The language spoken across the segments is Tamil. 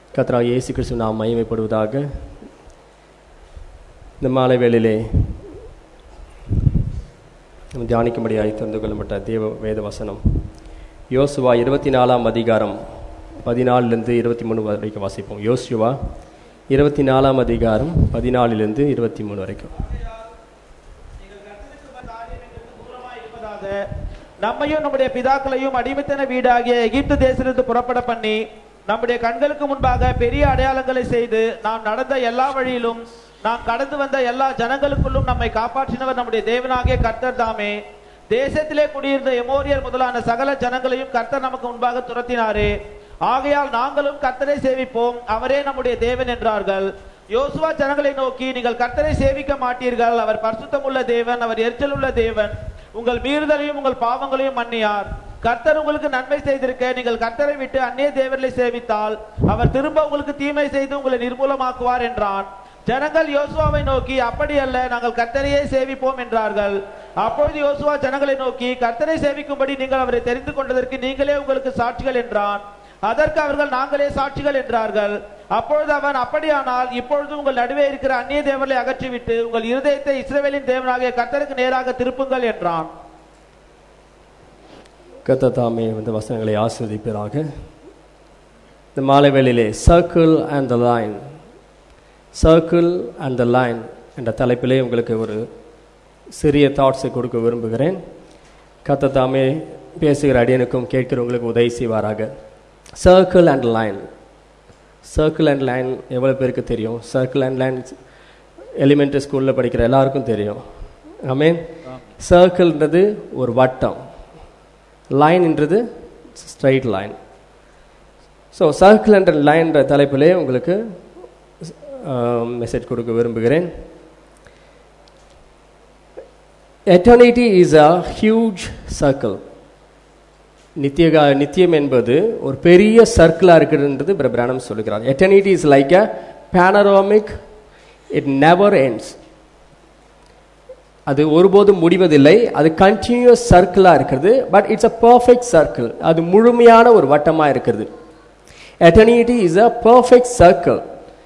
கத்ரா இயேசு கிறிஸ்து நாம் மகிமைப்படுவதாக இந்த மாலை வேளையிலே நம்ம தியானிக்கும்படியாய் தெரிந்து கொள்ளப்பட்ட தேவ வேத வசனம் யோசுவா இருபத்தி நாலாம் அதிகாரம் பதினாலிருந்து இருபத்தி மூணு வரைக்கும் வாசிப்போம் யோசுவா இருபத்தி நாலாம் அதிகாரம் பதினாலிலிருந்து இருபத்தி மூணு வரைக்கும் இருப்பதாக நம்மையும் நம்முடைய பிதாக்களையும் அடிமைத்தன வீடாகிய எகிப்து தேசத்திலிருந்து புறப்பட பண்ணி நம்முடைய கண்களுக்கு முன்பாக பெரிய அடையாளங்களை செய்து நாம் நடந்த எல்லா வழியிலும் நாம் கடந்து வந்த எல்லா ஜனங்களுக்குள்ளும் நம்மை காப்பாற்றினவர் நம்முடைய தேவனாகிய கர்த்தர் தாமே தேசத்திலே குடியிருந்த எமோரியர் முதலான சகல ஜனங்களையும் கர்த்தர் நமக்கு முன்பாக துரத்தினாரே ஆகையால் நாங்களும் கர்த்தரை சேவிப்போம் அவரே நம்முடைய தேவன் என்றார்கள் யோசுவா ஜனங்களை நோக்கி நீங்கள் கர்த்தரை சேவிக்க மாட்டீர்கள் அவர் பரிசுத்தமுள்ள தேவன் அவர் எரிச்சல் உள்ள தேவன் உங்கள் மீறுதலையும் உங்கள் பாவங்களையும் மன்னியார் கர்த்தர் உங்களுக்கு நன்மை செய்திருக்க நீங்கள் கர்த்தரை விட்டு அந்நிய தேவர்களை சேவித்தால் அவர் திரும்ப உங்களுக்கு தீமை செய்து உங்களை நிர்மூலமாக்குவார் என்றான் ஜனங்கள் யோசுவாவை நோக்கி அப்படி அல்ல நாங்கள் கர்த்தரையே சேவிப்போம் என்றார்கள் அப்பொழுது யோசுவா ஜனங்களை நோக்கி கர்த்தரை சேவிக்கும்படி நீங்கள் அவரை தெரிந்து கொண்டதற்கு நீங்களே உங்களுக்கு சாட்சிகள் என்றான் அதற்கு அவர்கள் நாங்களே சாட்சிகள் என்றார்கள் அப்பொழுது அவன் அப்படியானால் இப்பொழுது உங்கள் நடுவே இருக்கிற அந்நிய தேவர்களை அகற்றிவிட்டு உங்கள் இருதயத்தை இஸ்ரவேலின் தேவனாகிய கர்த்தருக்கு நேராக திருப்புங்கள் என்றான் கத்த தாமே இந்த வசனங்களை ஆஸ்வதிப்பதாக இந்த மாலை வேளையிலே circle and the line circle and the line என்ற தலைப்பிலே உங்களுக்கு ஒரு சிறிய தாட்ஸை கொடுக்க விரும்புகிறேன் கத்த தாமே பேசுகிற அடியனுக்கும் கேட்கிறவங்களுக்கு உதவி செய்வாராக circle and line circle and line எவ்வளோ பேருக்கு தெரியும் சர்க்கிள் அண்ட் லைன் எலிமெண்ட்ரி ஸ்கூலில் படிக்கிற எல்லாருக்கும் தெரியும் ஆமீன் சர்க்கிள்ன்றது ஒரு வட்டம் லைன்ன்றது ஸ்ட்ரைட் லைன் ஸோ சர்க்கிள் என்ற லைன்ற தலைப்பிலே உங்களுக்கு மெசேஜ் கொடுக்க விரும்புகிறேன் eternity is a huge circle நித்திய நித்தியம் என்பது ஒரு பெரிய சர்க்கிளாக இருக்கிறதுன்றது பிரபிராணம் சொல்லுகிறார் eternity is like a panoramic it never ends அது ஒருபோதும் முடிவதில்லை அது கண்டினியூஸ் சர்க்கிளாக இருக்கிறது but it's a perfect circle அது முழுமையான ஒரு வட்டமாக இருக்கிறது eternity is a perfect circle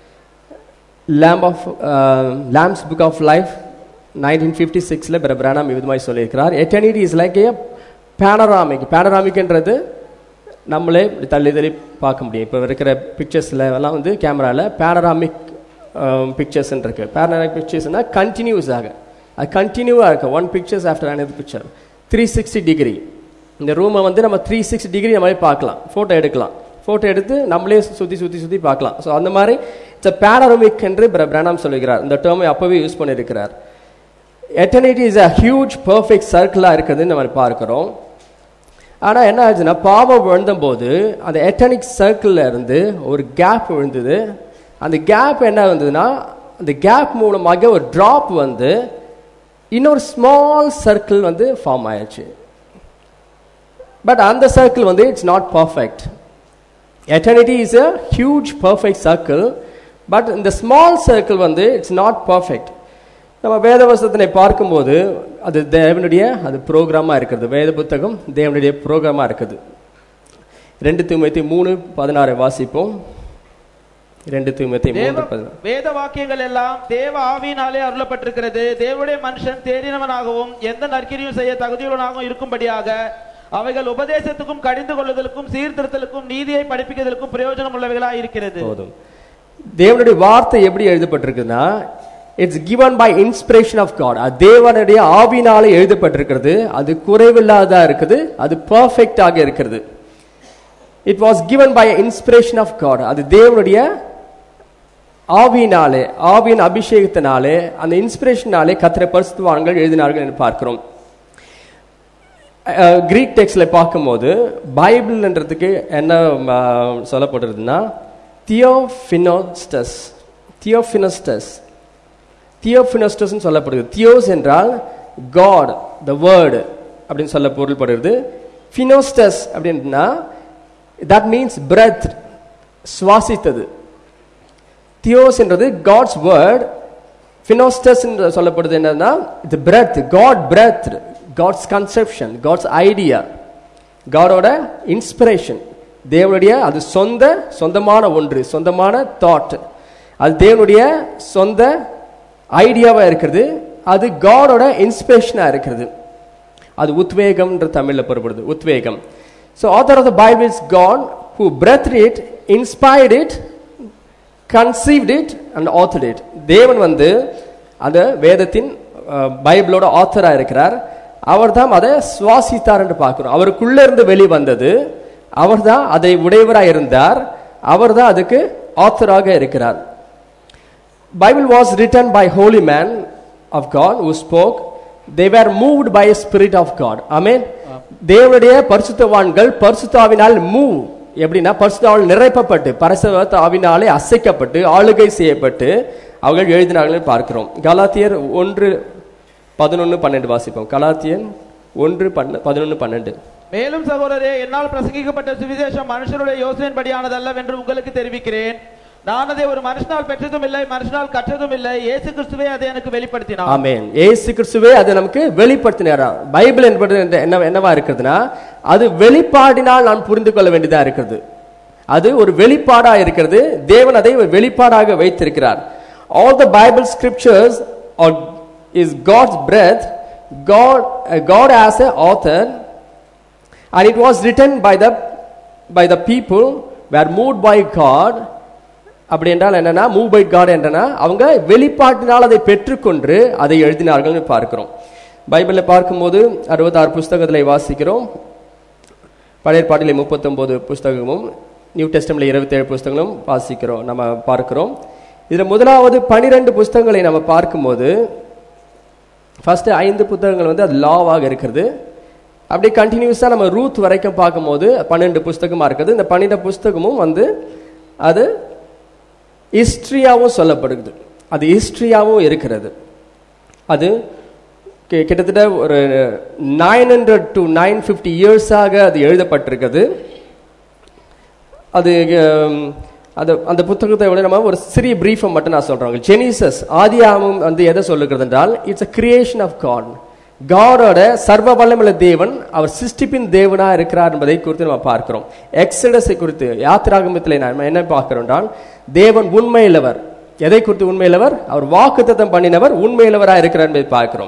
lamp of lamps book of life nineteen fifty சிக்ஸில் பிரபிராணம் விதமாய் சொல்லியிருக்கிறார் eternity is like a panoramic பேனராமிக்ன்றது நம்மளே தள்ளி தள்ளி பார்க்க முடியும் இப்போ இருக்கிற பிக்சர்ஸில் எல்லாம் வந்து கேமராவில் பேனராமிக் பிக்சர்ஸ்ன்னு இருக்குது பேனராமிக் பிக்சர்ஸ்னால் கண்டினியூஸாக அது கண்டினியூவாக இருக்குது one pictures after another picture three sixty degree இந்த ரூமை வந்து நம்ம த்ரீ சிக்ஸ்டி டிகிரி நம்மளே பார்க்கலாம் ஃபோட்டோ எடுக்கலாம் ஃபோட்டோ எடுத்து நம்மளே சுற்றி சுற்றி சுற்றி பார்க்கலாம் ஸோ அந்த மாதிரி இட்ஸ் பேனரோமிக் என்று பிராணாம் சொல்லுகிறார் இந்த டேர்மை அப்போவே யூஸ் பண்ணியிருக்கிறார் eternity is a huge perfect சர்க்கிளாக இருக்குதுன்னு நம்ம பார்க்குறோம் ஆனால் என்ன ஆச்சுன்னா பாவம் விழுந்தபோது அந்த எட்டனிக் சர்க்கிளில் இருந்து ஒரு கேப் விழுந்தது அந்த கேப் என்ன வந்ததுன்னா அந்த கேப் மூலமாக ஒரு ட்ராப் வந்து இன்னொரு ஸ்மால் சர்க்கிள் வந்து ஃபார்ம் ஆயிடுச்சு பட் அந்த சர்க்கிள் வந்து it's not perfect eternity is a huge perfect circle but இந்த ஸ்மால் சர்க்கிள் வந்து இட்ஸ் நாட் பர்ஃபெக்ட் நம்ம வேத வசத்தினை பார்க்கும்போது அது தேவனுடைய அது ப்ரோக்ராமாக இருக்கிறது வேத புத்தகம் தேவனுடைய ப்ரோக்ராமாக இருக்குது ரெண்டு தூமத்தி மூணு பதினாறு வாசிப்போம் ரெண்டு தூமத்தி மூன்று தேவ- பதினாறு வேத வாக்கியங்கள் எல்லாம் தேவ ஆவியினாலே அருளப்பட்டிருக்கிறது தேவனுடைய மனுஷன் தேறினவனாகவும் எந்த நற்கிரியும் செய்ய தகுதியுள்ளவனாகவும் இருக்கும்படியாக அவைகள் உபதேசத்துக்கும் கடிந்து கொள்ளுதலுக்கும் சீர்திருத்தலுக்கும் நீதியை படிப்பிக்கிறதுக்கும் பிரயோஜனம் உள்ளவைகளாய் இருக்கிறது போதும் தேவனுடைய வார்த்தை எப்படி எழுதப்பட்டிருக்குன்னா it's given by inspiration of God அது தேவனுடைய ஆவினாலே எழுதப்பட்டிருக்கிறது அது குறைவில்லாததா இருக்குது அது பர்ஃபெக்டாக இருக்கிறது it was given by inspiration of God அது தேவனுடைய ஆவியினாலே ஆவியின் அபிஷேகத்தினாலே அந்த இன்ஸ்பிரேஷனாலே கத்திர பரிசுத்தவான்கள் எழுதினார்கள் என்று பார்க்கிறோம் கிரீக் டெக்ஸ்ட்ல பார்க்கும்போது பைபிள்ன்றதுக்கு என்ன அஹ், சொல்லப்படுறதுன்னா தியோஃபினோஸ்டஸ் தியோஃபினஸ்டஸ் தியோஃபினஸ்டஸ்னு சொல்லப்படுது தியோஸ் என்றால் காட் த வேர்டு அப்படின்னு சொல்ல பொருள்படுகிறது ஃபினோஸ்டஸ் அப்படின்னா தட் மீன்ஸ் பிரெத் சுவாசித்தது தியோஸ் என்றது காட்ஸ் வேர்ட் ஃபினோஸ்டஸ் என்று சொல்லப்படுது என்னன்னா இது breath God breath God's conception God's idea காடோட இன்ஸ்பிரேஷன் தேவனுடைய அது சொந்த சொந்தமான ஒன்று சொந்தமான தாட் அது தேவனுடைய சொந்த ஐடியாவா இருக்கிறது அது காடோட இன்ஸ்பிரேஷனா இருக்கிறது அது உத்வேகம்ன்ற தமிழ்ல பொருள்படுது உத்வேகம் so author of the Bible is God who breath it inspired it conceived it and authored it தேவன் வந்து அந்த வேதத்தின் அஹ், பைபிளோட ஆத்தரா இருக்கிறார் அவர் தான் அதை சுவாசித்தார் என்று பார்க்கிறோம் அவருக்குள்ள இருந்து வெளிவந்தது அவர் தான் அதை உடையவராக இருந்தார் அவர் தான் அதுக்கு ஆத்தராக இருக்கிறார் Bible was written by holy man of God who spoke. They were moved by a spirit of God. Amen. தேவனுடைய பரிசுத்தவான்கள் பரிசுத்தாவினால் மூவ் எப்படின்னா பரிசுத்தாவில் நிறைப்பப்பட்டு பரிசுத்த ஆவினாலே அசைக்கப்பட்டு ஆளுகை செய்யப்பட்டு அவர்கள் எழுதினார்கள் பார்க்கிறோம் கலாத்தியர் ஒன்று பதினொன்று பன்னெண்டு வாசிப்போம் கலாத்தியன் ஒன்று பன்ன பதினொன்று பன்னெண்டு மேலும் சகோதரரே என்னால் பிரசங்கிக்கப்பட்ட சுவிசேஷம் மனுஷனுடைய யோசனையின்படியானதல்ல என்று உங்களுக்கு தெரிவிக்கிறேன் நான் அதை ஒரு மனுஷனால் பெற்றதும் இல்லை மனுஷனால் கற்றதும் இல்லை இயேசு கிறிஸ்துவே அதை எனக்கு வெளிப்படுத்தினார் ஆமென் ஏசு கிறிஸ்துவே அதை நமக்கு வெளிப்படுத்தினாரா பைபிள் என்பது என்ன- என்ன என்னவா இருக்கிறதுனா அது வெளிப்பாடினால் நான் புரிந்து கொள்ள வேண்டியதா இருக்கிறது அது ஒரு வெளிப்பாடா இருக்கிறது தேவன் அதை ஒரு வெளிப்பாடாக வைத்திருக்கிறார் all the Bible scriptures is God's breath God God as a author and it was written by the by the people were moved by God அப்படி என்றால் என்னன்னா மூவ் பை காட் என்றனா அவங்க வெளிப்பாட்டினால் அதை பெற்றுக்கொண்டு அதை எழுதினார்கள்னு பார்க்கிறோம் பைபிளில் பார்க்கும்போது அறுபத்தாறு புஸ்தகத்தில் வாசிக்கிறோம் பழைய பாட்டிலே முப்பத்தொன்பது புஸ்தகமும் நியூ டெஸ்டமில் இருபத்தேழு புஸ்தகங்களும் வாசிக்கிறோம் நம்ம பார்க்கிறோம் இதில் முதலாவது பனிரெண்டு புஸ்தகங்களை நம்ம பார்க்கும்போது ஃபர்ஸ்ட் ஐந்து புத்தகங்கள் வந்து அது லாவாக இருக்கிறது அப்படியே கண்டினியூஸாக நம்ம ரூத் வரைக்கும் பார்க்கும்போது பன்னெண்டு புஸ்தகமாக இருக்குது இந்த பன்னெண்டு புஸ்தகமும் வந்து அது ஹிஸ்ட்ரியாவும் சொல்லப்படுது அது ஹிஸ்ட்ரியாவும் இருக்கிறது அது கி- கிட்டத்தட்ட ஒரு nine hundred to nine fifty இயர்ஸாக அது எழுதப்பட்டிருக்குது அது ஹம், அந்த அந்த புத்தகத்தை விட நம்ம ஒரு சிறிய பிரீஃபை மட்டும் நான் சொல்றேன் ஜெனிசஸ் ஆதியாமம் வந்து எதை சொல்லுகிறது என்றால் it's a creation of God காடோட சர்வ வல்லமுள்ள தேவன் அவர் சிருஷ்டிப்பின் தேவனா இருக்கிறார் என்பதை குறித்து நம்ம பார்க்கிறோம் எக்ஸடஸை குறித்து யாத்திராகமத்தில் நம்ம என்ன பார்க்கிறோம் என்றால் தேவன் உண்மையிலவர் எதை குறித்து உண்மையிலவர் அவர் வாக்குத்தத்தம் பண்ணினவர் உண்மையிலவராக இருக்கிறார் என்பதை பார்க்கிறோம்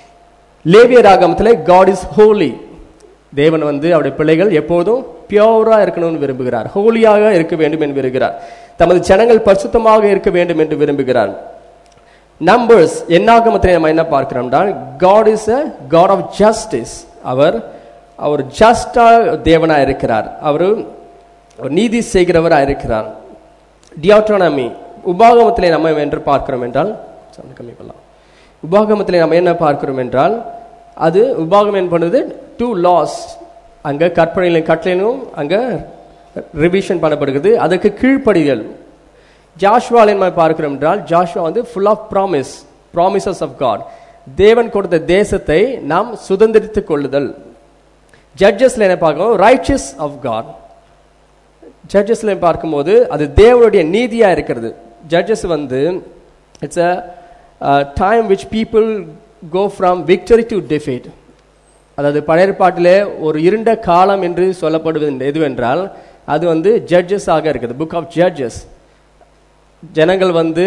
லேவிய ராகமத்தில் காட் இஸ் ஹோலி தேவன் வந்து அவருடைய பிள்ளைகள் எப்போதும் பியோரா இருக்கணும்னு விரும்புகிறார் ஹோலியாக இருக்க வேண்டும் என்று விரும்புகிறார் தமது ஜனங்கள் பரிசுத்தமாக இருக்க வேண்டும் என்று விரும்புகிறார் நம்பர்ஸ் என்னாகமத்தில் நம்ம என்ன பார்க்கிறோம்னா God is a God of justice அவர் அவர் ஜஸ்டா தேவனா இருக்கிறார் அவர் ஒரு நீதி செய்கிறவராக இருக்கிறார் டியாட்ரானமி உபாகமத்திலே நம்ம என்று பார்க்கிறோம் என்றால் சவுண்ட் கம்மி பண்ணலாம் உபாகமத்திலே நம்ம என்ன பார்க்கிறோம் என்றால் அது உபாகம் என்பது டூ லாஸ் அங்க கற்பனையிலும் கட்டளையிலும் அங்க ரிவிஷன் பண்ணப்படுகிறது அதுக்கு கீழ்ப்படிதல் ஜாஷ்வால் என்ன பார்க்கிறோம் என்றால் ஜாஷ்வா வந்து full of promise promises of God தேவன் கொடுத்த தேசத்தை நாம் சுதந்திரித்துக் கொள்ளுதல் ஜட்ஜஸ்ல என்ன பார்க்கிறோம் ரைச்சஸ் ஆஃப் காட் ஜட்ஜஸ்ல பார்க்கும்போது அது தேவனுடைய நீதியா இருக்கிறது ஜட்ஜஸ் வந்து it's a time which people go from victory to defeat அதாவது பழைய ஏற்பாட்டிலே ஒரு இருண்ட காலம் என்று சொல்லப்படுவது எதுவென்றால் அது வந்து ஜட்ஜஸ் ஆக இருக்குது புக் ஆஃப் ஜட்ஜஸ் ஜனங்கள் வந்து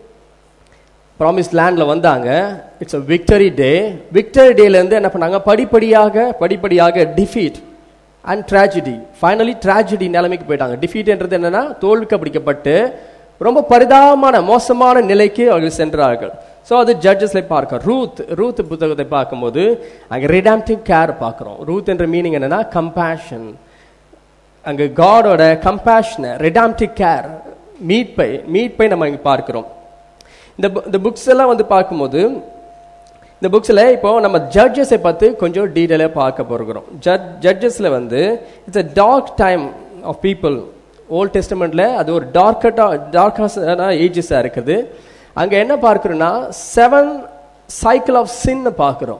ப்ராமிஸ் லேண்டில் வந்தாங்க it's a victory day victory டேலேருந்து என்ன பண்ணாங்க படிப்படியாக படிப்படியாக defeat and tragedy finally tragedy நிலைமைக்கு போயிட்டாங்க டிஃபீட்ன்றது என்னன்னா தோல்விக்க பிடிக்கப்பட்டு ரொம்ப பரிதாபமான மோசமான நிலைக்கு அவர்கள் சென்றார்கள் ஸோ அது ஜட்ஜஸ்ல பார்க்க ரூத் ரூத் புத்தகத்தை பார்க்கும்போது அங்கே ரிடாம்டிவ் கேர் பார்க்குறோம் ரூத் என்ற மீனிங் என்னன்னா கம்பேஷன் அங்கே காடோட கம்பேஷனை ரிடாம்டிக் கேர் மீட்பை மீட்பை நம்ம இங்கே பார்க்கிறோம் இந்த bu- இந்த புக்ஸ் எல்லாம் வந்து பார்க்கும்போது இந்த புக்ஸில் இப்போ நம்ம ஜட்ஜஸை பற்றி கொஞ்சம் டீட்டெயிலாக பார்க்க போகிறோம் ஜட் ஜட்ஜஸில் வந்து it's a dark time of people old டெஸ்டமெண்ட்டில் அது ஒரு டார்க்கட்டா டார்க்கான ஏஜஸாக இருக்குது அங்கே என்ன பார்க்குறோன்னா செவன் சைக்கிள் ஆஃப் சின்னை பார்க்குறோம்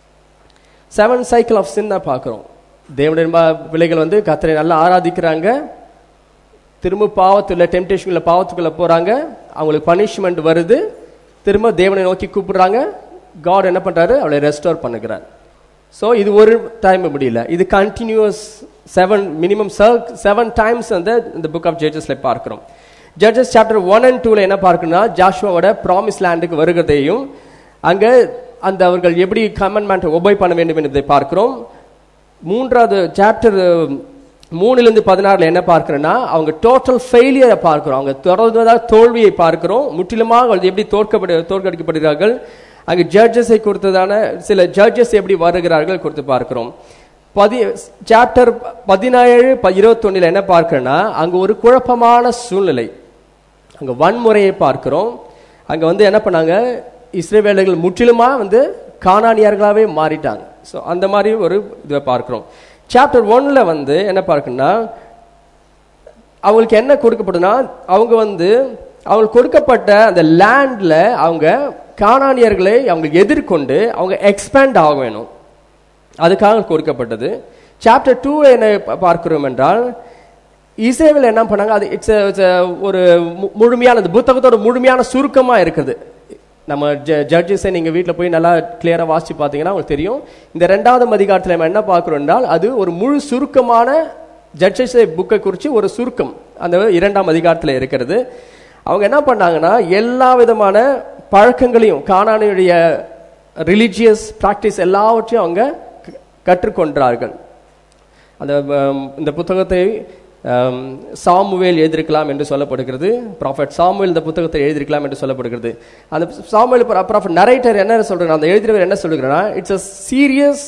செவன் சைக்கிள் ஆஃப் சின்னை பார்க்குறோம் தேவனுடைய ம- பிள்ளைகள் வந்து கத்தரை நல்லா ஆராதிக்கிறாங்க திரும்ப பாவத்துல டெம்டேஷன்ல பாவத்துக்குள்ள போறாங்க அவங்களுக்கு பனிஷ்மெண்ட் வருது திரும்ப தேவனை நோக்கி கூப்பிடுறாங்க காட் என்ன பண்றாரு அவளை ரெஸ்டோர் பண்ணுகிறார் ஸோ இது ஒரு டைம் முடியல இது continues seven minimum seven times வந்து இந்த புக் ஆஃப் ஜட்ஜஸ்ல பார்க்கிறோம் ஜட்ஜஸ் சாப்டர் ஒன் அண்ட் டூல என்ன பார்க்கணும்னா ஜாஷுவாவோட ப்ராமிஸ் லேண்டுக்கு வருகிறதையும் அங்க அந்த அவர்கள் எப்படி கமெண்ட்மெண்ட் ஒபை பண்ண வேண்டும் என்பதை பார்க்கிறோம் மூன்றாவது சாப்டர் மூணுலேருந்து பதினாறுல என்ன பார்க்கிறோன்னா அவங்க டோட்டல் ஃபெயிலியரை பார்க்கிறோம் அவங்க தொடர்ந்ததாக தோல்வியை பார்க்கிறோம் முற்றிலுமாக அவர்கள் எப்படி தோற்கப்படு தோற்கடிக்கப்படுகிறார்கள் அங்கே ஜட்ஜஸை கொடுத்ததான சில ஜட்ஜஸ் எப்படி வருகிறார்கள் கொடுத்து பார்க்கிறோம் பதி சாப்டர் பதினேழு இருபத்தொன்னில் என்ன பார்க்கிறேன்னா அங்கே ஒரு குழப்பமான சூழ்நிலை அங்கே வன்முறையை பார்க்கிறோம் அங்கே வந்து என்ன பண்ணாங்க இஸ்ரேவேலர்கள் முற்றிலுமா வந்து காணானியர்களாகவே மாறிட்டாங்க ஸோ அந்த மாதிரி ஒரு இதை பார்க்கிறோம் சாப்டர் ஒன்ல வந்து என்ன பார்க்கணும்னா அவங்களுக்கு என்ன கொடுக்கப்படுனா அவங்க வந்து அவங்களுக்கு கொடுக்கப்பட்ட அந்த லேண்ட்ல அவங்க காணானியர்களை அவங்க எதிர்கொண்டு அவங்க எக்ஸ்பேண்ட் ஆக வேணும் அதுக்காக கொடுக்கப்பட்டது சாப்டர் டூ என்ன பா- பார்க்கிறோம் என்றால் இஸ்ரேல் என்ன பண்ணாங்க அது இட்ஸ் ஒரு மு- முழுமையான அந்த புத்தகத்தோட முழுமையான சுருக்கமா இருக்குது நம்ம ஜட்ஜஸை நீங்க வீட்ல போய் நல்லா கிளியரா வாசிச்சு பார்த்தீங்கன்னா உங்களுக்கு தெரியும் இந்த ரெண்டாவது அதிகாரத்தில் நம்ம என்ன பார்க்கிறோம் என்றால் அது ஒரு முழு சுருக்கமான ஜட்ஜஸ் புக்கை குறித்து ஒரு சுருக்கம் அந்த இரண்டாம் அதிகாரத்தில் இருக்கிறது அவங்க என்ன பண்ணாங்கன்னா எல்லா விதமான பழக்கங்களையும் காணானியுடைய ரிலீஜியஸ் ப்ராக்டிஸ் எல்லாவற்றையும் அவங்க க- கற்றுக்கொண்டார்கள் அந்த ஆம், இந்த புத்தகத்தை ஆம், சாமுவேல் எழுதியிருக்கலாம் என்று சொல்லப்படுகிறது ப்ராஃபட் சாமுவேல் இந்த புத்தகத்தை எழுதியிருக்கலாம் என்று சொல்லப்படுகிறது அந்த சாமுவேல் ப்ராஃபட் நரேட்டர் என்ன சொல்றாரு அந்த எழுதியவர் என்ன சொல்லுகிறாரா it's a serious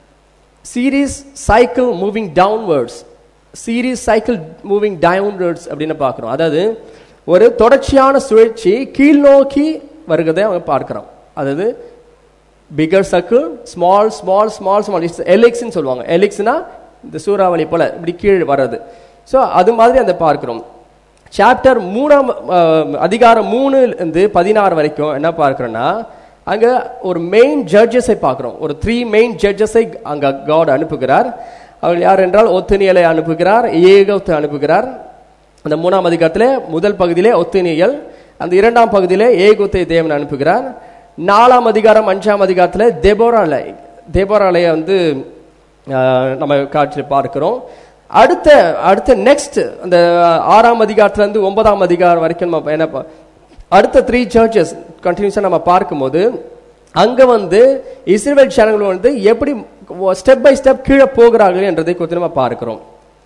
serious cycle moving downwards serious cycle moving downwards அப்படின்னு பார்க்குறோம் அதாவது ஒரு தொடர்ச்சியான சுழற்சி கீழ்நோக்கி வருகிறதை அவங்க பார்க்கிறோம் அதாவது figure circle small small small small it's எலிக்ஸ்னு சொல்லுவாங்க எலிக்ஸ்னா இந்த சூறாவளி போல இப்படி கீழ் வர்றது ஸோ அது மாதிரி அந்த பார்க்கிறோம் சாப்டர் மூணாம் அஹ், அதிகாரம் மூணு இருந்து பதினாறு வரைக்கும் என்ன பார்க்கிறோன்னா அங்க ஒரு மெயின் ஜட்ஜஸை பார்க்கிறோம் ஒரு த்ரீ மெயின் ஜட்ஜஸை அங்க காட் அனுப்புகிறார் அவர்கள் யார் என்றால் ஒத்துனியலை அனுப்புகிறார் ஏகத்தை அனுப்புகிறார் அந்த மூணாம் அதிகாரத்திலே முதல் பகுதியிலே ஒத்துனியல் அந்த இரண்டாம் பகுதியிலே ஏகுத்தை தேவன் அனுப்புகிறார் நாலாம் அதிகாரம் அஞ்சாம் அதிகாரத்தில் தெபோராலை தெபோராலையை வந்து ஆஹ், நம்ம காட்சியில் பார்க்கிறோம் அடுத்த அடுத்த நெக்ஸ்ட் அந்த ஆறாம் அதிகாரத்துல இருந்து ஒன்பதாம் அதிகாரம் வரைக்கும் நம்ம என்ன பா- அடுத்த த்ரீ சர்ச்சஸ் கண்டினியூஸாக நம்ம பார்க்கும்போது அங்க வந்து இஸ்ரேல் சேனல்கள் வந்து எப்படி ஸ்டெப் பை ஸ்டெப் கீழே போகிறார்கள் என்றதை குறித்து நம்ம பார்க்கிறோம்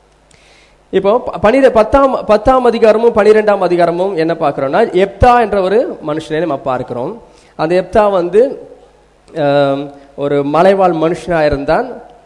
இப்போ ப- பனிரெ பத்தாம் பத்தாம் அதிகாரமும் பனிரெண்டாம் அதிகாரமும் என்ன பார்க்கிறோம்னா எப்தா என்ற ஒரு மனுஷனை நம்ம பார்க்கிறோம் அந்த எப்தா வந்து ஆம், ஒரு மலைவாழ் மனுஷனா இருந்தான்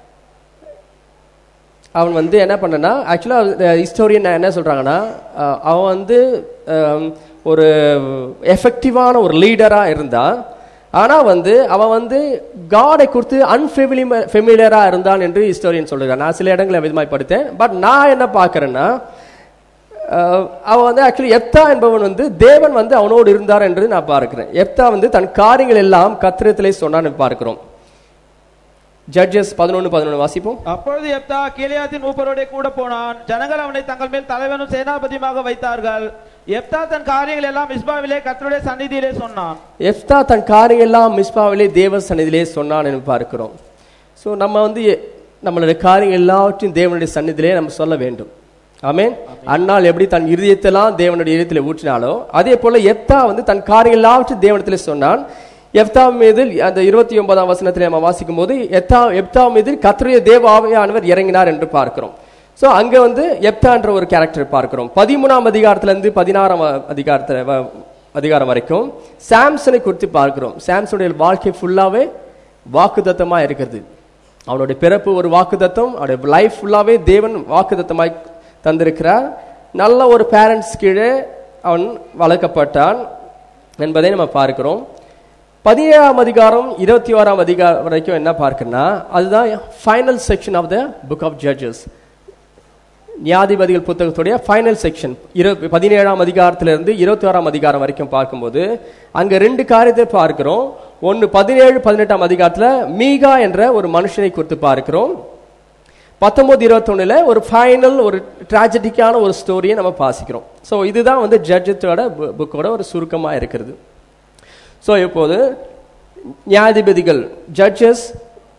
அவன் வந்து என்ன பண்ணனா ஆக்சுவலாக ஹிஸ்டோரியன் என்ன சொல்றாங்கன்னா அஹ், அவன் வந்து ஆம், ஒரு எஃபெக்டிவான ஒரு லீடரா இருந்தான் ஆனா வந்து அவன் வந்து காடை குறித்து அன்ஃபெமிலி ஃபெமிலியரா இருந்தான் என்று ஹிஸ்டோரியன் சொல்லுறான் நான் சில இடங்களை விதமாய் படித்தேன் பட் நான் என்ன பார்க்கறேன்னா அஹ், அவன் வந்து ஆக்சுவலி எப்தா என்பவன் வந்து தேவன் வந்து அவனோடு இருந்தார் என்று நான் பார்க்கிறேன் எப்தா வந்து தன் காரியங்கள் எல்லாம் கத்திரத்திலே சொன்னான் என்று பார்க்கிறோம் ஜட்ஜஸ் பதினொன்று பதினொன்று வாசிப்போம் அப்பொழுது எப்தா கீலியாத்தின் மூப்பரோடே கூட போனான் ஜனங்கள் அவனை தங்கள் மேல் தலைவனும் சேனாபதியுமாக வைத்தார்கள் எப்தா தன் காரியங்கள் எல்லாம் மிஸ்பாவிலே கர்த்தருடைய சந்நிதியிலே சொன்னான் எஃப்தா தன் காரியம் எல்லாம் மிஸ்பாவிலே தேவ சந்நிதியிலே சொன்னான் என்று பார்க்கிறோம் ஸோ நம்ம வந்து எ- நம்மளுடைய காரியங்கள் எல்லாவற்றையும் தேவனுடைய சந்நிதியிலே நம்ம சொல்ல வேண்டும் ஆமென் அண்ணால் எப்படி தன் இருதயத்தெல்லாம் தேவனுடைய இதயத்தில் ஊற்றினாலோ அதே போல எப்தா வந்து தன் காரியம் எல்லாவற்றையும் தேவனத்தில் சொன்னான் எப்தா மீது அந்த இருபத்தி ஒன்பதாம் வசனத்தில் நம்ம வாசிக்கும் போது எப்தா எப்தா மீது கர்த்தருடைய தேவ ஆவியானவர் இறங்கினார் என்று பார்க்கிறோம் சோ அங்க வந்து எப்தா என்ற ஒரு கேரக்டர் பார்க்கிறோம் பதிமூணாம் அதிகாரத்துல இருந்து பதினாறாம் அதிகாரத்துல வ- அதிகாரம் வரைக்கும் சாம்சனை குறித்து பார்க்கிறோம் சாம்சனுடைய வாழ்க்கை ஃபுல்லாவே வாக்குத்தத்தமா இருக்கிறது அவனுடைய பிறப்பு ஒரு வாக்குத்தத்தம் அவனுடைய லைஃப் ஃபுல்லாவே தேவன் வாக்குத்தத்தமாய் தந்திருக்கிறார் நல்ல ஒரு பேரண்ட்ஸ் கீழே அவன் வளர்க்கப்பட்டான் என்பதை நம்ம பார்க்கிறோம் பதினேழாம் அதிகாரம் இருபத்தி ஓராம் அதிகாரம் வரைக்கும் என்ன பார்க்கணும்னா அதுதான் final section of the book of Judges நியாதிபதிகள் புத்தகத்துடைய ஃபைனல் செக்ஷன் இரு பதினேழாம் அதிகாரத்திலிருந்து இருபத்தி ஓராம் அதிகாரம் வரைக்கும் பார்க்கும்போது அங்க ரெண்டு காரியத்தை பார்க்கிறோம் ஒன்னு பதினேழு பதினெட்டாம் அதிகாரத்துல மீகா என்ற ஒரு மனுஷனை குறித்து பார்க்கிறோம் பத்தொன்பது இருபத்தொன்னுல ஒரு ஃபைனல் ஒரு ட்ராஜடிக்கான ஒரு ஸ்டோரியை நம்ம வாசிக்கிறோம் ஸோ இதுதான் வந்து ஜட்ஜத்தோட புக்கோட ஒரு சுருக்கமா இருக்கிறது ஸோ இப்போது நியாயாதிபதிகள் ஜட்ஜஸ்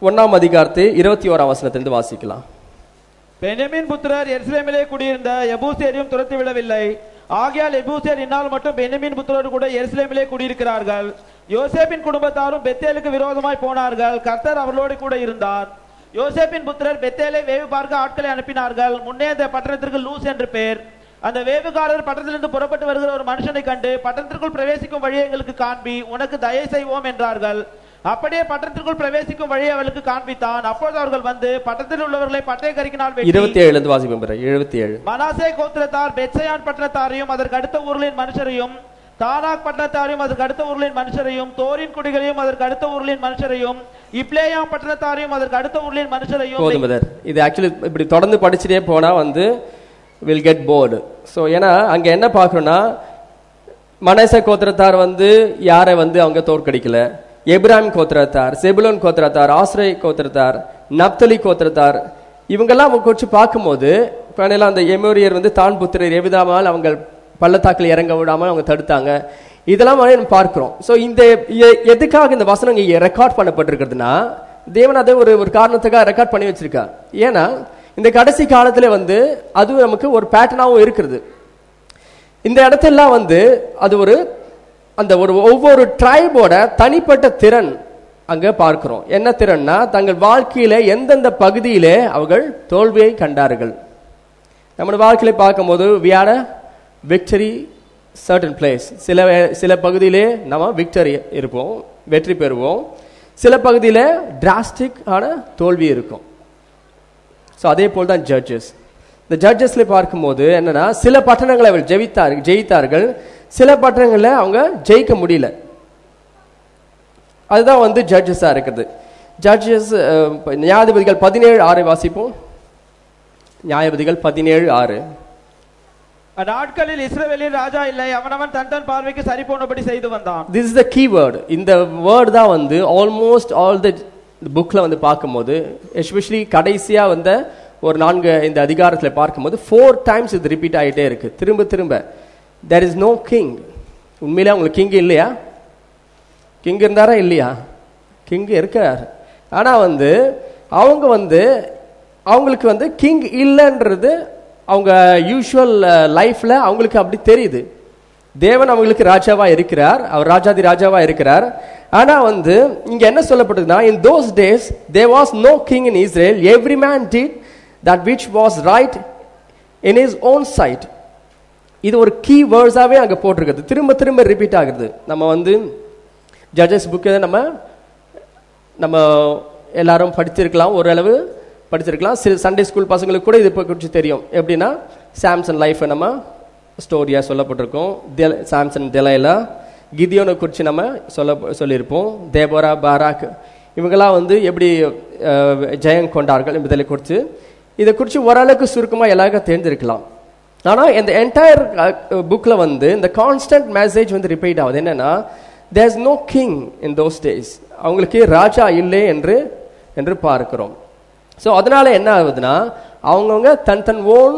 ஒன்னாம் அதிகாரத்தை இருபத்தி ஓராம் வசனத்திலிருந்து வாசிக்கலாம் பென்யமீன் புத்திரர் எருசலேமிலே குடியிருந்த எபூசியரையும் துரத்தி விடவில்லை ஆகையால் எபூசியர் இந்நாள் மட்டும் பென்யமீன் புத்திரரோடு கூட எருசலேமிலே குடியிருக்கிறார்கள் யோசேப்பின் குடும்பத்தாரும் பெத்தேலுக்கு விரோதமாய் போனார்கள் கர்த்தர் அவர்களோடு கூட இருந்தார் யோசேப்பின் புத்திரர் பெத்தேலை வேவு பார்க்க ஆட்களை அனுப்பினார்கள் முன்னே அந்த பட்டணத்திற்கு லூஸ் என்று பெயர் அந்த வேவுகாரர் பட்டணத்திலிருந்து புறப்பட்டு வருகிற ஒரு மனுஷனை கண்டு பட்டணத்திற்குள் பிரவேசிக்கும் வழியை எங்களுக்கு காண்பி உனக்கு தயை செய்வோம் என்றார்கள் அப்படியே பட்டணத்திற்குள் பிரவேசிக்கும் வழியை அவர்களுக்கு காண்பித்தான் அப்பொழுது அவர்கள் வந்து பட்டணத்தில் உள்ளவர்களை பட்டய கரிக்கினால் வெட்டி இருபத்தி ஏழுல இருந்து வாசிப்போம் பிறகு எழுபத்தி ஏழு மனாசே கோத்திரத்தார் பெத்சயான் பட்டணத்தாரையும் அதற்கு அடுத்த ஊர்களின் மனுஷரையும் தானாக் பட்டணத்தாரையும் அதற்கு அடுத்த ஊர்களின் மனுஷரையும் தோரின் குடிகளையும் அதற்கு அடுத்த ஊர்களின் மனுஷரையும் இப்ளேயாம் பட்டணத்தாரையும் அதற்கு அடுத்த ஊர்களின் மனுஷரையும் போதும் பிரதர் இது ஆக்சுவலி இப்படி தொடர்ந்து படிச்சுட்டே போனா வந்து வில் கெட் போர்டு ஸோ ஏன்னா அங்க என்ன பார்க்கணும்னா மனச கோத்திரத்தார் வந்து யாரை வந்து அவங்க தோற்கடிக்கல எப்ராஹிம் கோத்திரத்தார் செபுலோன் கோத்திரத்தார் ஆஸ்ரே கோத்திரத்தார் நப்தலி கோத்திரத்தார் இவங்கெல்லாம் அவங்க குறிச்சு பார்க்கும்போது இப்ப அந்த எமோரியர் வந்து தான் புத்திரர் எவ்விதமால் அவங்க பள்ளத்தாக்கில் இறங்க விடாமல் அவங்க தடுத்தாங்க இதெல்லாம் வந்து நம்ம பார்க்கிறோம் ஸோ இந்த எ- எதுக்காக இந்த வசனம் இங்கே ரெக்கார்ட் பண்ணப்பட்டிருக்கிறதுனா தேவன் அதை ஒரு ஒரு காரணத்துக்காக ரெக்கார்ட் பண்ணி வச்சிருக்கார் ஏன்னா இந்த கடைசி காலத்துல வந்து அது நமக்கு ஒரு பேட்டர்னாவும் இருக்கிறது இந்த இடத்தெல்லாம் வந்து அது ஒரு அந்த ஒரு ஒவ்வொரு ட்ரைபோட தனிப்பட்ட திறன் அங்க பார்க்கிறோம் என்ன திறன்னா தங்கள் வாழ்க்கையில எந்தெந்த பகுதியிலே அவர்கள் தோல்வியை கண்டார்கள் நம்ம வாழ்க்கையில பார்க்கும்போது வியாட விக்டரி சர்டன் பிளேஸ் சில வே- சில பகுதியிலே நம்ம விக்டரி இருப்போம் வெற்றி பெறுவோம் சில பகுதியில டிராஸ்டிக் ஆன தோல்வி இருக்கும் ஸோ அதே போல் தான் ஜட்ஜஸ் இந்த ஜட்ஜஸ்ல பார்க்கும்போது என்னன்னா சில பட்டணங்களை அவர்கள் ஜெயித்தார் ஜெயித்தார்கள் சில பட்டணங்களை அவங்க ஜெயிக்க முடியல அதுதான் வந்து ஜட்ஜஸா இருக்குது ஜட்ஜஸ் நியாயாதிபதிகள் பதினேழு ஆறு வாசிப்போம் நியாயாதிபதிகள் பதினேழு ஆறு அந்நாட்களில் இஸ்ரவேலில் ராஜா இல்லை அவனவன் தன் தன் பார்வைக்கு சரி போனபடி செய்து வந்தான் திஸ் இஸ் த கீவேர்டு இந்த வேர்டு தான் வந்து ஆல்மோஸ்ட் ஆல் த புக்கில் வந்து பார்க்கும்போது எஸ்பெஷலி கடைசியாக வந்த ஒரு நான்கு இந்த அதிகாரத்தில் பார்க்கும்போது ஃபோர் டைம்ஸ் இது ரிப்பீட் ஆகிட்டே இருக்கு திரும்ப திரும்ப தேர் இஸ் நோ கிங் உண்மையிலே அவங்களுக்கு கிங் இல்லையா கிங் இருந்தாரா இல்லையா கிங் இருக்கார் ஆனால் வந்து அவங்க வந்து அவங்களுக்கு வந்து கிங் இல்லைன்றது அவங்க யூஷுவல் லைஃப்ல அவங்களுக்கு அப்படி தெரியுது தேவன் அவங்களுக்கு ராஜாவா இருக்கிறார் அவர் ராஜாதி ராஜாவா இருக்கிறார் ஆனா வந்து இங்க என்ன சொல்லப்பட்டதுன்னா in those days there was no king in Israel every man did that which was right in his own sight இது ஒரு கீ வேர்ட்ஸாவே அங்க போட்டிருக்குது திரும்ப திரும்ப ரிப்பீட் ஆகுது நம்ம வந்து ஜட்ஜஸ் புக்கு நம்ம நம்ம எல்லாரும் படிச்சிருக்கலாம் ஓரளவு படிச்சிருக்கலாம் சில சண்டே ஸ்கூல் பசங்களுக்கு கூட இது இப்போ குறித்து தெரியும் எப்படின்னா சாம்சன் லைஃப்பை நம்ம ஸ்டோரியாக சொல்லப்பட்டிருக்கோம் தெல சாம்சன் தெலைலா கிதியோனை குறித்து நம்ம சொல்ல சொல்லியிருப்போம் தேபோரா பாராக் இவங்கெல்லாம் வந்து எப்படி அஹ், ஜெயம் கொண்டார்கள் என்பதை குறித்து இதை குறித்து ஓரளவுக்கு சுருக்கமாக எல்லாருக்கும் தெரிஞ்சிருக்கலாம் ஆனால் இந்த என்டையர் புக்கில் வந்து இந்த கான்ஸ்டன்ட் மெசேஜ் வந்து ரிப்பீட் ஆகுது என்னன்னா there is no king in those days அவங்களுக்கு ராஜா இல்லை என்று என்று பார்க்கிறோம் ஸோ அதனால என்ன ஆகுதுன்னா அவங்கவுங்க தன் தன் ஓன்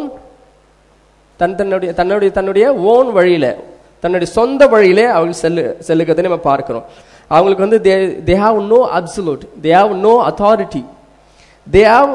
தன் தன்னுடைய தன்னுடைய தன்னுடைய ஓன் வழியில தன்னுடைய சொந்த வழியிலே அவங்க செல்லு செல்லுகிறதை நம்ம பார்க்கிறோம் அவங்களுக்கு வந்து they they have no absolute they have no authority they have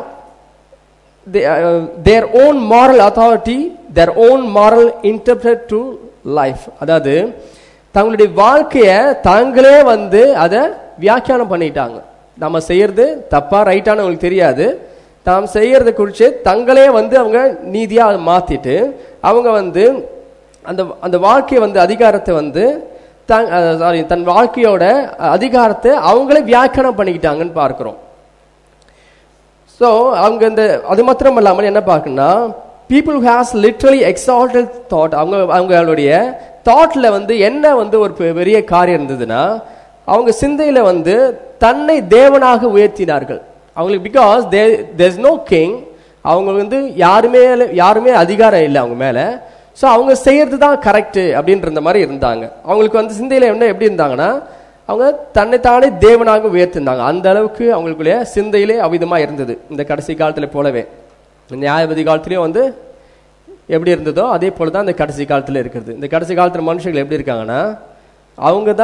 their own moral authority their own moral interpret to life அதாவது தங்களுடைய வாழ்க்கையை தாங்களே வந்து அதை வியாக்கியானம் பண்ணிட்டாங்க நம்ம செய்யறது தப்பா ரைட்டானு அவங்களுக்கு தெரியாது தாம் செய்யறத குறித்து தங்களே வந்து அவங்க நீதியா அதை மாத்திட்டு அவங்க வந்து அந்த அந்த வாழ்க்கையை வந்து அதிகாரத்தை வந்து சாரி தன் வாழ்க்கையோட அதிகாரத்தை அவங்களே வியாக்கியானம் பண்ணிக்கிட்டாங்கன்னு பார்க்கிறோம் ஸோ அவங்க இந்த அது மாத்திரம் இல்லாமல் என்ன பார்க்கணும்னா people has literally exalted thought அவங்க அவங்களுடைய தாட்ல வந்து என்ன வந்து ஒரு பெ- பெரிய காரியம் இருந்ததுன்னா அவங்க சிந்தையில வந்து தன்னை தேவனாக உயர்த்தினார்கள் அவங்களுக்கு because they there no king அவங்க வந்து யாருமே யாருமே அதிகாரம் இல்லை அவங்க மேல ஸோ அவங்க செய்யறது தான் கரெக்ட் அப்படின்ற மாதிரி இருந்தாங்க அவங்களுக்கு வந்து சிந்தையில என்ன எப்படி இருந்தாங்கன்னா அவங்க தன்னைத்தானே தேவனாக உயர்த்திருந்தாங்க அந்த அளவுக்கு அவங்களுக்குள்ளே சிந்தையிலே அவிதமா இருந்தது இந்த கடைசி காலத்துல போலவே நியாயபதி காலத்திலயும் வந்து எப்படி இருந்ததோ அதே போல தான் இந்த கடைசி காலத்துல இருக்கிறது இந்த கடைசி காலத்துல மனுஷங்கள் எப்படி இருக்காங்கன்னா அவங்க தான்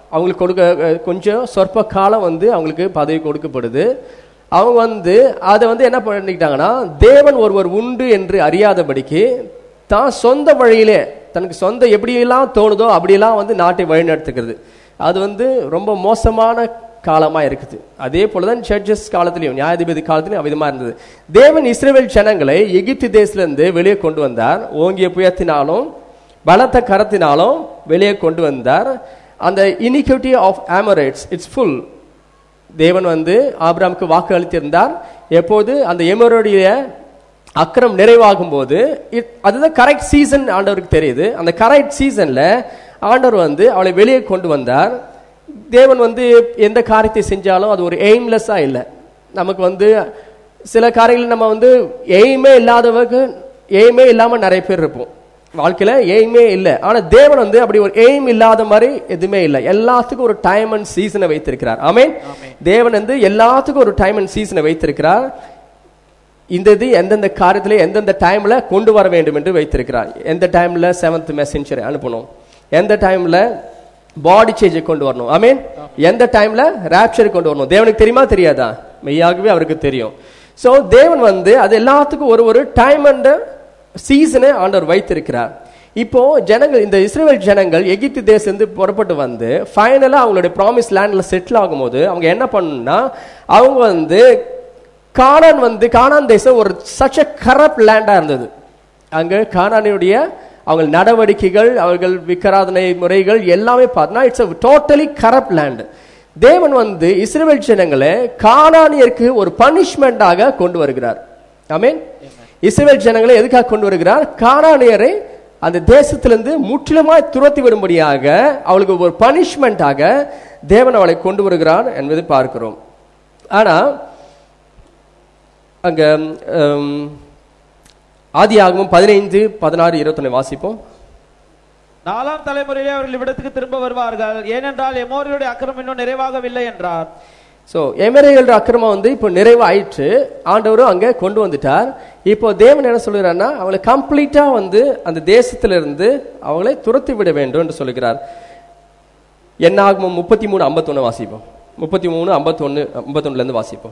அவங்களுக்கு கொடுக்க அஹ், கொஞ்சம் சொற்ப காலம் வந்து அவங்களுக்கு பதவி கொடுக்கப்படுது அவங்க வந்து அதை வந்து என்ன பண்ணிக்கிட்டாங்கன்னா தேவன் ஒருவர் உண்டு என்று அறியாதபடிக்கு தான் சொந்த வழியிலே தனக்கு சொந்த எப்படியெல்லாம் தோணுதோ அப்படியெல்லாம் வந்து நாட்டை வழிநடத்துக்கிறது அது வந்து ரொம்ப மோசமான காலமா இருக்குது அதே போலதான் சர்ச்சஸ் காலத்திலையும் நியாயாதிபதி காலத்திலையும் அவ்விதமா இருந்தது தேவன் இஸ்ரேல் ஜனங்களை எகிப்து தேசத்திலிருந்து வெளியே கொண்டு வந்தார் ஓங்கிய புயத்தினாலும் பலத்த கரத்தினாலும் வெளியே கொண்டு வந்தார் அந்த iniquity of Amorites it's full தேவன் வந்து ஆபிராமுக்கு வாக்கு அளித்திருந்தார் எப்போது அந்த எமருடைய அக்கிரம் நிறைவாகும் போது it- அதுதான் கரெக்ட் சீசன் ஆண்டவருக்கு தெரியுது அந்த கரெக்ட் சீசன்ல ஆண்டவர் வந்து அவளை வெளியே கொண்டு வந்தார் தேவன் வந்து எந்த காரியத்தை செஞ்சாலும் அது ஒரு எய்ம்லெஸ்ஸா இல்லை நமக்கு வந்து சில காரியங்கள் நம்ம வந்து எய்மே இல்லாதவங்க எய்மே இல்லாம நிறைய பேர் இருப்போம் வாழ்க்கையில எய்மே இல்லை ஆனா தேவன் வந்து அப்படி ஒரு எய்ம் இல்லாத மாதிரி எதுவுமே இல்லை எல்லாத்துக்கும் ஒரு டைம் அண்ட் சீசனை வைத்திருக்கிறார் ஆமென் தேவன் வந்து எல்லாத்துக்கும் ஒரு டைம் அண்ட் சீசனை வைத்திருக்கிறார் இந்த இது எந்தெந்த காரியத்துல எந்தெந்த டைம்ல கொண்டு வர வேண்டும் என்று வைத்திருக்கிறார் எந்த டைம்ல செவன்த் மெசேஞ்சரை அனுப்பணும் எந்த டைம்ல பாடி சேஞ்சை கொண்டு வரணும் ஐ மீன் எந்த டைம்ல ராப்சரை கொண்டு வரணும் தேவனுக்கு தெரியுமா தெரியாதா மெய்யாகவே அவருக்கு தெரியும் சோ தேவன் வந்து அது எல்லாத்துக்கும் ஒரு ஒரு டைம் அண்ட் சீசனை ஆண்டவர் வைத்திருக்கிறார் இப்போ ஜனங்கள் இந்த இஸ்ரேல் ஜனங்கள் எகிப்து தேசந்து புறப்பட்டு வந்து ஃபைனலா அவங்களுடைய ப்ராமிஸ் லேண்ட்ல செட்டில் ஆகும்போது அவங்க என்ன பண்ணணும்னா அவங்க வந்து கானான் வந்து கானான் தேசம் ஒரு சச் கரப்ட் லேண்டா இருந்தது அங்க கானானுடைய அவங்க நடவடிக்கைகள் அவர்கள் விக்கிராதனை முறைகள் எல்லாமே பார்த்தா இட்ஸ் டோட்டலி கரப்ட் லேண்ட் தேவன் வந்து இஸ்ரேல் ஜனங்களை கானானியருக்கு ஒரு பனிஷ்மெண்டாக கொண்டு வருகிறார் ஆமென் இஸ்ரேல் ஜனங்களை எதுக்காக கொண்டு வருகிறார் கானானியரை அந்த தேசத்திலிருந்து முற்றிலுமாய் துரத்தி விடும்படியாக அவளுக்கு ஒரு பனிஷ்மெண்டாக தேவன் அவளை கொண்டு வருகிறார் என்பதை பார்க்கிறோம் ஆனா அங்க ஹம், ஆதியாகமம் பதினைந்து பதினாறு இருபத்தொன்னு வாசிப்போம் நாலாம் தலைமுறையிலே அவர்கள் இவ்விடத்துக்கு திரும்ப வருவார்கள் ஏனென்றால் எமோரியுடைய அக்கிரமம் இன்னும் நிறைவாகவில்லை என்றார் ஸோ எமரேகளோட அக்கிரமம் வந்து இப்போ நிறைவாயிற்று ஆண்டவரும் அங்கே கொண்டு வந்துட்டார் இப்போ தேவன் என்ன சொல்லுகிறார்னா அவங்களை கம்ப்ளீட்டா வந்து அந்த தேசத்திலிருந்து அவங்களை துரத்தி விட வேண்டும் என்று சொல்லுகிறார் என்னாகமம் முப்பத்தி மூணு ஐம்பத்தொன்னு வாசிப்போம் முப்பத்தி மூணு ஐம்பத்தொன்னு ஐம்பத்தொன்னுல இருந்து வாசிப்போம்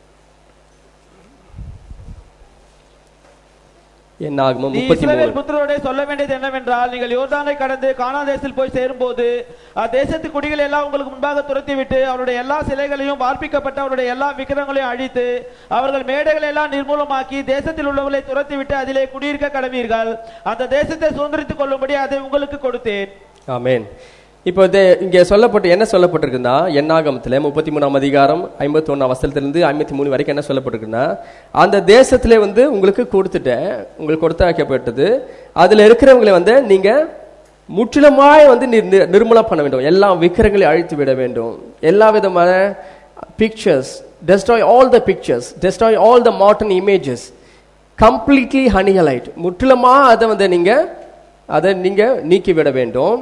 என்னாகமம் நீ முப்பத்தி மூணு இஸ்ரவேல் புத்திரரோடே சொல்ல வேண்டியது என்னவென்றால் நீங்கள் யோர்தானை கடந்து கானான் தேசத்தில் போய் சேரும்போது அத்தேசத்து குடிகள் எல்லாம் உங்களுக்கு முன்பாக துரத்திவிட்டு அவருடைய எல்லா சிலைகளையும் வார்ப்பிக்கப்பட்ட அவருடைய எல்லா விக்கிரங்களையும் அழித்து அவர்கள் மேடைகளை எல்லாம் நிர்மூலமாக்கி தேசத்தில் உள்ளவர்களை துரத்திவிட்டு அதிலே குடியிருக்க கடவீர்கள் அந்த தேசத்தை சுதந்திரித்துக் கொள்ளும்படி அதை உங்களுக்கு கொடுத்தேன் ஆமென் இப்போ தே- இங்க சொல்லப்பட்டு என்ன சொல்லப்பட்டிருக்குன்னா எண்ணாகமத்துல முப்பத்தி மூணாம் அதிகாரம் ஐம்பத்தி ஒன்னாம் வசனத்திலிருந்து ஐம்பத்தி மூணு வரைக்கும் என்ன சொல்லப்பட்டிருக்குன்னா அந்த தேசத்திலே வந்து உங்களுக்கு கொடுத்துட்டேன் உங்களுக்கு கொடுத்து வைக்கப்பட்டது அதுல இருக்கிறவங்களை வந்து நீங்க முற்றிலுமாய் வந்து நிர்- நிர்- நிர்மூலம் பண்ண வேண்டும் எல்லா விக்கிரங்களை அழித்து விட வேண்டும் எல்லா விதமான pictures destroy all the pictures destroy all the modern images completely annihilated முற்றிலுமா அதை வந்து நீங்க அதை நீங்க நீக்கி விட வேண்டும்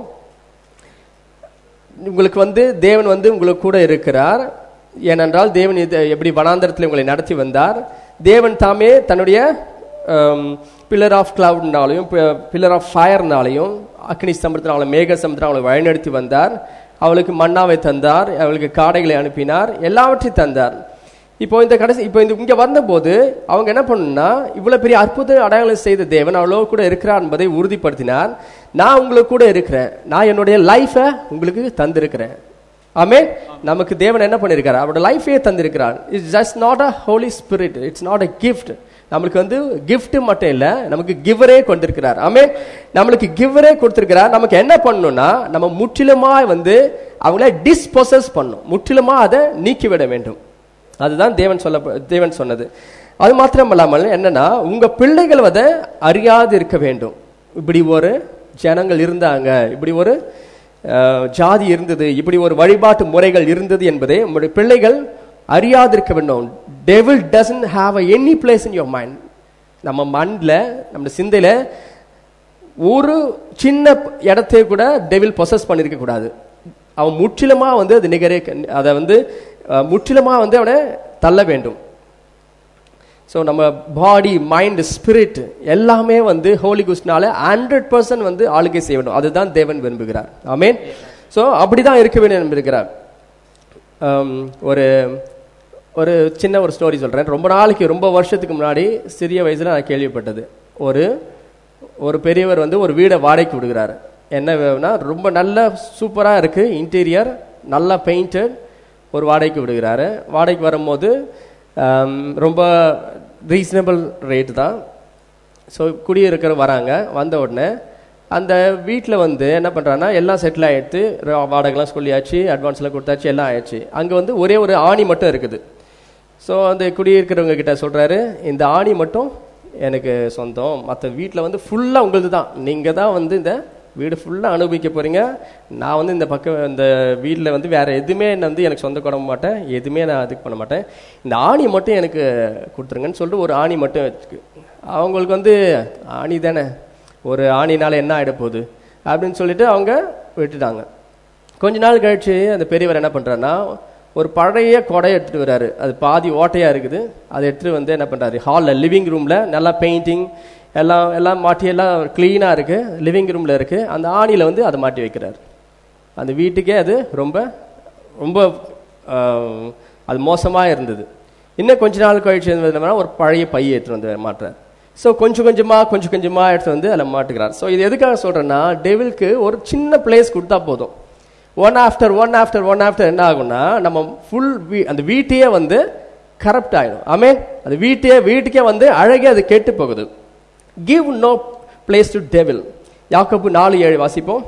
உங்களுக்கு வந்து தேவன் வந்து உங்களுக்கு கூட இருக்கிறார் ஏனென்றால் தேவன் இது எப்படி வனாந்தரத்தில் உங்களை நடத்தி வந்தார் தேவன் தாமே தன்னுடைய பில்லர் ஆஃப் கிளவுட்னாலையும் பில்லர் ஆஃப் ஃபயர்னாலையும் அக்னி சமுத்திரம் மேக சமுத்திரம் அவளை வழிநடத்தி வந்தார் அவளுக்கு மன்னாவை தந்தார் அவளுக்கு காடைகளை அனுப்பினார் எல்லாவற்றையும் தந்தார் இப்போ இந்த கடைசி இப்போ இந்த இங்க வந்தபோது அவங்க என்ன பண்ணுன்னா இவ்வளவு பெரிய அற்புத அடையாளம் செய்த தேவன் அவ்வளோ கூட இருக்கிறார் என்பதை உறுதிப்படுத்தினார் நான் உங்களுக்கு கூட இருக்கிறேன் நான் என்னுடைய லைஃபை உங்களுக்கு தந்திருக்கிறேன் ஆமே நமக்கு தேவன் என்ன பண்ணிருக்காரு அவரோட லைஃபே தந்திருக்கிறார் it's just not a Holy Spirit it's not a gift நம்மளுக்கு வந்து gift மட்டும் இல்ல நமக்கு கிவரே கொண்டிருக்கிறார் ஆமே நம்மளுக்கு கிவரே கொடுத்திருக்கிறார் நமக்கு என்ன பண்ணணும்னா நம்ம முற்றிலுமா வந்து அவங்கள டிஸ்பொசஸ் பண்ணும் முற்றிலுமா அதை நீக்கிவிட வேண்டும் அதுதான் தேவன் சொல்ல தேவன் சொன்னது அது மாத்திரம் இல்லாமல் என்னன்னா உங்க பிள்ளைகள் அதை அறியாது இருக்க வேண்டும் இப்படி ஒரு ஜனங்கள் இருந்தாங்க இப்படி ஒரு அஹ், ஜாதி இருந்தது இப்படி ஒரு வழிபாட்டு முறைகள் இருந்தது என்பதை உங்களுடைய பிள்ளைகள் அறியாதிருக்க வேண்டும் devil doesn't have a any place in your mind நம்ம மண்ணில் நம்ம சிந்தையில ஒரு சின்ன இடத்தை கூட டெவில் பொசஸ் பண்ணிருக்க கூடாது அவன் முற்றிலுமா வந்து அது நிகரே அதை வந்து அஹ், முற்றிலுமா வந்து அவனை தள்ள வேண்டும் ஸோ நம்ம பாடி மைண்ட் ஸ்பிரிட் எல்லாமே வந்து ஹோலி குஸ்ட்னால ஹண்ட்ரட் பர்சன்ட் வந்து ஆளுகை செய்ய வேண்டும் அதுதான் தேவன் விரும்புகிறார் ஆமென் ஸோ அப்படி தான் இருக்க வேண்டும் இருக்கிறார் ஆம், ஒரு ஒரு சின்ன ஒரு ஸ்டோரி சொல்கிறேன் ரொம்ப நாளைக்கு ரொம்ப வருஷத்துக்கு முன்னாடி சிறிய வயசில் நான் கேள்விப்பட்டது ஒரு ஒரு பெரியவர் வந்து ஒரு வீடை வாடகைக்கு விடுகிறாரு என்ன வேணும்னா ரொம்ப நல்ல சூப்பராக இருக்குது இன்டீரியர் நல்லா பெயிண்டட் ஒரு வாடகைக்கு விடுகிறாரு வாடகைக்கு வரும்போது ஆம், ரொம்ப ரீசனபிள் ரேட்டு தான் ஸோ குடியிருக்கிற வராங்க வந்த உடனே அந்த வீட்டில் வந்து என்ன பண்ணுறாங்கன்னா எல்லாம் செட்டில் ஆகிடுத்து வாடகைலாம் சொல்லியாச்சு அட்வான்ஸ்லாம் கொடுத்தாச்சு எல்லாம் ஆயிடுச்சு அங்கே வந்து ஒரே ஒரு ஆணி மட்டும் இருக்குது ஸோ அந்த குடியிருக்கிறவங்க கிட்ட சொல்கிறாரு இந்த ஆணி மட்டும் எனக்கு சொந்தம் மற்ற வீட்டில் வந்து ஃபுல்லாக உங்களுது தான் நீங்கள் தான் வந்து இந்த வீடு ஃபுல்லாக அனுபவிக்க போகிறீங்க நான் வந்து இந்த பக்கம் இந்த வீட்டில் வந்து வேறு எதுவுமே நான் வந்து எனக்கு சொந்த கொட மாட்டேன் எதுவுமே நான் இதுக்கு பண்ண மாட்டேன் இந்த ஆணி மட்டும் எனக்கு கொடுத்துருங்கன்னு சொல்லிட்டு ஒரு ஆணி மட்டும் வச்சுக்கு அவங்களுக்கு வந்து ஆணி தானே ஒரு ஆணினால என்ன ஆகிட போகுது அப்படின்னு சொல்லிட்டு அவங்க விட்டுட்டாங்க கொஞ்ச நாள் கழிச்சு அந்த பெரியவர் என்ன பண்ணுறாருன்னா ஒரு பழைய கொடையை எடுத்துகிட்டு வராரு அது பாதி ஓட்டையாக இருக்குது அதை எடுத்துகிட்டு வந்து என்ன பண்ணுறாரு ஹாலில் லிவிங் ரூமில் நல்லா பெயிண்டிங் எல்லாம் எல்லாம் மாட்டி எல்லாம் க்ளீனாக இருக்குது லிவிங் ரூமில் இருக்குது அந்த ஆணியில் வந்து அதை மாட்டி வைக்கிறார் அந்த வீட்டுக்கே அது ரொம்ப ரொம்ப ஆஹ், அது மோசமாக இருந்தது இன்னும் கொஞ்ச நாள் கழிச்சு என்னன்னா ஒரு பழைய பையை எடுத்துட்டு வந்து மாட்டுறார் ஸோ கொஞ்சம் கொஞ்சமாக கொஞ்சம் கொஞ்சமாக எடுத்து வந்து அதில் மாட்டுக்கிறார் ஸோ இது எதுக்காக சொல்கிறேன்னா டெவிலுக்கு ஒரு சின்ன பிளேஸ் கொடுத்தா போதும் one after one after one after என்ன ஆகும்னா நம்ம ஃபுல் அந்த வீட்டையே வந்து கரப்ட் ஆயிடும் ஆமே அந்த வீட்டையே வீட்டுக்கே வந்து அழகே அது கெட்டு போகுது give no place to devil யாக்கோபு நாலு ஏழு வாசிப்போம்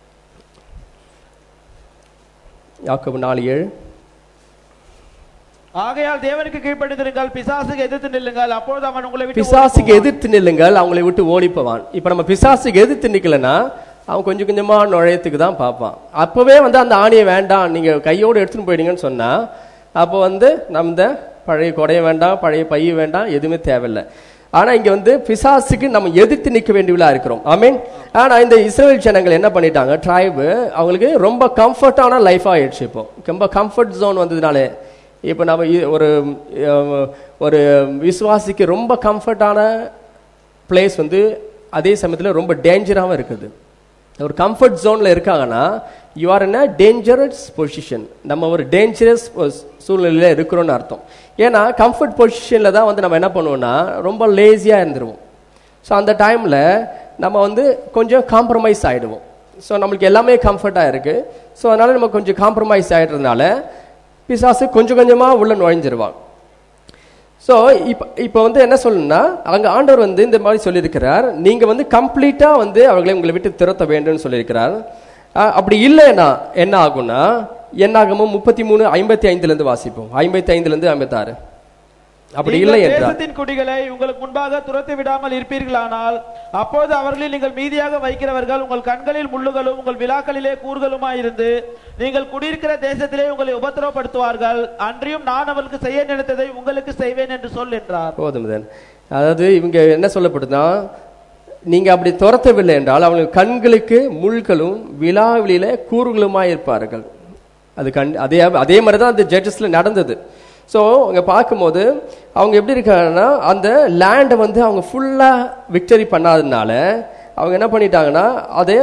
யாக்கோபு நாலு ஏழு ஆகையால் தேவனுக்கு கீழ்ப்படிந்திருங்கள் பிசாசுக்கு எதிர்த்து நில்லுங்கள் அப்பொழுது அவன் உங்களை விட்டு பிசாசுக்கு ஓடிப்போவான். எதிர்த்து நில்லுங்கள் அவங்களை விட்டு ஓடிப்போவான் இப்ப நம்ம பிசாசுக்கு எதிர்த்து நிக்கலன்னா அவன் கொஞ்சம் கொஞ்சமா நுழையத்துக்கு தான் பார்ப்பான் அப்பவே வந்து அந்த ஆணியை வேண்டாம் நீங்க கையோடு எடுத்துன்னு போயிடுங்கன்னு சொன்னா அப்போ வந்து நம்ம இந்த பழைய கொடைய வேண்டாம் பழைய பைய வேண்டாம் எதுவுமே தேவையில்லை ஆனா இங்க வந்து பிசாசுக்கு நம்ம எதிர்த்து நிக்க வேண்டியவளா இருக்கிறோம் ஐ ஆனா இந்த இஸ்ரேல் ஜனங்கள் என்ன பண்ணிட்டாங்க ட்ரைபு அவங்களுக்கு ரொம்ப கம்ஃபர்டான லைஃப் ஆயிடுச்சு இப்போ ரொம்ப கம்ஃபர்ட் ஜோன் வந்ததுனாலே இப்போ நம்ம இ- ஒரு அஹ், ஒரு விசுவாசிக்கு ரொம்ப கம்ஃபர்டான பிளேஸ் வந்து அதே சமயத்தில் ரொம்ப டேஞ்சராகவும் இருக்குது ஒரு கம்ஃபர்ட் ஜோனில் இருக்காங்கன்னா you are in a dangerous position நம்ம ஒரு டேஞ்சரஸ் சூழ்நிலையில் இருக்கிறோம்னு அர்த்தம் ஏன்னா கம்ஃபர்ட் பொசிஷனில் தான் வந்து நம்ம என்ன பண்ணுவோம்னா ரொம்ப லேசியாக இருந்துருவோம் ஸோ அந்த டைமில் நம்ம வந்து கொஞ்சம் காம்ப்ரமைஸ் ஆகிடுவோம் ஸோ நம்மளுக்கு எல்லாமே கம்ஃபர்ட்டாக இருக்குது ஸோ அதனால் நம்ம கொஞ்சம் காம்ப்ரமைஸ் ஆகிடுறதுனால பிசாசு கொஞ்சம் கொஞ்சமாக உள்ள நுழைஞ்சிருவான் ஸோ இப்போ இப்போ வந்து என்ன சொல்லணும்னா அங்கே ஆண்டவர் வந்து இந்த மாதிரி சொல்லியிருக்கிறார் நீங்கள் வந்து கம்ப்ளீட்டாக வந்து அவர்களை உங்களை விட்டு திரத்த வேண்டும்னு சொல்லியிருக்கிறார் அஹ், அப்படி இல்லைன்னா என்ன ஆகும்னா என்ன ஆகுமோ முப்பத்தி மூணு ஐம்பத்தி ஐந்துலேருந்து வாசிப்போம் ஐம்பத்தி ஐந்துலேருந்து ஐம்பத்தாறு அப்படி இல்லை நீங்கள் என்றால் தேசத்தின் குடிகளை உங்களுக்கு முன்பாக துரத்தி விடாமல் இருப்பீர்களானால் அப்போது அவர்களில் நீங்கள் மீதியாக வைக்கிறவர்கள் உங்கள் கண்களில் முள்ளுகளும் உங்கள் விழாக்களிலே கூறுகளுமாய் இருந்து நீங்கள் குடியிருக்கிற தேசத்திலே உங்களை உபத்திரவப்படுத்துவார்கள் அன்றியும் நான் அவர்களுக்கு செய்ய நினைத்ததை உங்களுக்கு செய்வேன் என்று சொல் என்றார் போதும் then. அதாவது இவங்க என்ன சொல்லப்படுதுன்னா நீங்க அப்படி துரத்தவில்லை என்றால் அவங்களுக்கு கண்களுக்கு முள்களும் விழாவிலே கூறுகளுமாய் இருப்பார்கள் அது கண் அதே அதே மாதிரி தான் அந்த ஜட்ஜஸ்ல நடந்தது ஸோ அங்கே பார்க்கும்போது அவங்க எப்படி இருக்காங்கன்னா அந்த லேண்டை வந்து அவங்க ஃபுல்லாக விக்டரி பண்ணாததுனால அவங்க என்ன பண்ணிட்டாங்கன்னா அதை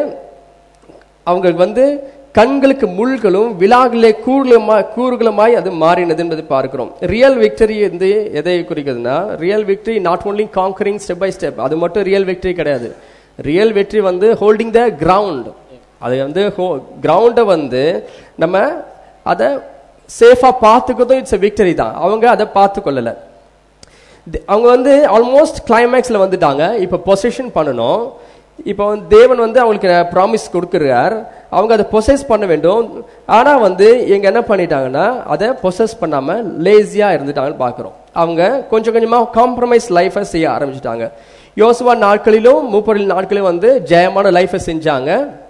அவங்க வந்து கண்களுக்கு முள்களும் விழாக்களே கூறுகளுமாய் கூறுகளுமாய் அது மாறினது என்பதை பார்க்கிறோம் ரியல் விக்டரி வந்து எதை குறிக்கிறதுனா real victory not only conquering step by step அது மட்டும் ரியல் விக்டரி கிடையாது ரியல் வெற்றி வந்து ஹோல்டிங் த கிரவுண்ட் அது வந்து கிரவுண்டை வந்து நம்ம அதை சேஃபாக பார்த்துக்கிறதும் இட்ஸ் விக்டரி தான் அவங்க அதை பார்த்து கொள்ளலை தி- அவங்க வந்து ஆல்மோஸ்ட் கிளைமேக்ஸில் வந்துட்டாங்க இப்போ பொசிஷன் பண்ணணும் இப்போ வந்து தேவன் வந்து அவங்களுக்கு ப்ராமிஸ் கொடுக்குறார் அவங்க அதை பொசஸ் பண்ண வேண்டும் ஆனால் வந்து எங்க என்ன பண்ணிட்டாங்கன்னா அதை பொசஸ் பண்ணாமல் லேசியாக இருந்துட்டாங்கன்னு பார்க்குறோம் அவங்க கொஞ்சம் கொஞ்சமாக காம்ப்ரமைஸ் லைஃபை செய்ய ஆரம்பிச்சிட்டாங்க யோசுவா நாட்களிலும் மூப்பரில் நாட்களிலும் வந்து ஜெயமான லைஃபை செஞ்சாங்க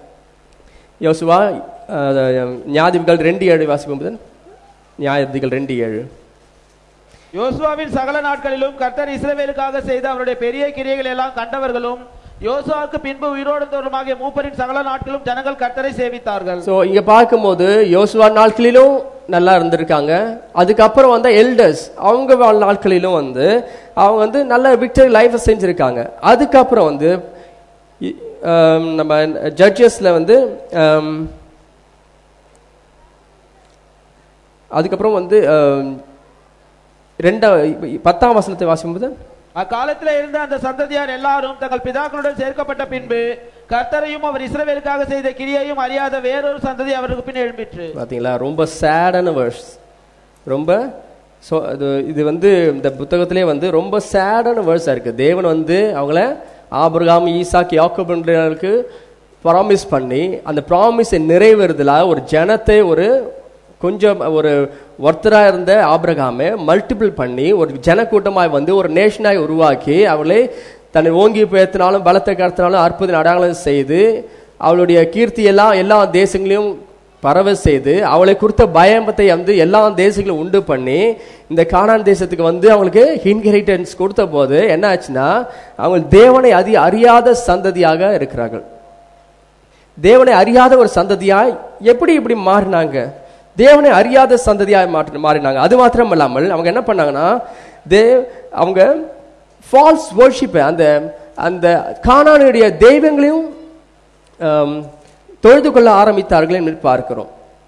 யோசுவா அஹ், நியாயாதிபதிகள் ரெண்டு ஏழு வாசிப்போம் புதன். நியாயாதிபதிகள் ரெண்டு ஏழு யோசுவாவின் சகல நாட்களிலும் கர்த்தர் இஸ்ரவேலுக்காக செய்த அவருடைய பெரிய கிரியைகள் எல்லாம் கண்டவர்களும் யோசுவாவுக்கு பின்பு உயிரோடுந்தவருமாகிய மூப்பரின் சகல நாட்களும் ஜனங்கள் கர்த்தரை சேவித்தார்கள் ஸோ இங்க பார்க்கும்போது யோசுவா நாட்களிலும் நல்லா இருந்திருக்காங்க அதுக்கப்புறம் வந்த எல்டர்ஸ் அவங்க வாழ் நாட்களிலும் வந்து அவங்க வந்து நல்ல விக்டரி லைஃப் செஞ்சிருக்காங்க அதுக்கப்புறம் வந்து இ- ஆம், நம்ம ஜட்ஜஸ்ல வந்து ஆம், அதுக்கப்புறம் வந்து அஹ், ரெண்டா பத்தாம் வசனத்தை வாசிக்கும்போது அக்காலத்தில் இருந்த அந்த சந்ததியார் எல்லாரும் தங்கள் பிதாக்களுடன் சேர்க்கப்பட்ட பின்பு கர்த்தரையும் அவர் இஸ்ரவேலுக்காக செய்த கிரியையும் அறியாத வேறொரு சந்ததி அவருக்கு பின் எழும்பிற்று பார்த்தீங்களா ரொம்ப சேடான வேர்ஸ் ரொம்ப ஸோ இது இது வந்து இந்த புத்தகத்திலே வந்து ரொம்ப சேடான வேர்ஸாக இருக்குது தேவன் வந்து அவங்கள ஆபிரகாம் ஈசாக் யாக்கோபுன்றவர்களுக்கு ப்ராமிஸ் பண்ணி அந்த ப்ராமிஸை நிறைவேறுதலா ஒரு ஜனத்தை ஒரு கொஞ்சம் ஒரு ஒருத்தராக இருந்த ஆபிரகாமை மல்டிபிள் பண்ணி ஒரு ஜனக்கூட்டமாய் வந்து ஒரு நேஷனாய் உருவாக்கி அவளை தன்னை ஓங்கி பேத்தினாலும் பலத்தை கடத்தினாலும் அற்புத அடையாளம் செய்து அவளுடைய கீர்த்தி எல்லாம் எல்லா தேசங்களையும் பரவ செய்து அவளை குறித்த பயமத்தை வந்து எல்லா தேசங்களும் உண்டு பண்ணி இந்த கானான் தேசத்துக்கு வந்து அவங்களுக்கு இன்ஹெரிட்டன்ஸ் கொடுத்த போது என்ன ஆச்சுன்னா அவங்க தேவனை அதி அறியாத சந்ததியாக இருக்கிறார்கள் தேவனை அறியாத ஒரு சந்ததியாய் எப்படி இப்படி மாறினாங்க தேவனை அறியாத சந்ததியாய் மாற்றி மாறினாங்க அது மாத்திரம் இல்லாமல் அவங்க என்ன பண்ணாங்கன்னா தே அவங்க ஃபால்ஸ் worship அந்த அந்த கானானுடைய தெய்வங்களையும் ஆம், தொழுது கொள்ள ஆரம்பித்தார்கள் என்று பார்க்கிறோம்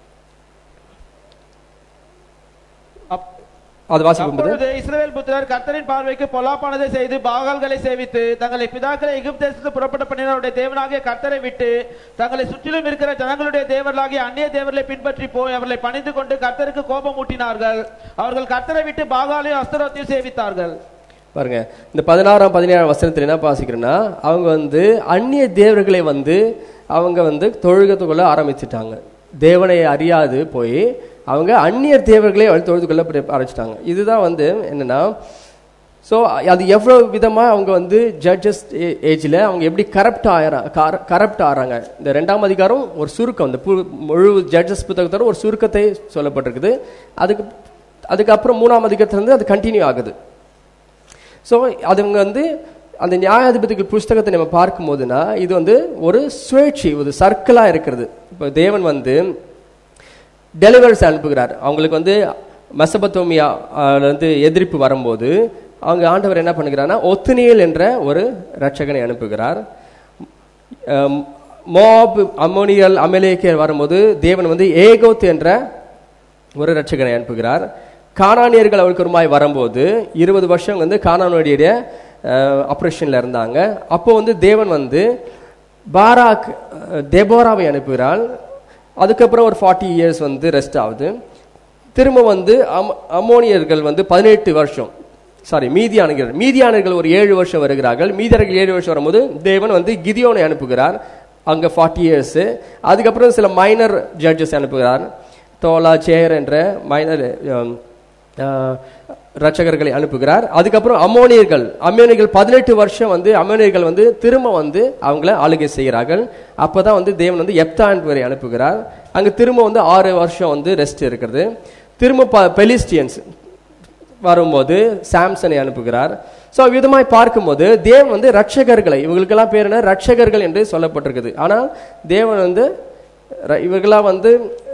அப்- அது வாசிக்கும்போது அப்பொழுது இஸ்ரவேல் புத்திரர் கர்த்தரின் பார்வைக்கு பொல்லாப்பானதை செய்து பாகால்களை சேவித்து தங்களை பிதாக்களை எகிப்து தேசத்து புறப்பட்ட பண்ணினருடைய தேவனாகிய கர்த்தரை விட்டு தங்களை சுற்றிலும் இருக்கிற ஜனங்களுடைய தேவர்களாகிய அந்நிய தேவர்களை பின்பற்றி போய் அவர்களை பணிந்து கொண்டு கர்த்தருக்கு கோபம் ஊட்டினார்கள் அவர்கள் கர்த்தரை விட்டு பாகாலையும் அஸ்தரோத்தையும் சேவித்தார்கள் பாருங்க இந்த பதினாறாம் பதினேழாம் வசனத்தில் என்ன வாசிக்கிறேன்னா அவங்க வந்து அந்நிய தேவர்களை வந்து அவங்க வந்து தொழுகத்து கொள்ள ஆரம்பிச்சிட்டாங்க தேவனை அறியாது போய் அவங்க அந்நியர் தேவர்களை அவள் தொழுது கொள்ள பிர- ஆரம்பிச்சிட்டாங்க இதுதான் வந்து என்னன்னா ஸோ அது எவ்வளோ விதமாக அவங்க வந்து ஜட்ஜஸ் ஏஜில் அவங்க எப்படி கரப்ட் ஆகிறா கரப்ட் ஆகிறாங்க இந்த ரெண்டாம் அதிகாரம் ஒரு சுருக்கம் இந்த பு- முழு ஜட்ஜஸ் புத்தகத்தோட ஒரு சுருக்கத்தை சொல்லப்பட்டிருக்குது அதுக்கு அதுக்கப்புறம் மூணாம் அதிகாரத்துலேருந்து அது கண்டினியூ ஆகுது ஸோ அதுங்க வந்து அந்த நியாயாதிபதிகள் புஸ்தகத்தை நம்ம பார்க்கும்போதுனா இது வந்து ஒரு சுழற்சி ஒரு சர்க்கிளாக இருக்கிறது இப்போ தேவன் வந்து டெலிவர்ஸ் அனுப்புகிறார் அவங்களுக்கு வந்து மெசபத்தோமியா வந்து எதிர்ப்பு வரும்போது அவங்க ஆண்டவர் என்ன பண்ணுகிறார்னா ஒத்துனியல் என்ற ஒரு ரட்சகனை அனுப்புகிறார் அம், மோப் அம்மோனியல் அமலேக்கியர் வரும்போது தேவன் வந்து ஏகோத் என்ற ஒரு ரட்சகனை அனுப்புகிறார் கானானியர்கள் அவருக்கு ஒருமாய் வரும்போது இருபது வருஷம் வந்து கானானுடைய ஆப்ரேஷனில் இருந்தாங்க அப்போ வந்து தேவன் வந்து பாராக் அஹ், தெபோராவை அனுப்புகிறாள் அதுக்கப்புறம் ஒரு ஃபார்ட்டி இயர்ஸ் வந்து ரெஸ்ட் ஆகுது திரும்ப வந்து அம் அம்மோனியர்கள் வந்து பதினெட்டு வருஷம் சாரி மீதியானர்கள் மீதியானர்கள் ஒரு ஏழு வருஷம் வருகிறார்கள் மீதியானர்கள் ஏழு வருஷம் வரும்போது தேவன் வந்து கிதியோனை அனுப்புகிறார் அங்கே ஃபார்ட்டி இயர்ஸ் அதுக்கப்புறம் சில மைனர் ஜட்ஜஸ் அனுப்புகிறார் தோலா சேர் என்ற மைனர் ரட்சகர்களை அனுப்புகிறார் அதுக்கப்புறம் அம்மோனியர்கள் அம்மோனியர்கள் பதினெட்டு வருஷம் வந்து அம்மோனியர்கள் வந்து திரும்ப வந்து அவங்கள ஆளுகை செய்கிறார்கள் அப்பதான் வந்து தேவன் வந்து எப்தான் வரை அனுப்புகிறார் அங்க திரும்ப வந்து ஆறு வருஷம் வந்து ரெஸ்ட் இருக்கிறது திரும்ப ப பெலிஸ்டியன்ஸ் வரும்போது சாம்சனை அனுப்புகிறார் ஸோ விதமாய் பார்க்கும்போது தேவன் வந்து ரட்சகர்களை இவங்களுக்கெல்லாம் பேர் என்ன ரட்சகர்கள் என்று சொல்லப்பட்டிருக்குது ஆனால் தேவன் வந்து ர- இவர்களாம் வந்து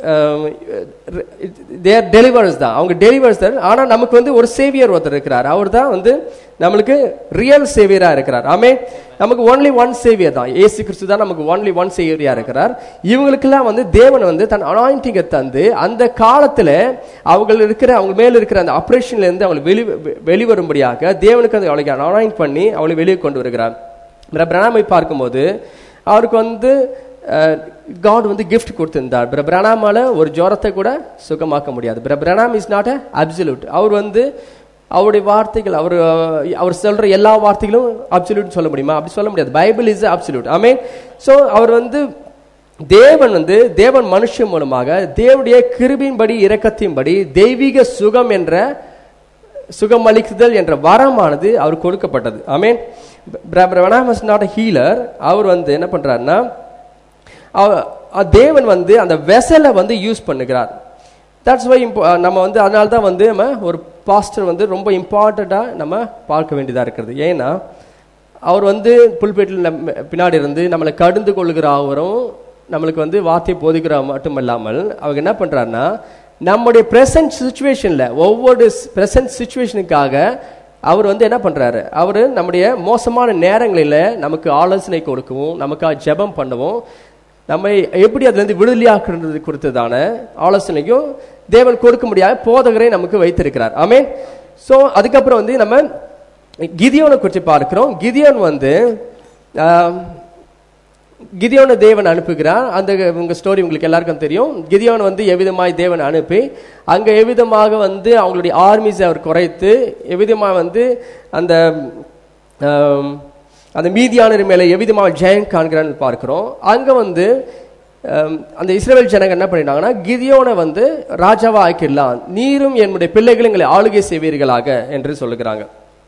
தேர் டெலிவர்ஸ் தான் அவங்க டெலிவர்ஸ் தான் ஆனால் நமக்கு வந்து ஒரு சேவியர் ஒருத்தர் இருக்கிறார் அவர் தான் வந்து நம்மளுக்கு ரியல் சேவியரா இருக்கிறார் ஆமே நமக்கு ஒன்லி ஒன் சேவியர் தான் ஏசு கிறிஸ்து தான் நமக்கு ஒன்லி ஒன் சேவியரா இருக்கிறார் இவங்களுக்கெல்லாம் வந்து தேவன் வந்து தன் அனாயிண்டிங்கை தந்து அந்த காலத்துல அவங்க இருக்கிற அவங்க மேல இருக்கிற அந்த ஆபரேஷன்ல இருந்து அவங்களை வெளி வெ- வெளிவரும்படியாக தேவனுக்கு அதை அவளுக்கு அனாயிண்ட் பண்ணி அவளை வெளியே கொண்டு வருகிறார் பிரணாமை பார்க்கும்போது அவருக்கு வந்து காட் வந்து கிஃப்ட் கொடுத்திருந்தார் பிர பிரணாமால ஒரு ஜுரத்தை கூட சுகமாக்க முடியாது பிர பிரணாம் இஸ் நாட் அ அப்சல்யூட் அவர் வந்து அவருடைய வார்த்தைகள் அவர் அஹ், அவர் சொல்ற எல்லா வார்த்தைகளும் அப்சல்யூட் சொல்ல முடியுமா அப்படி சொல்ல முடியாது பைபிள் இஸ் அப்சல்யூட் ஆமே ஸோ அவர் வந்து தேவன் வந்து தேவன் மனுஷன் மூலமாக தேவனுடைய கிருபின்படி இரக்கத்தின்படி தெய்வீக சுகம் என்ற சுகம் அளிக்குதல் என்ற வரமானது அவர் கொடுக்கப்பட்டது ஆமீன் வாஸ் நாட் அ ஹீலர் அவர் வந்து என்ன பண்றாருன்னா அவ- அ- தேவன் வந்து அந்த வெசலை வந்து யூஸ் பண்ணுகிறார் தட்ஸ் வை நம்ம வந்து அதனால தான் வந்து நம்ம ஒரு பாஸ்டர் வந்து ரொம்ப இம்பார்ட்டண்ட்டாக நம்ம பார்க்க வேண்டியதாக இருக்கிறது ஏன்னா அவர் வந்து புல்பேட்டில் நம்ம பின்னாடி இருந்து நம்மளை கடிந்து கொள்ளுகிற அவரும் நம்மளுக்கு வந்து வார்த்தை போதிக்கிற மட்டும் இல்லாமல் அவங்க என்ன பண்றாருன்னா நம்முடைய பிரசன்ட் சுச்சுவேஷன்ல ஒவ்வொரு பிரசன்ட் சுச்சுவேஷனுக்காக அவர் வந்து என்ன பண்றாரு அவர் நம்முடைய மோசமான நேரங்களில் நமக்கு ஆலோசனை கொடுக்கவும் நமக்காக ஜெபம் பண்ணவும் நம்மை எப்படி அதுலேருந்து விடுதலையாக்குறது குறித்ததான ஆலோசனையும் தேவன் கொடுக்க முடியாத போதகரை நமக்கு வைத்திருக்கிறார் ஆமே ஸோ அதுக்கப்புறம் வந்து நம்ம கிதியோனை குறித்து பார்க்கிறோம் கிதியோன் வந்து ஆஹ், கிதியோனை தேவன் அனுப்புகிறார் அந்த உங்க ஸ்டோரி உங்களுக்கு எல்லாருக்கும் தெரியும் கிதியோன் வந்து எவ்விதமாய் தேவன் அனுப்பி அங்க எவ்விதமாக வந்து அவங்களுடைய ஆர்மிஸை அவர் குறைத்து எவ்விதமாக வந்து அந்த ஆம், அந்த மீதியானர் மேலே எவ்விதமாக ஜெயம் காண்கிறான்னு பார்க்கிறோம் அங்க வந்து ஆம், அந்த இஸ்ரேல் ஜனங்க என்ன பண்ணிட்டாங்கன்னா கிதியோனை வந்து ராஜாவா ஆக்கிடலாம் நீரும் என்னுடைய பிள்ளைகள் எங்களை ஆளுகை செய்வீர்களாக என்று சொல்லுகிறாங்க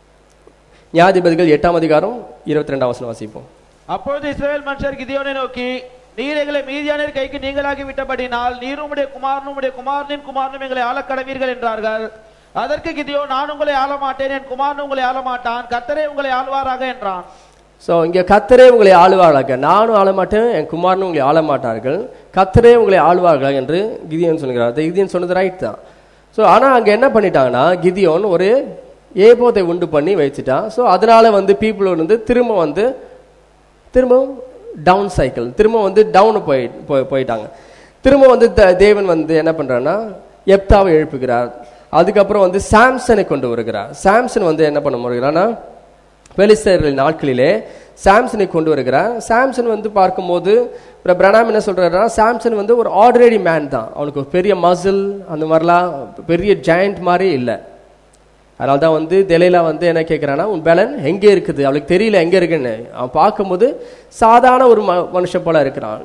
நியாயாதிபதிகள் எட்டாம் அதிகாரம் இருபத்தி ரெண்டாம் வசனம் வாசிப்போம் அப்பொழுது இஸ்ரவேல் மனுஷர் கிதியோனை நோக்கி நீர் எங்களை மீதியானின் கைக்கு நீங்களாகி விட்டபடினால் நீரும் உடைய குமாரனும் உடைய குமாரனின் குமாரனும் எங்களை ஆளக் கடவீர்கள் என்றார்கள் அதற்கு கிதியோ நான் உங்களை ஆள மாட்டேன் என் குமாரன் உங்களை ஆள மாட்டான் கர்த்தரே உங்களை ஆள்வாராக என்றான் ஸோ இங்கே கத்தரே உங்களை ஆளுவாளாக நானும் ஆள மாட்டேன் என் குமாரனும் உங்களை ஆள மாட்டார்கள் கத்தரே உங்களை ஆளுவார்கள் என்று கிதியோன் சொல்கிறார் அது கிதியோன் சொன்னது ரைட் தான் ஸோ ஆனால் அங்கே என்ன பண்ணிட்டாங்கன்னா கிதியோன் ஒரு ஏபோத்தை உண்டு பண்ணி வச்சுட்டான் ஸோ அதனால வந்து பீப்புள் வந்து திரும்ப வந்து திரும்பவும் டவுன் சைக்கிள் திரும்ப வந்து டவுன் போய் போய்- போயிட்டாங்க திரும்ப வந்து த- தேவன் வந்து என்ன பண்றாருன்னா எப்தாவை எழுப்புகிறார் அதுக்கப்புறம் வந்து சாம்சனை கொண்டு வருகிறார் சாம்சன் வந்து என்ன பண்ண வருகிறான்னா பெலிஸ்தர்கள் நாட்களிலே சாம்சனை கொண்டு வருகிறார் சாம்சன் வந்து பார்க்கும்போது அப்புறம் பிரணாம் என்ன சொல்றாருன்னா சாம்சன் வந்து ஒரு ஆர்டினரி மேன் தான் அவனுக்கு ஒரு பெரிய மசில் அந்த மாதிரிலாம் பெரிய ஜாயிண்ட் மாதிரி இல்லை அதனால தான் வந்து தெலைலா வந்து என்ன கேட்குறான்னா உன் பேலன் எங்கே இருக்குது அவளுக்கு தெரியல எங்கே இருக்குன்னு அவன் பார்க்கும்போது சாதாரண ஒரு ம மனுஷன் போல இருக்கிறான்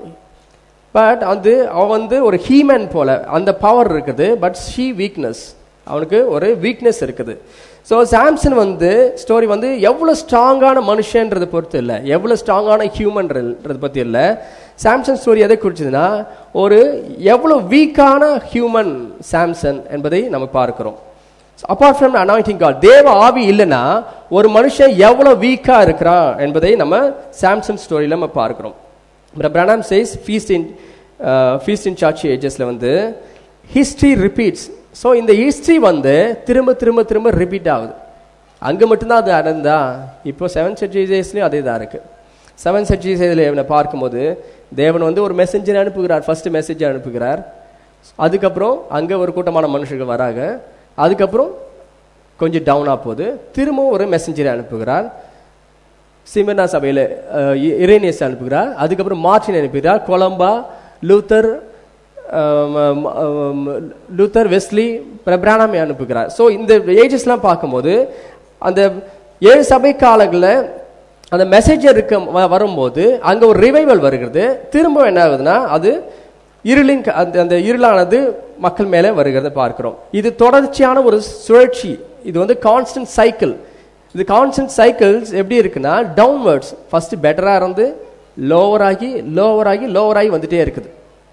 பட் வந்து அவன் வந்து ஒரு ஹீமன் போல அந்த பவர் இருக்குது பட் ஷீ வீக்னஸ் அவனுக்கு ஒரு வீக்னஸ் இருக்குது ஸோ சாம்சன் வந்து ஸ்டோரி வந்து எவ்வளோ ஸ்ட்ராங்கான மனுஷன்றதை பொறுத்து இல்லை எவ்வளோ ஸ்ட்ராங்கான ஹியூமன்ன்றது பற்றி இல்லை சாம்சன் ஸ்டோரி எதை குறிச்சதுன்னா ஒரு எவ்வளோ வீக்கான ஹியூமன் சாம்சன் என்பதை நம்ம பார்க்கிறோம் அப்பார்ட் ஃப்ரம் அனாயிட்டிங் காட் தேவ ஆவி இல்லைன்னா ஒரு மனுஷன் எவ்வளவு வீக்கா இருக்கிறான் என்பதை நம்ம சாம்சன் ஸ்டோரியில நம்ம பார்க்கிறோம் பிரணாம் says feast in feast in church ஏஜஸ்ல வந்து ஹிஸ்டரி ரிப்பீட்ஸ் ஸோ இந்த ஹிஸ்டரி வந்து திரும்ப திரும்ப திரும்ப ரிப்பீட் ஆகுது அங்கே மட்டும்தான் அது நடந்தா இப்போ செவன் சர்ச்சைசஸ்லையும் அதே தான் இருக்கு செவன் சர்ச்சைசஸில் இவனை பார்க்கும்போது தேவன் வந்து ஒரு மெசேஜர் அனுப்புகிறார் ஃபர்ஸ்ட் மெசேஜ் அனுப்புகிறார் அதுக்கப்புறம் அங்கே ஒரு கூட்டமான மனுஷர்கள் வராங்க அதுக்கப்புறம் கொஞ்சம் டவுனாக போகுது திரும்பவும் ஒரு மெசஞ்சரை அனுப்புகிறார் சிமெனா சபையில் இரேனியஸ் அனுப்புகிறார் அதுக்கப்புறம் மார்டின் அனுப்புகிறார் கொலம்பா லூத்தர் அஹ், ம- அஹ், லூத்தர் வெஸ்லி பிரபிரானாமை அனுப்புகிறார் ஸோ இந்த ஏஜஸ்லாம் பார்க்கும்போது அந்த ஏழு சபை காலங்களில் அந்த மெசேஜர் இருக்க வ- வரும்போது அங்கே ஒரு ரிவைவல் வருகிறது திரும்ப என்ன ஆகுதுன்னா அது இருளின் க- அந்த அந்த இருளானது மக்கள் மேலே வருகிறத பார்க்கிறோம் இது தொடர்ச்சியான ஒரு சுழற்சி இது வந்து கான்ஸ்டன்ட் சைக்கிள் இது கான்ஸ்டன்ட் சைக்கிள்ஸ் எப்படி இருக்குன்னா டவுன்வர்ட்ஸ் ஃபர்ஸ்ட் பெட்டரா இருந்து லோவர் ஆகி லோவர் ஆகி லோவர் ஆகி வந்துட்டே இருக்குது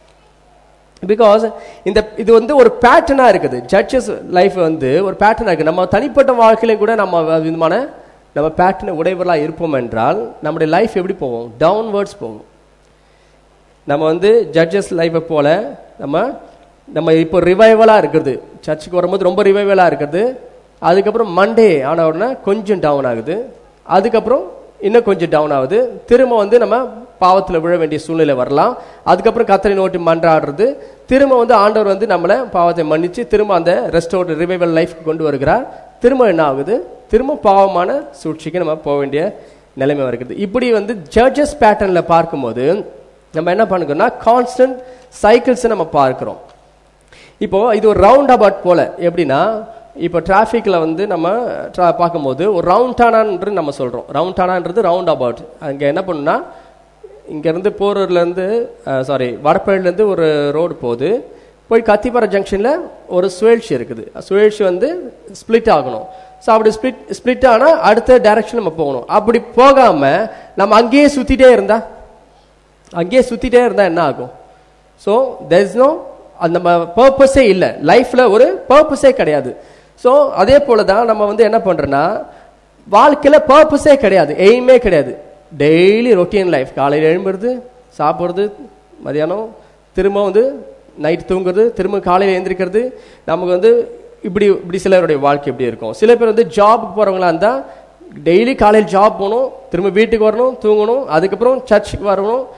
பிகாஸ் இந்த இது வந்து ஒரு பேட்டர்னா இருக்குது ஜட்ஜஸ் லைஃப் வந்து ஒரு பேட்டர்னா இருக்கு நம்ம தனிப்பட்ட வாழ்க்கையில கூட நம்ம விதமான நம்ம பேட்டர்னை உடையவர்களா இருப்போம் என்றால் நம்முடைய லைஃப் எப்படி போவோம் டவுன்வர்ட்ஸ் போகும் நம்ம வந்து ஜட்ஜஸ் லைஃபை போல நம்ம நம்ம இப்போ ரிவைவலாக இருக்கிறது சர்ச்சுக்கு வரும்போது ரொம்ப ரிவைவலாக இருக்கிறது அதுக்கப்புறம் மண்டே ஆன உடனே கொஞ்சம் டவுன் ஆகுது அதுக்கப்புறம் இன்னும் கொஞ்சம் டவுன் ஆகுது திரும்ப வந்து நம்ம பாவத்தில் விழ வேண்டிய சூழ்நிலை வரலாம் அதுக்கப்புறம் கத்தரை நோட்டி மன்றாடுறது திரும்ப வந்து ஆண்டவர் வந்து நம்மளை பாவத்தை மன்னிச்சு திரும்ப அந்த ரெஸ்டோர்ட் ரிவைவல் லைஃப்க்கு கொண்டு வருகிறார் திரும்ப என்ன ஆகுது திரும்ப பாவமான சூழ்ச்சிக்கு நம்ம போக வேண்டிய நிலைமை வருகிறது இப்படி வந்து ஜட்ஜஸ் பேட்டர்ன்ல பார்க்கும்போது நம்ம என்ன பண்ணுறோம்னா கான்ஸ்டன்ட் சைக்கிள்ஸை நம்ம பார்க்கிறோம் இப்போ இது ஒரு ரவுண்ட் அபவுட் போல எப்படின்னா இப்போ டிராஃபிக்கில் வந்து நம்ம tra- பார்க்கும்போது ஒரு ரவுண்ட் டானான்று நம்ம சொல்கிறோம் ரவுண்ட் டானான்றது ரவுண்ட் அபவுட் அங்கே என்ன பண்ணுன்னா இங்கேருந்து போரூர்லேருந்து சாரி வடப்பேடுலேருந்து ஒரு ரோடு போகுது போய் கத்திப்பாறை ஜங்ஷனில் ஒரு சுழற்சி இருக்குது சுழற்சி வந்து ஸ்ப்ளிட் ஆகணும் ஸோ அப்படி ஸ்ப்ளிட் ஸ்ப்ளிட் ஆனால் அடுத்த டைரக்ஷன் நம்ம போகணும் அப்படி போகாமல் நம்ம அங்கேயே சுற்றிட்டே இருந்தா அங்கேயே சுற்றிட்டே இருந்தால் என்ன ஆகும் ஸோ தெர் இஸ் நோ அந்த பர்பஸே இல்லை லைஃப்பில் ஒரு பர்பஸே கிடையாது ஸோ அதே போல தான் நம்ம வந்து என்ன பண்ணுறோன்னா வாழ்க்கையில் பர்பஸே கிடையாது எய்மே கிடையாது டெய்லி ரொட்டீன் லைஃப் காலையில் எழும்புறது சாப்பிட்றது மதியானம் திரும்ப வந்து நைட் தூங்குறது திரும்ப காலையில் எழுந்திரிக்கிறது நமக்கு வந்து இப்படி இப்படி சிலருடைய வாழ்க்கை எப்படி இருக்கும் சில பேர் வந்து ஜாபுக்கு போகிறவங்களா இருந்தால் டெய்லி காலையில் ஜாப் போகணும் திரும்ப வீட்டுக்கு வரணும் தூங்கணும் அதுக்கப்புறம் சர்ச்சுக்கு வரணும்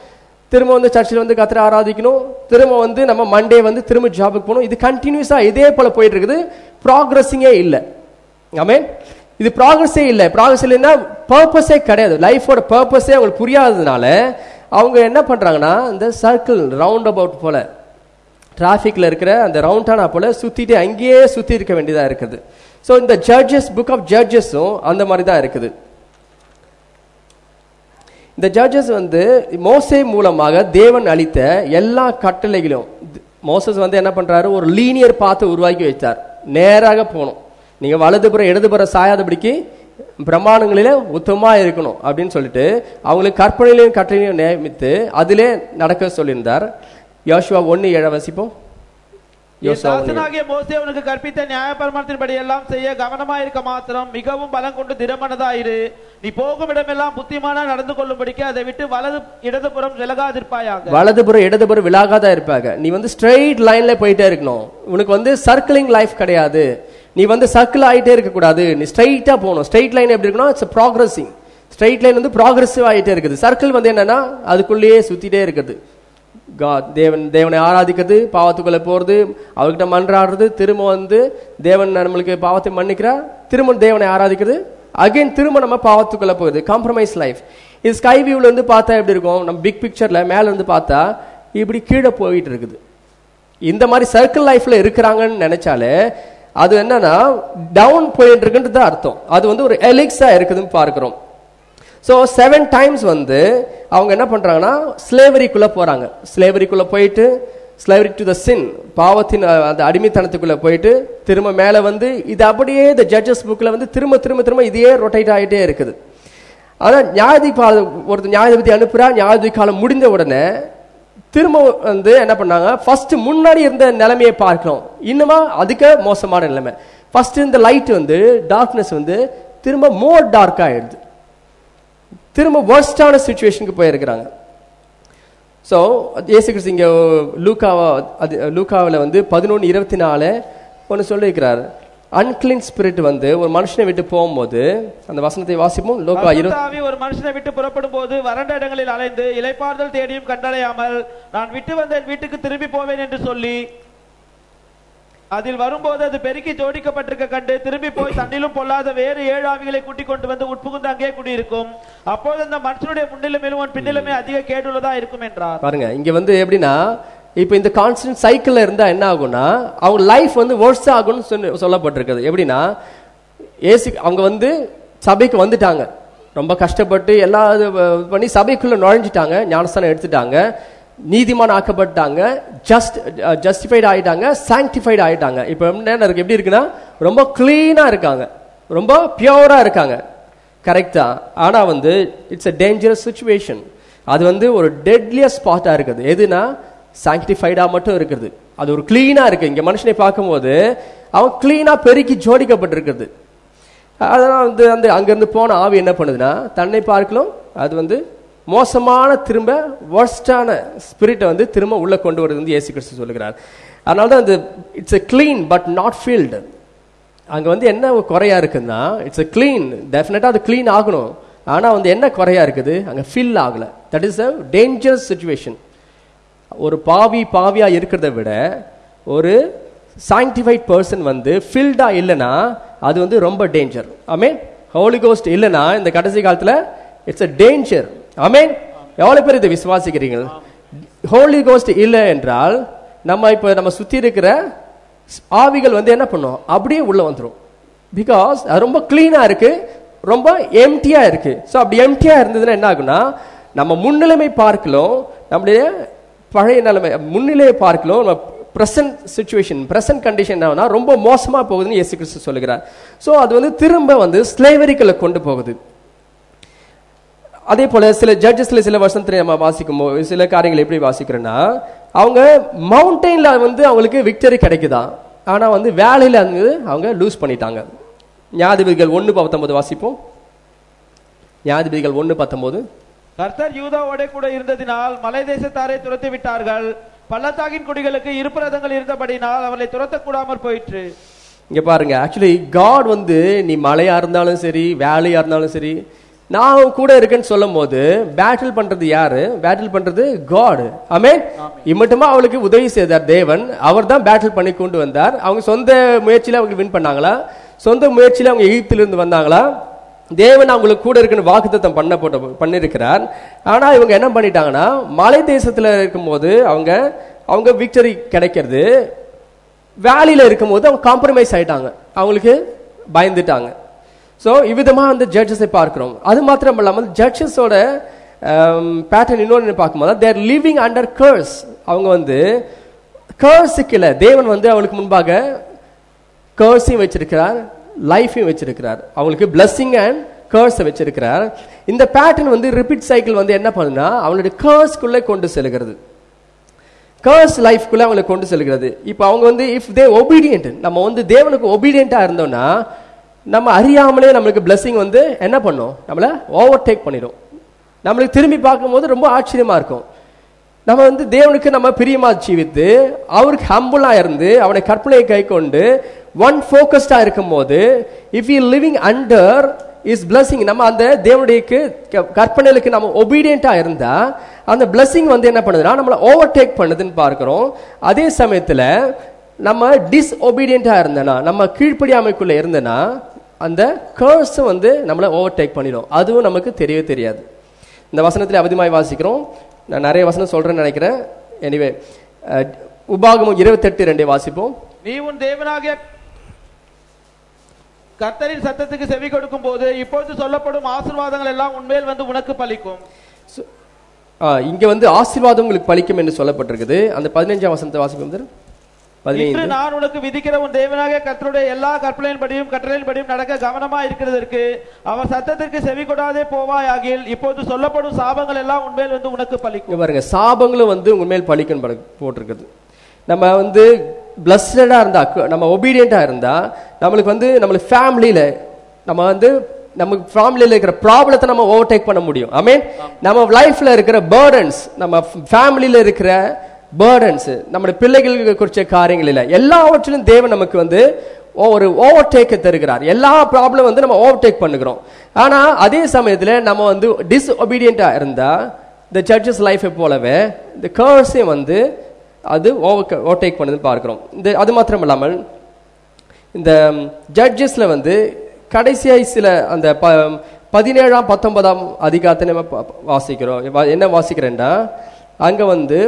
திரும்ப வந்து சர்ச்சில் வந்து கத்திர ஆராதிக்கணும் திரும்ப வந்து நம்ம மண்டே வந்து திரும்ப ஜாபுக்கு போகணும் இது கண்டினியூஸா இதே போல போயிட்டு இருக்குது ப்ராக்ரஸிங்கே இல்லை ஆமென் இது ப்ராக்ரஸே இல்லை ப்ராக்ரஸ் இல்லைன்னா பர்பஸே கிடையாது லைஃபோட பர்பஸே அவங்களுக்கு புரியாததுனால அவங்க என்ன பண்றாங்கன்னா இந்த சர்க்கிள் ரவுண்ட் அபவுட் போல டிராஃபிக்ல இருக்கிற அந்த ரவுண்டானா போல சுத்திட்டு அங்கேயே சுத்தி இருக்க வேண்டியதா இருக்குது ஸோ இந்த ஜட்ஜஸ் புக் ஆஃப் ஜட்ஜஸும் அந்த மாதிரி தான் இருக்குது இந்த ஜட்ஜஸ் வந்து மோசே மூலமாக தேவன் அளித்த எல்லா கட்டளைகளும் மோசஸ் வந்து என்ன பண்றாரு ஒரு லீனியர் பார்த்து உருவாக்கி வைத்தார் நேராக போகணும் நீங்க வலதுபுறம் இடதுபுறம் சாயாதபடிக்கு பிரமாணங்களிலே உத்தமா இருக்கணும் அப்படின்னு சொல்லிட்டு அவங்களுக்கு கற்பனையிலையும் கட்டளையும் நியமித்து அதிலே நடக்க சொல்லியிருந்தார் யோசுவா ஒன்னு ஏழை வசிப்போம் என் யோசுவா ஒண்ணு ஏழு. தாசனாகிய மோசே உனக்கு கற்பித்த நியாயப்பிரமாணத்தின்படி எல்லாம் செய்ய கவனமாயிருக்க மாத்திரம் மிகவும் பலம் கொண்டு திடமனதாயிரு நீ போகும் இடமெல்லாம் புத்திமானா நடந்து கொள்ளும்படிக்கு அதை விட்டு வலது இடதுபுறம் விலகாதிருப்பாயாக வலதுபுறம் இடதுபுறம் விலாகாதான் இருப்பாங்க நீ வந்து ஸ்ட்ரெயிட் லைன்ல போயிட்டே இருக்கணும் உனக்கு வந்து சர்க்கிளிங் லைஃப் கிடையாது நீ வந்து சர்க்கிள் ஆயிட்டே இருக்க கூடாது நீ ஸ்ட்ரைட்டா போகணும் ஸ்ட்ரெயிட் லைன் எப்படி இருக்கணும் இட்ஸ் ப்ராக்ரஸிங் ஸ்ட்ரெயிட் லைன் வந்து ப்ராக்ரஸிவ் ஆயிட்டே இருக்குது சர்க்கிள் வந்து என்னன்னா அதுக்குள்ளேயே சுத்திட்டே இருக்குது God தேவன் தேவனை ஆராதிக்கிறது பாவத்துக்குள்ள போறது அவர்கிட்ட மன்றாடுறது திரும்ப வந்து தேவன் நம்மளுக்கு பாவத்தை மன்னிக்கிறார் திரும்ப தேவனை ஆராதிக்கிறது அகைன் திரும்ப நம்ம பாவத்துக்குள்ள போகுது காம்ப்ரமைஸ் லைஃப் இது ஸ்கை வியூல இருந்து பார்த்தா எப்படி இருக்கும் நம்ம பிக் பிக்சர்ல மேல இருந்து பார்த்தா இப்படி கீழே போயிட்டு இருக்குது இந்த மாதிரி சர்க்கிள் லைஃப்ல இருக்கிறாங்கன்னு நினைச்சாலே அது என்னன்னா டவுன் போயிட்டு இருக்குன்றது அர்த்தம் அது வந்து ஒரு எலிக்ஸா இருக்குதுன்னு பார்க்கிறோம் ஸோ செவன் டைம்ஸ் வந்து அவங்க என்ன பண்றாங்கன்னா ஸ்லேவரிக்குள்ள போறாங்க ஸ்லேவரிக்குள்ள போயிட்டு ஸ்லேவரி டு த சின் பாவத்தின் அஹ், அந்த அடிமைத்தனத்துக்குள்ள போயிட்டு திரும்ப மேல வந்து இது அப்படியே இந்த ஜட்ஜஸ் புக்ல வந்து திரும்ப திரும்ப திரும்ப இதையே ரொட்டேட் ஆகிட்டே இருக்குது ஆனா நியாயதி ஒருத்தர் நியாயாதிபதி அனுப்புறா நியாயாதிபதி காலம் முடிந்த உடனே திரும்ப வந்து என்ன பண்ணாங்க ஃபர்ஸ்ட் முன்னாடி இருந்த நிலைமையை பார்க்கலாம் இன்னுமா அதுக்கு மோசமான நிலைமை ஃபர்ஸ்ட் இந்த லைட் வந்து டார்க்னஸ் வந்து திரும்ப மோர் டார்க் ஆயிடுது திரும்ப worst-ஆன சுச்சுவேஷனுக்கு போயிருக்கிறாங்க ஸோ இயேசு கிறிஸ்து இங்கே லூக்காவா அது லூக்காவில் வந்து பதினொன்று இருபத்தி நாலு ஒன்று சொல்லியிருக்கிறார் அன்கிளீன் ஸ்பிரிட் வந்து ஒரு மனுஷனை விட்டு போகும்போது அந்த வசனத்தை வாசிப்போம் லூக்கா இருபத்தி பரிசுத்த ஆவி ஒரு மனுஷனை விட்டு புறப்படும் போது வறண்ட இடங்களில் அலைந்து இலைப்பாறுதல் தேடியும் கண்டடையாமல் நான் விட்டு வந்த என் வீட்டுக்கு திரும்பி போவேன் என்று சொல்லி அதில் வரும்போது அது பெருக்கி ஜோடிக்கப்பட்டிருக்க கண்டு திரும்பி போய் தன்னிலும் பொல்லாத வேறு ஏழு ஆவிகளை கூட்டிக் கொண்டு வந்து உட்புகுந்து அங்கே குடியிருக்கும் அப்போது அந்த மனுஷனுடைய முன்னிலுமே உன் பின்னிலுமே அதிக கேடுள்ளதா இருக்கும் என்றார் பாருங்க இங்க வந்து எப்படின்னா இப்போ இந்த கான்ஸ்டன்ட் சைக்கிள்ல இருந்தா என்ன ஆகும்னா அவங்க லைஃப் வந்து worse ஆகும்னு சொல்லி சொல்லப்பட்டிருக்குது எப்படின்னா ஏசி அவங்க வந்து சபைக்கு வந்துட்டாங்க ரொம்ப கஷ்டப்பட்டு எல்லா இது பண்ணி சபைக்குள்ள நுழைஞ்சிட்டாங்க ஞானஸ்தானம் எடுத்துட்டாங்க நீதிமான் ஆக்கப்பட்டாங்க ஜஸ்ட் ஜஸ்டிஃபைடு ஆயிட்டாங்க சாங்டிஃபைடு ஆயிட்டாங்க இப்போ என்ன இருக்கு எப்படி இருக்குன்னா ரொம்ப கிளீனா இருக்காங்க ரொம்ப பியூரா இருக்காங்க கரெக்டா ஆனா வந்து இட்ஸ் a டேஞ்சரஸ் சுச்சுவேஷன் அது வந்து ஒரு டெட்லியஸ்ட் ஸ்பாட்டா இருக்குது எதுனா சாங்டிஃபைடா மட்டும் இருக்குது அது ஒரு கிளீனா இருக்கு இங்க மனுஷனை பார்க்கும்போது அவன் கிளீனா பெருக்கி ஜோடிக்கப்பட்டிருக்குது அதனால வந்து அந்த அங்கிருந்து போன ஆவி என்ன பண்ணுதுன்னா தன்னை பார்க்கலாம் அது வந்து மோசமான திரும்ப worst-ஆன ஸ்பிரிட்டை வந்து திரும்ப உள்ள கொண்டு வருது வந்து இயேசு கிறிஸ்து சொல்லுகிறார் அதனால தான் அந்த it's a clean but not filled அங்க வந்து என்ன ஒரு குறையா இருக்குன்னா இட்ஸ் a clean டெஃபினட்டா அது க்ளீன் ஆகணும் ஆனா வந்து என்ன குறையா இருக்குது அங்க ஃபில் ஆகல that is a dangerous situation ஒரு பாவி பாவியா இருக்கிறத விட ஒரு சாங்டிஃபைட் பர்சன் வந்து ஃபில்டா இல்லைன்னா அது வந்து ரொம்ப டேஞ்சர் ஆமேன் ஹோலி கோஸ்ட் இல்லைன்னா இந்த கடைசி காலத்துல இட்ஸ் a டேஞ்சர் ஆமேன் எவ்வளவு பேர் இதை விசுவாசிக்கிறீங்க ஹோலி கோஸ்ட் இல்லை என்றால் நம்ம இப்ப நம்ம சுத்தி இருக்கிற ஆவிகள் வந்து என்ன பண்ணும் அப்படியே உள்ள வந்துரும் பிகாஸ் அது ரொம்ப கிளீனா இருக்கு ரொம்ப எம்டியா இருக்கு ஸோ அப்படி எம்டியா இருந்ததுன்னா என்ன ஆகும்னா நம்ம முன்னிலைமை பார்க்கலாம் நம்முடைய பழைய நிலைமை முன்னிலையை பார்க்கலாம் நம்ம பிரசன்ட் சுச்சுவேஷன் பிரசன்ட் கண்டிஷன் என்ன ரொம்ப மோசமா போகுதுன்னு இயேசு கிறிஸ்து சொல்லுகிறார் ஸோ அது வந்து திரும்ப வந்து ஸ்லேவரிக்குள்ள கொண்டு போகுது அதே போல சில ஜட்ஜஸ்ல சில வருஷத்துல நம்ம வாசிக்கும் போது சில காரியங்கள் எப்படி வாசிக்கிறோன்னா அவங்க மவுண்டெயின்ல வந்து அவங்களுக்கு விக்டரி கிடைக்குதா ஆனா வந்து வேலையில வந்து அவங்க லூஸ் பண்ணிட்டாங்க நியாயாதிபதிகள் ஒன்று பத்தொன்பது வாசிப்போம் நியாயாதிபதிகள் ஒன்று பத்தொன்பது கர்த்தர் யூதாவோட கூட இருந்ததினால் மலை தேசத்தாரை துரத்தி விட்டார்கள் பள்ளத்தாக்கின் குடிகளுக்கு இருப்பிரதங்கள் இருந்தபடினால் அவர்களை துரத்தக்கூடாமற் போயிற்று இங்க பாருங்க ஆக்சுவலி காட் வந்து நீ மலையா இருந்தாலும் சரி வேலையா இருந்தாலும் சரி நான் அவன் கூட இருக்கேன்னு சொல்லும் போது பேட்டில் பண்றது யாரு பேட்டில் பண்றது காட் ஆமே இம்மட்டுமா அவளுக்கு உதவி செய்தார் தேவன் அவர் தான் பேட்டில் பண்ணி கொண்டு வந்தார் அவங்க சொந்த முயற்சியில அவங்க வின் பண்ணாங்களா சொந்த முயற்சியில அவங்க எகிப்திலிருந்து வந்தாங்களா தேவன் அவங்களுக்கு கூட இருக்குன்னு வாக்குத்தத்தம் பண்ண போட்ட பண்ணிருக்கிறார் ஆனா இவங்க என்ன பண்ணிட்டாங்கன்னா மலை தேசத்துல இருக்கும்போது அவங்க அவங்க விக்டரி கிடைக்கிறது வேலியில இருக்கும்போது அவங்க காம்ப்ரமைஸ் ஆயிட்டாங்க அவங்களுக்கு பயந்துட்டாங்க ஸோ இவ்விதமாக வந்து ஜட்ஜஸை பார்க்கிறோம் அது மாத்திரம் இல்லாமல் ஜட்ஜஸோட பேட்டர்ன் இன்னொன்று பார்க்கும்போது தேர் லிவிங் அண்டர் கர்ஸ் அவங்க வந்து கர்ஸுக்கு இல்லை தேவன் வந்து அவளுக்கு முன்பாக கர்ஸையும் வச்சிருக்கிறார் லைஃபையும் வச்சிருக்கிறார் அவங்களுக்கு பிளஸ்ஸிங் அண்ட் கர்ஸை வச்சிருக்கிறார் இந்த பேட்டர்ன் வந்து ரிப்பீட் சைக்கிள் வந்து என்ன பண்ணுன்னா அவளுடைய கர்ஸ்க்குள்ளே கொண்டு செல்கிறது கர்ஸ் லைஃப்குள்ள அவங்களை கொண்டு செல்கிறது இப்போ அவங்க வந்து இஃப் தே ஒபீடியன்ட் நம்ம வந்து தேவனுக்கு ஒபீடியண்டா இருந்தோம்னா நம்ம அறியாமலே நம்மளுக்கு blessing வந்து என்ன பண்ணும் நம்மளை ஓவர்டேக் பண்ணிடும் நம்மளுக்கு திரும்பி பார்க்கும்போது ரொம்ப ஆச்சரியமா இருக்கும் நம்ம வந்து தேவனுக்கு நம்ம பிரியமா ஜீவித்து அவருக்கு ஹம்புலா இருந்து அவனை கற்பனையை கை கொண்டு ஒன் ஃபோக்கஸ்டா இருக்கும்போது if you living under is blessing நம்ம அந்த தேவனுடைய க- கற்பனைகளுக்கு நம்ம ஒபீடியண்டா இருந்தா அந்த blessing வந்து என்ன பண்ணுதுன்னா நம்மளை ஓவர்டேக் பண்ணுதுன்னு பார்க்கிறோம் அதே சமயத்துல நம்ம டிஸ்ஒபீடியண்டா இருந்தனா நம்ம கீழ்ப்படியாமைக்குள்ள இருந்தனா அந்த கர்ஸ் வந்து நம்மளை ஓவர்டேக் பண்ணிடும் அதுவும் நமக்கு தெரியவே தெரியாது இந்த வசனத்தில் அவதிமாய் வாசிக்கிறோம் நான் நிறைய வசனம் சொல்றேன்னு நினைக்கிறேன் எனிவே உபாகமம் இருபத்தெட்டு ரெண்டை வாசிப்போம் நீ உன் தேவனாகிய கர்த்தரின் சத்தத்துக்கு செவி கொடுக்கும் போது இப்பொழுது சொல்லப்படும் ஆசீர்வாதங்கள் எல்லாம் உன்மேல் வந்து உனக்கு பலிக்கும் சு- ஆ, இங்க வந்து ஆசீர்வாதம் உங்களுக்கு பலிக்கும் என்று சொல்லப்பட்டிருக்குது அந்த பதினைஞ்சாம் வசனத்தை வாசிப்போம் சார் இன்று பதினைந்து நான் உனக்கு விதிக்கிற உன் தேவனாகிய கர்த்தருடைய எல்லா கற்பனையின்படியும் கட்டளையின்படியும் நடக்க கவனமா இருக்கிறதற்கு அவர் சத்தத்திற்கு செவி கொடாதே போவாயாகில் இப்போது சொல்லப்படும் சாபங்கள் எல்லாம் உன்மேல் வந்து உனக்கு பலிக்கும் இங்க பாருங்க சாபங்களும் வந்து உங்க மேல் பழிக்கும் போட்டிருக்குது நம்ம வந்து பிளஸ்டடா இருந்தா கு- நம்ம ஒபீடியண்டா இருந்தா நம்மளுக்கு வந்து நம்மளுக்கு ஃபேமிலியில நம்ம வந்து நமக்கு ஃபேமிலியில இருக்கிற ப்ராப்ளத்தை நம்ம ஓவர்டேக் பண்ண முடியும் ஐ மீன் நம்ம லைஃப்ல இருக்கிற பேர்டன்ஸ் நம்ம ஃபேமிலியில இருக்கிற பேர்டன்ஸ் நம்முடைய பிள்ளைகளுக்கு குறிச்ச காரியங்கள் இல்லை எல்லாவற்றிலும் தேவன் நமக்கு வந்து ஓ- ஒரு ஓவர்டேக்கை தருகிறார் எல்லா ப்ராப்ளம் வந்து நம்ம ஓவர்டேக் பண்ணுகிறோம் ஆனா அதே சமயத்துல நம்ம வந்து டிஸ்ஒபீடியண்டா இருந்தா இந்த ஜட்ஜஸ் லைஃபை போலவே இந்த கர்ஸையும் வந்து அது ஓவர் ஓவர்டேக் பண்ணுதுன்னு பார்க்கிறோம் இந்த அது மாத்திரம் இல்லாமல் இந்த ஜட்ஜஸ்ல வந்து கடைசியாய் சில அந்த ப பதினேழாம் பத்தொன்பதாம் அதிகாரத்தை நம்ம ப- ப- வாசிக்கிறோம் வா- என்ன வாசிக்கிறேன்டா அங்க வந்து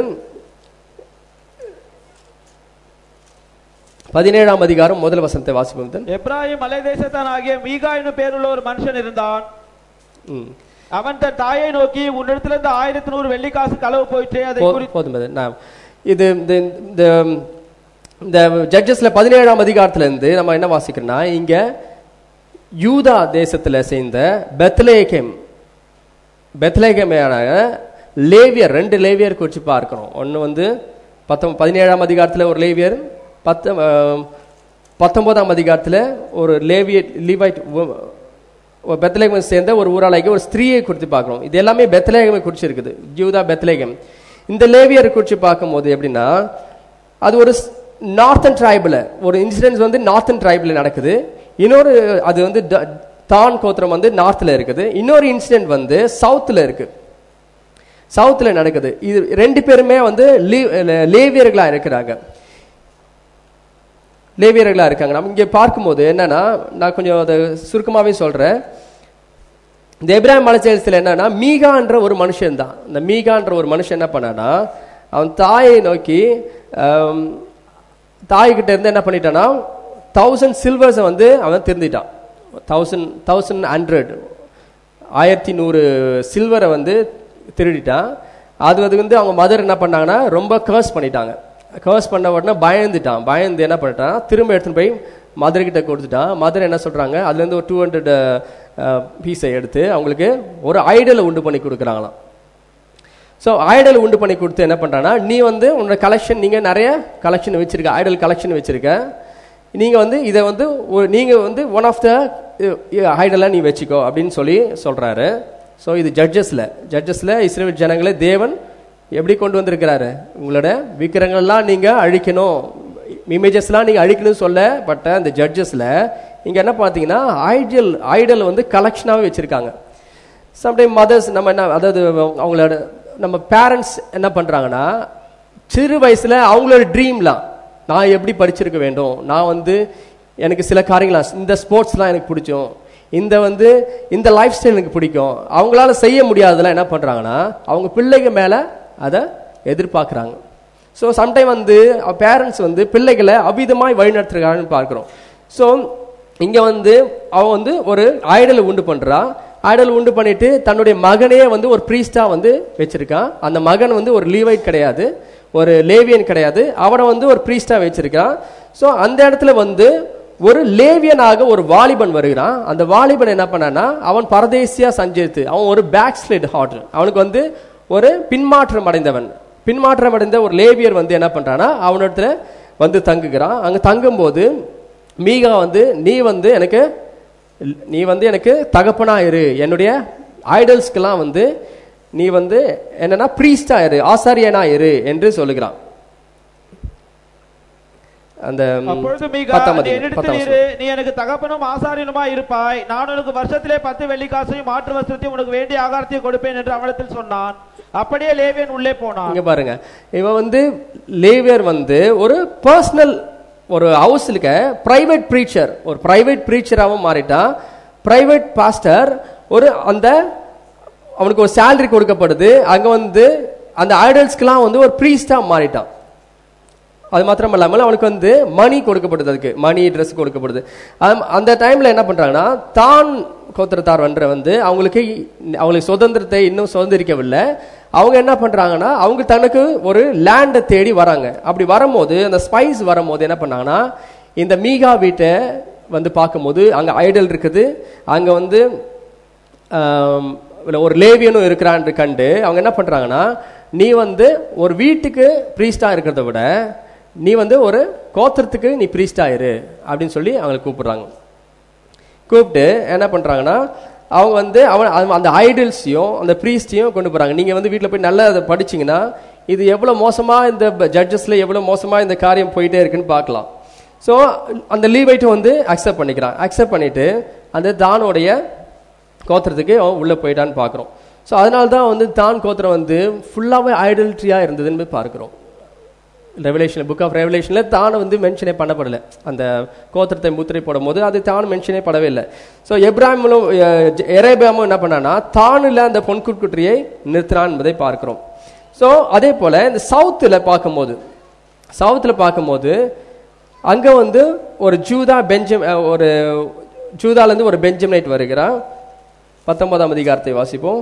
பதினேழாம் அதிகாரம் முதல் வசனத்தை வாசிப்போம் தன். எப்ராஹிம் மலை தேசத்தான் ஆகிய மீகா என்னும் பேருள்ள ஒரு மனுஷன் இருந்தான் ம். அவன் தன் தாயை நோக்கி உன்னிடத்திலிருந்து ஆயிரத்தி நூறு வெள்ளி காசு களவு போயிற்று அதை போ- குறித்து போதும் அது. நான் இது இந்த இந்த இந்த ஜட்ஜஸ்ல பதினேழாம் அதிகாரத்துல இருந்து நம்ம என்ன வாசிக்கிறோம்னா இங்க யூதா தேசத்துல சேர்ந்த பெத்லேகேம் பெத்லேகேமையான லேவியர் ரெண்டு லேவியர் குறித்து பார்க்கிறோம் ஒன்னு வந்து பத்தொ பதினேழாம் அதிகாரத்துல ஒரு லேவியர் பத்த அஹ், பத்தொன்பதாம் அதிகாரத்துல ஒரு லேவியட் லிவைட் பெத்லேகம் சேர்ந்த ஒரு ஊராளாகி ஒரு ஸ்திரீயை குறித்து பார்க்கிறோம் இது எல்லாமே பெத்லேகமை குறித்து இருக்குது யூதா பெத்லேகம் இந்த லேவியரை குறித்து பார்க்கும்போது எப்படின்னா அது ஒரு நார்த்தன் ட்ரைபில் ஒரு இன்சிடென்ட்ஸ் வந்து நார்த்தன் ட்ரைபில் நடக்குது இன்னொரு அது வந்து ட- தான் கோத்திரம் வந்து நார்த்தில் இருக்குது இன்னொரு இன்சிடென்ட் வந்து சவுத்தில் இருக்கு சவுத்தில் நடக்குது இது ரெண்டு பேருமே வந்து லீ- லேவியர்களாக இருக்கிறாங்க லேவியர்களா இருக்காங்க நம்ம இங்கே பார்க்கும்போது என்னன்னா நான் கொஞ்சம் அதை சுருக்கமாவே சொல்றேன் இந்த எப்ராஹிம் மலைச்சேலத்தில் என்னன்னா மீகான்ற ஒரு மனுஷன் தான் இந்த மீகான்ற ஒரு மனுஷன் என்ன பண்ணானா அவன் தாயை நோக்கி ஆம், தாய்கிட்ட இருந்து என்ன பண்ணிட்டானா தௌசண்ட் சில்வர்ஸை வந்து அவன் திருந்திட்டான் தௌசண்ட் தௌசண்ட் ஹண்ட்ரட் ஆயிரத்தி நூறு சில்வரை வந்து திருடிட்டான் அது அது வந்து அவங்க மதர் என்ன பண்ணாங்கன்னா ரொம்ப கர்ஸ் பண்ணிட்டாங்க கர்ஸ் பண்ண உடனே பயந்துட்டான் பயந்து என்ன பண்ணிட்டான் திரும்ப எடுத்துன்னு போய் மதர் கிட்ட கொடுத்துட்டான் மதர் என்ன சொல்றாங்க அதுல இருந்து ஒரு டூ ஹண்ட்ரட் பீஸை எடுத்து அவங்களுக்கு ஒரு ஐடலை உண்டு பண்ணி கொடுக்குறாங்களாம் ஸோ ஐடல் உண்டு பண்ணி கொடுத்து என்ன பண்றான்னா நீ வந்து உன்னோட கலெக்ஷன் நீங்க நிறைய கலெக்ஷன் வச்சிருக்க ஐடல் கலெக்ஷன் வச்சிருக்க நீங்க வந்து இதை வந்து ஒரு- நீங்க வந்து ஒன் ஆஃப் த ஐடலாக நீ வச்சுக்கோ அப்படின்னு சொல்லி சொல்றாரு ஸோ இது ஜட்ஜஸ்ல ஜட்ஜஸ்ல இஸ்ரேல் ஜனங்களை தேவன் எப்படி கொண்டு வந்திருக்கிறாரு உங்களோட விக்கிரங்கள்லாம் நீங்க அழிக்கணும் இமேஜஸ்லாம் நீங்க அழிக்கணும்னு சொல்லப்பட்ட அந்த ஜட்ஜஸ்ல இங்க என்ன பார்த்தீங்கன்னா ஐடியல் ஐடல் வந்து கலெக்ஷனாகவே வச்சிருக்காங்க சம்டைம் மதர்ஸ் நம்ம என்ன அதாவது அவங்களோட நம்ம பேரண்ட்ஸ் என்ன பண்றாங்கன்னா சிறு வயசுல அவங்களோட ட்ரீம்லாம் நான் எப்படி படிச்சிருக்க வேண்டும் நான் வந்து எனக்கு சில காரியங்கள் இந்த ஸ்போர்ட்ஸ்லாம் எனக்கு பிடிக்கும் இந்த வந்து இந்த லைஃப் ஸ்டைல் எனக்கு பிடிக்கும் அவங்களால செய்ய முடியாததெல்லாம் என்ன பண்றாங்கன்னா அவங்க பிள்ளைங்க மேல அதை எதிர்பார்க்கறாங்க ஸோ சம்டைம் வந்து பேரண்ட்ஸ் வந்து பிள்ளைகளை அவிதமாய் வழிநடத்துறாங்கன்னு பார்க்குறோம் ஸோ இங்க வந்து அவன் வந்து ஒரு ஐடலை உண்டு பண்றா ஐடல் உண்டு பண்ணிட்டு தன்னுடைய மகனே வந்து ஒரு ப்ரீஸ்டா வந்து வச்சிருக்கான் அந்த மகன் வந்து ஒரு லீவைட் கிடையாது ஒரு லேவியன் கிடையாது அவனை வந்து ஒரு ப்ரீஸ்டா வச்சிருக்கான் ஸோ அந்த இடத்துல வந்து ஒரு லேவியனாக ஒரு வாலிபன் வருகிறான் அந்த வாலிபன் என்ன பண்ணான்னா அவன் பரதேசியா சஞ்சரித்து அவன் ஒரு பேக் ஸ்லைட் ஹார்ட் அவனுக்கு வந்து ஒரு பின்மாற்றம் அடைந்தவன் பின்மாற்றம் அடைந்த ஒரு லேவியர் வந்து என்ன பண்றான்னா அவனிடத்துல வந்து தங்குகிறான் அங்க தங்கும்போது மீகா வந்து நீ வந்து எனக்கு நீ வந்து எனக்கு தகப்பனா இரு என்னுடைய ஐடல்ஸ்க்கெல்லாம் வந்து நீ வந்து என்னன்னா பிரீஸ்டா இரு ஆசாரியனா இரு என்று சொல்லுகிறான் அந்த ம், அப்பொழுது மீகா பத்தாம் நீ அதிகாரம், என்னிடத்தில் பத்தாம் இரு நீ எனக்கு தகப்பனும் ஆசாரியனுமா இருப்பாய் நான் உனக்கு வருஷத்திலே பத்து வெள்ளிக்காசையும் மாற்று வஸ்திரத்தையும் உனக்கு வேண்டிய ஆகாரத்தையும் கொடுப்பேன் என்று அவனிடத்தில் சொன்னான் அப்படியே லேவியன் உள்ளே போனான் இங்க பாருங்க இவன் வந்து லேவியர் வந்து ஒரு பர்சனல் ஒரு ஹவுஸ்ல பிரைவேட் ப்ரீச்சர் ஒரு பிரைவேட் ப்ரீச்சராகவும் மாறிட்டான் பிரைவேட் பாஸ்டர் ஒரு அந்த அவனுக்கு ஒரு salary கொடுக்கப்படுது அங்க வந்து அந்த ஐடல்ஸ்க்கெல்லாம் வந்து ஒரு ப்ரீஸ்டா மாறிட்டான் அது மாத்திரம் இல்லாமல் அவனுக்கு வந்து மணி கொடுக்கப்படுது அதுக்கு மணி ட்ரெஸ் கொடுக்கப்படுது அது- அந்த டைம்ல என்ன பண்றாங்கன்னா தான் கோத்திரத்தார் வன்ற வந்து அவங்களுக்கு அவங்களுக்கு சுதந்திரத்தை இன்னும் சுதந்திரிக்கவில்லை அவங்க என்ன பண்றாங்கன்னா அவங்க தனக்கு ஒரு லேண்டை தேடி வராங்க அப்படி வரும்போது அந்த ஸ்பைஸ் வரும்போது என்ன பண்ணாங்கன்னா இந்த மீகா வீட்டை வந்து பார்க்கும்போது அங்க ஐடல் இருக்குது அங்க வந்து ஆம், இதுல ஒரு லேவியனும் இருக்கிறான்னு கண்டு அவங்க என்ன பண்றாங்கன்னா நீ வந்து ஒரு வீட்டுக்கு ப்ரீஸ்டா இருக்கிறத விட நீ வந்து ஒரு கோத்திரத்துக்கு நீ ப்ரீஸ்டா இரு அப்படின்னு சொல்லி அவங்களை கூப்பிடுறாங்க கூப்பிட்டு என்ன பண்றாங்கன்னா அவங்க வந்து அவன் அவன் அந்த ஐடல்ஸையும் அந்த ப்ரீஸ்டையும் கொண்டு போறாங்க நீங்க வந்து வீட்டில் போய் நல்லா அதை படிச்சீங்கன்னா இது எவ்வளவு மோசமா இந்த ஜட்ஜஸ்ல எவ்வளவு மோசமா இந்த காரியம் போயிட்டே இருக்குன்னு பார்க்கலாம் ஸோ அந்த லீவைட்டும் வந்து அக்செப்ட் பண்ணிக்கிறான் அக்செப்ட் பண்ணிட்டு அந்த தானுடைய கோத்திரத்துக்கு அவன் உள்ள போயிட்டான்னு பார்க்குறோம் ஸோ அதனால தான் வந்து தான் கோத்திரம் வந்து ஃபுல்லாகவே ஐடல்ட்ரியா இருந்ததுன்னு போய் பார்க்குறோம் ரெவலேஷன் புக் ஆஃப் ரெவலேஷன்ல தான் வந்து மென்ஷனே பண்ணப்படல அந்த கோத்திரத்தை முத்திரை போடும் போது அது தான் மென்ஷனே படவே இல்லை ஸோ எப்ராஹிமும் எரேபியாமும் என்ன பண்ணான்னா தானில் அந்த பொன்குட்குற்றியை நிறுத்தினான் என்பதை பார்க்கிறோம் ஸோ அதே போல இந்த சவுத்தில் பார்க்கும்போது சவுத்தில் பார்க்கும்போது அங்க வந்து ஒரு ஜூதா பெஞ்சம் அஹ், ஒரு ஜூதால இருந்து ஒரு பெஞ்சமினைட் வருகிறான் பத்தொன்பதாம் அதிகாரத்தை வாசிப்போம்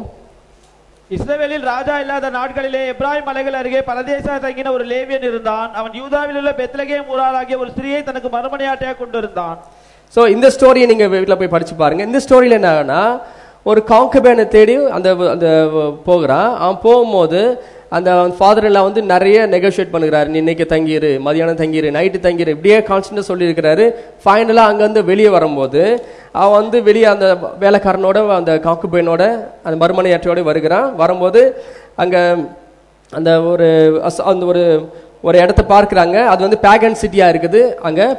இஸ்ரவேலில் ராஜா இல்லாத நாட்களிலே எப்ராஹிம் மலைகள் அருகே பரதேச தங்கின ஒரு லேவியன் இருந்தான் அவன் யூதாவில் உள்ள பெத்லகேம் ஊராளாகிய ஒரு ஸ்திரியை தனக்கு மறுமனையாட்டியாக கொண்டிருந்தான் ஸோ இந்த ஸ்டோரியை நீங்க வீட்டில் போய் படிச்சு பாருங்க இந்த ஸ்டோரியில என்னன்னா ஒரு காங்கபேனை தேடி அந்த அந்த போகிறான் அவன் போகும்போது அந்த ஃபாதர் எல்லாம் வந்து நிறைய நெகோஷியேட் பண்ணுகிறாரு நீ இன்னைக்கு தங்கிரு மதியானம் தங்கிரு நைட்டு தங்கிரு இப்படியே கான்ஸ்டன்டாக சொல்லியிருக்கிறாரு ஃபைனலாக அங்கேருந்து வெளியே வரும்போது அவன் வந்து வெளியே அந்த வேலைக்காரனோட அந்த காக்குபேனோட அந்த மறுமனையாற்றியோட வருகிறான் வரும்போது அங்கே அந்த ஒரு அஸ்- அந்த ஒரு ஒரு இடத்த பார்க்குறாங்க அது வந்து பேகன் சிட்டியாக இருக்குது அங்கே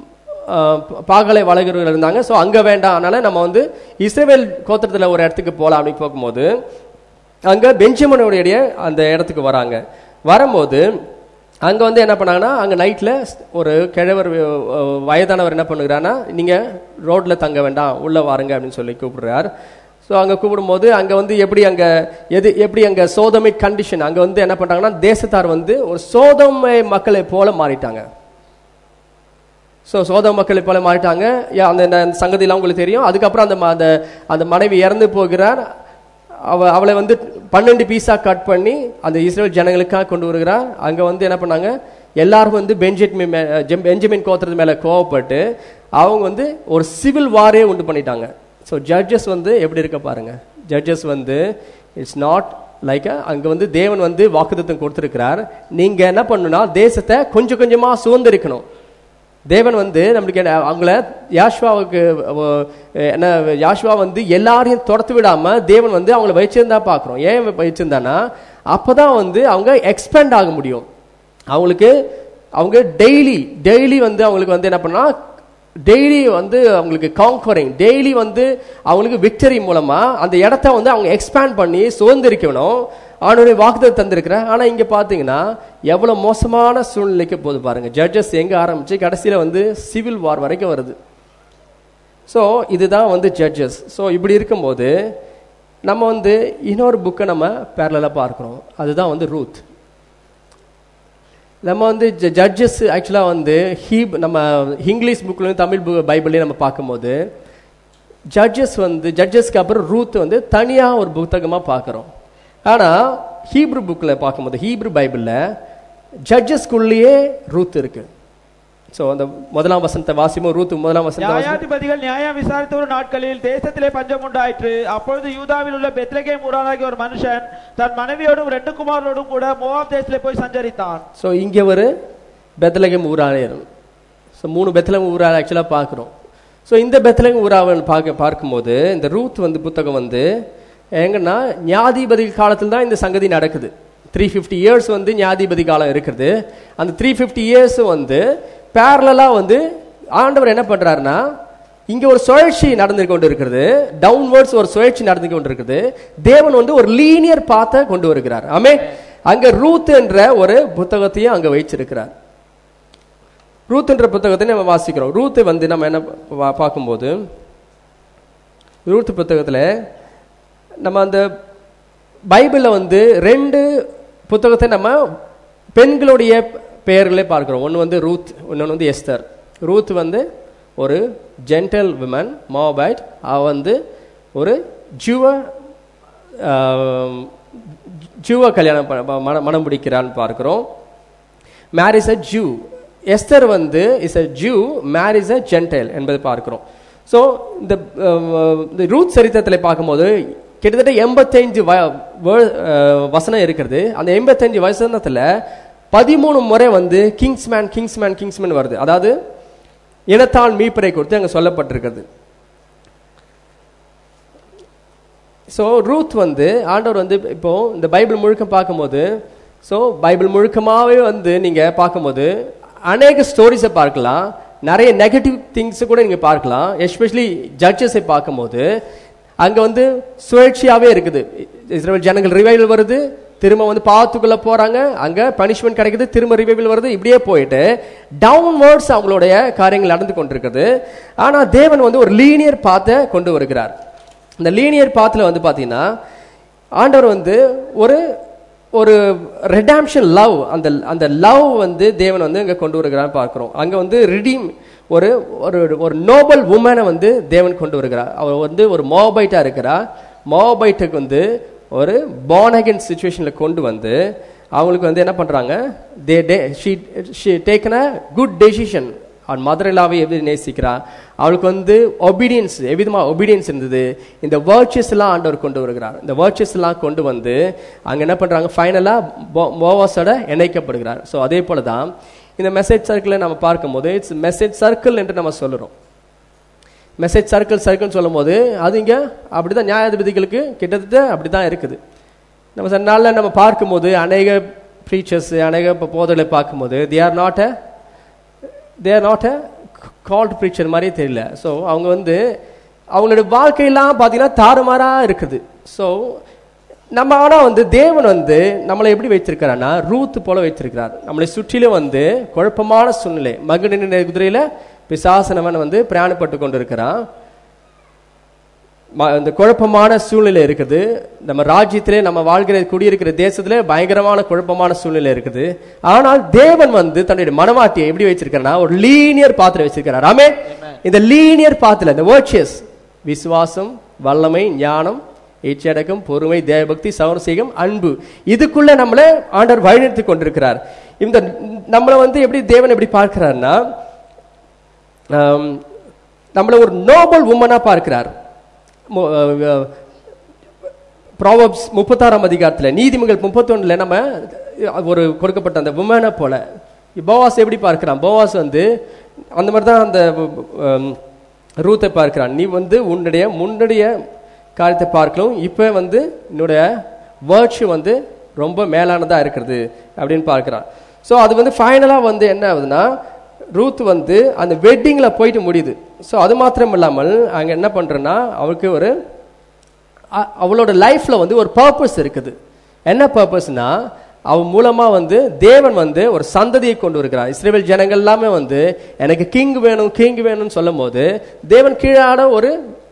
ஆஹ் பாகலை வளகர்கள் இருந்தாங்க ஸோ அங்கே வேண்டாம் அதனால நம்ம வந்து இஸ்ரேல் கோத்திரத்தில் ஒரு இடத்துக்கு போகலாம் அப்படின்னு போகும்போது அங்கே பெஞ்சமினுடைய அந்த இடத்துக்கு வராங்க வரும்போது அங்கே வந்து என்ன பண்ணாங்கன்னா அங்கே நைட்டில் ஒரு கிழவர் அஹ், வயதானவர் என்ன பண்ணுகிறான்னா நீங்கள் ரோட்டில் தங்க வேண்டாம் உள்ளே வாருங்க அப்படின்னு சொல்லி கூப்பிடுறார் ஸோ அங்கே கூப்பிடும்போது அங்கே வந்து எப்படி அங்கே எது எப்படி அங்கே சோதமை கண்டிஷன் அங்கே வந்து என்ன பண்ணுறாங்கன்னா தேசத்தார் வந்து ஒரு சோதமை மக்களை போல மாறிட்டாங்க ஸோ சோதம் மக்களை போல மாறிட்டாங்க யா, அந்த அந்த சங்கதியெல்லாம் உங்களுக்கு தெரியும் அதுக்கப்புறம் அந்த ம- அந்த அந்த மனைவி இறந்து போகிறார் அவ அவளை வந்து பன்னெண்டு பீஸா கட் பண்ணி அந்த இஸ்ரேல் ஜனங்களுக்காக கொண்டு வருகிறார் அங்க வந்து என்ன பண்ணாங்க எல்லாரும் வந்து பெஞ்சமின் மே- ஜெம்- பெஞ்சமின் கோத்திரத்து மேல கோவப்பட்டு அவங்க வந்து ஒரு சிவில் வாரே உண்டு பண்ணிட்டாங்க ஸோ ஜட்ஜஸ் வந்து எப்படி இருக்க பாருங்க ஜட்ஜஸ் வந்து இட்ஸ் நாட் லைக் அங்க வந்து தேவன் வந்து வாக்குத்தத்தம் கொடுத்திருக்கிறார் நீங்க என்ன பண்ணணும்னா தேசத்தை கொஞ்சம் கொஞ்சமா சுதந்திரிக்கணும் தேவன் வந்து நம்மளுக்கு என்ன அவங்கள யாஷ்வாவுக்கு அஹ், என்ன யாஷ்வா வந்து எல்லாரையும் துரத்து விடாம தேவன் வந்து அவங்கள வச்சிருந்தா பார்க்குறோம் ஏன் வச்சிருந்தானா அப்பதான் வந்து அவங்க எக்ஸ்பேண்ட் ஆக முடியும் அவங்களுக்கு அவங்க டெய்லி டெய்லி வந்து அவங்களுக்கு வந்து என்ன பண்ணா டெய்லி வந்து அவங்களுக்கு காங்கரிங் டெய்லி வந்து அவங்களுக்கு விக்டரி மூலமா அந்த இடத்த வந்து அவங்க எக்ஸ்பேண்ட் பண்ணி சுதந்திரிக்கணும் அவனுடைய வாக்குதத்தை தந்திருக்கிறேன் ஆனா இங்க பாத்தீங்கன்னா எவ்வளவு மோசமான சூழ்நிலைக்கு போகுது பாருங்க ஜட்ஜஸ் எங்க ஆரம்பிச்சு கடைசியில வந்து சிவில் வார் வரைக்கும் வருது ஸோ இதுதான் வந்து ஜட்ஜஸ் ஸோ இப்படி இருக்கும்போது நம்ம வந்து இன்னொரு புக்கை நம்ம பேரலாக பார்க்குறோம் அதுதான் வந்து ரூத் நம்ம வந்து ஜட்ஜஸ் ஆக்சுவலாக வந்து ஹீப் நம்ம இங்கிலீஷ் புக்லையும் தமிழ் புக் பைபிள்லையும் நம்ம பார்க்கும்போது ஜட்ஜஸ் வந்து ஜட்ஜஸ்க்கு அப்புறம் ரூத் வந்து தனியாக ஒரு புத்தகமாக பார்க்குறோம் ஆனால் ஹீப்ரு புக்கில் பார்க்கும்போது ஹீப்ரு பைபிளில் ஜட்ஜஸ்குள்ளேயே ரூத் இருக்கு ஸோ அந்த முதலாம் வசனத்தை வாசிமோ ரூத் முதலாம் வசனத்தை வாசிமோ நியாயாதிபதிகள் நியாயம் விசாரித்த ஒரு நாட்களில் தேசத்திலே பஞ்சம் உண்டாயிற்று அப்பொழுது யூதாவில் உள்ள பெத்லகேம் ஊரானாகிய ஒரு மனுஷன் தன் மனைவியோடும் ரெண்டு குமாரோடும் கூட மோவாப் தேசத்திலே போய் சஞ்சரித்தான் ஸோ இங்கே ஒரு பெத்தலகம் ஊராளர் ஸோ மூணு பெத்தலகம் ஊராள் ஆக்சுவலாக பார்க்குறோம் ஸோ இந்த பெத்தலகம் ஊராவல் பார்க்க பார்க்கும்போது இந்த ரூத் வந்து புத்தகம் வந்து எங்கன்னா நியாதிபதி காலத்தில் தான் இந்த சங்கதி நடக்குது த்ரீ ஃபிஃப்டி இயர்ஸ் வந்து நியாதிபதி காலம் இருக்குது அந்த த்ரீ ஃபிஃப்டி இயர்ஸ் வந்து பேரலாக வந்து ஆண்டவர் என்ன பண்ணுறாருன்னா இங்க ஒரு சுழற்சி நடந்து கொண்டு இருக்கிறது டவுன்வர்ட்ஸ் ஒரு சுழற்சி நடந்து கொண்டு இருக்குது தேவன் வந்து ஒரு லீனியர் பாத்தை கொண்டு வருகிறார் ஆமே அங்க ரூத் என்ற ஒரு புத்தகத்தையும் அங்க வைச்சிருக்கிறார் ரூத் என்ற புத்தகத்தை நம்ம வாசிக்கிறோம் ரூத் வந்து நம்ம என்ன பா- பார்க்கும்போது ரூத் புத்தகத்துல நம்ம அந்த பைபிளில் வந்து ரெண்டு புத்தகத்தை நம்ம பெண்களுடைய பெயர்களே பார்க்கிறோம் ஒன்று வந்து ரூத் இன்னொன்று வந்து எஸ்தர் ரூத் வந்து ஒரு ஜென்டல் விமன் மோபைட் அவ வந்து ஒரு ஜுவ ஜூவ கல்யாணம் பண்ண- மண- மணம் முடிக்கிறான்னு பார்க்கிறோம் மேரிஸ் அ ஜூ எஸ்தர் வந்து is a Jew marries a gentile என்பதை பார்க்கிறோம் ஸோ இந்த அஹ், இந்த ரூத் சரித்திரத்தில் பார்க்கும்போது கிட்டத்தட்ட எண்பத்தைந்து வ வே- அஹ், வசனம் இருக்கிறது அந்த எண்பத்தஞ்சு வசனத்தில் பதிமூணு முறை வந்து கிங்ஸ்மேன் கிங்ஸ்மேன் கிங்ஸ்மேன் வருது அதாவது இனத்தால் மீப்பரை கொடுத்து அங்கே சொல்லப்பட்டிருக்கிறது ஸோ ரூத் வந்து ஆண்டவர் வந்து இப்போ இந்த பைபிள் முழுக்க பார்க்கும்போது ஸோ பைபிள் முழுக்கமாகவே வந்து நீங்கள் பார்க்கும்போது அநேக ஸ்டோரிஸை பார்க்கலாம் நிறைய நெகட்டிவ் திங்ஸை கூட நீங்கள் பார்க்கலாம் எஸ்பெஷலி ஜட்ஜஸை பார்க்கும்போது அங்கே வந்து சுழற்சியாகவே இருக்குது இஸ்ரேல் ஜனங்கள் ரிவைவல் வருது திரும்ப வந்து பாவத்துக்குள்ள போறாங்க அங்க பனிஷ்மெண்ட் கிடைக்குது திரும்ப ரிவைவல் வருது இப்படியே போயிட்டு டவுன்வர்ட்ஸ் அவங்களுடைய காரியங்கள் நடந்து கொண்டிருக்குது ஆனா தேவன் வந்து ஒரு லீனியர் பாத்தை கொண்டு வருகிறார் இந்த லீனியர் பாத்துல வந்து பாத்தீங்கன்னா ஆண்டவர் வந்து ஒரு ஒரு ரெடாம்ஷன் லவ் அந்த அந்த லவ் வந்து தேவன் வந்து இங்க கொண்டு வருகிறான்னு பார்க்கிறோம் அங்க வந்து ரிடீம் ஒரு ஒரு ஒரு நோபல் உமனை வந்து தேவன் கொண்டு வருகிறார் அவர் வந்து ஒரு மோபைட்டா இருக்கிறா மோபைட்டுக்கு வந்து ஒரு பானகன் சுச்சுவேஷன்ல கொண்டு வந்து அவங்களுக்கு வந்து என்ன பண்றாங்க they they she she taken a good decision அவன் மதுரையிலாவே எப்படி நேசிக்கிறா அவளுக்கு வந்து ஒபீடியன்ஸ் எவ்விதமாக ஒபீடியன்ஸ் இருந்தது இந்த வேர்ச்சஸ் எல்லாம் ஆண்டவர் கொண்டு வருகிறார் இந்த வேர்ச்சஸ் எல்லாம் கொண்டு வந்து அங்க என்ன பண்றாங்க ஃபைனலா மோவாஸோட இணைக்கப்படுகிறார் ஸோ அதே போல தான் இந்த மெசேஜ் சர்க்கிளை நம்ம பார்க்கும்போது இட்ஸ் மெசேஜ் சர்க்கிள் என்று நம்ம சொல்லுறோம் மெசேஜ் சர்க்கிள் சர்க்கிள் சொல்லும் போது அது இங்க அப்படிதான் நியாயாதிபதிகளுக்கு கிட்டத்தட்ட அப்படிதான் இருக்குது நம்ம சில நாளில் நம்ம பார்க்கும்போது அநேக ப்ரீச்சர்ஸ் அநேக இப்போ போதலை பார்க்கும்போது they are not a they are not a called preacher மாதிரியே தெரியல ஸோ அவங்க வந்து அவங்களுடைய வாழ்க்கையெல்லாம் பார்த்தீங்கன்னா தாறுமாறாக இருக்குது ஸோ நம்ம ஆனால் வந்து தேவன் வந்து நம்மளை எப்படி வைத்திருக்கிறான்னா ரூத் போல வைத்திருக்கிறார் நம்மளை சுற்றிலும் வந்து குழப்பமான சூழ்நிலை மகுடின குதிரையில பிசாசனவன் வந்து பிரயாணப்பட்டு கொண்டிருக்கிறான் ம- இந்த குழப்பமான சூழ்நிலை இருக்குது நம்ம ராஜ்யத்திலே நம்ம வாழ்கிற குடியிருக்கிற தேசத்திலே பயங்கரமான குழப்பமான சூழ்நிலை இருக்குது ஆனால் தேவன் வந்து தன்னுடைய மனவாட்டியை எப்படி வச்சிருக்காருன்னா ஒரு லீனியர் பாத்திரம் வச்சிருக்கிறார் ஆமே இந்த லீனியர் பாத்திரம் இந்த வேர்ச்சியஸ் விசுவாசம் வல்லமை ஞானம் இச்சடக்கம் பொறுமை தேவபக்தி சௌரசீகம் அன்பு இதுக்குள்ள நம்மளை ஆண்டவர் வழிநடத்தி கொண்டிருக்கிறார் இந்த நம்மளை வந்து எப்படி தேவன் எப்படி பார்க்கிறார்னா ஆம், நம்மளை ஒரு நோபல் உமனா பார்க்கிறார் ப்ராவப்ஸ் முப்பத்தாறாம் அதிகாரத்தில் நீதிமங்கள் முப்பத்தொன்னுல நம்ம ஒரு கொடுக்கப்பட்ட அந்த உமனை போல போவாஸ் எப்படி பார்க்கிறான் போவாஸ் வந்து அந்த மாதிரி தான் அந்த ஆம், ரூத்தை பார்க்கிறான் நீ வந்து உன்னுடைய முன்னுடைய காரியத்தை பார்க்கலாம் இப்போ வந்து என்னுடைய வேர்ட்ஸ் வந்து ரொம்ப மேலானதா இருக்கிறது அப்படின்னு பார்க்கிறான் ஸோ அது வந்து ஃபைனலாக வந்து என்ன ஆகுதுன்னா ரூத் வந்து அந்த வெட்டிங்ல போயிட்டு முடியுது ஸோ அது மாத்திரம் இல்லாமல் அங்க என்ன பண்றேன்னா அவளுக்கு ஒரு அ- அவளோட லைஃப்ல வந்து ஒரு பர்பஸ் இருக்குது என்ன பர்பஸ்னா அவ மூலமா வந்து தேவன் வந்து ஒரு சந்ததியை கொண்டு வருகிறார் இஸ்ரேல் ஜனங்கள் எல்லாமே வந்து எனக்கு கிங் வேணும் கிங் வேணும்னு சொல்லும் போது தேவன் கீழான ஒரு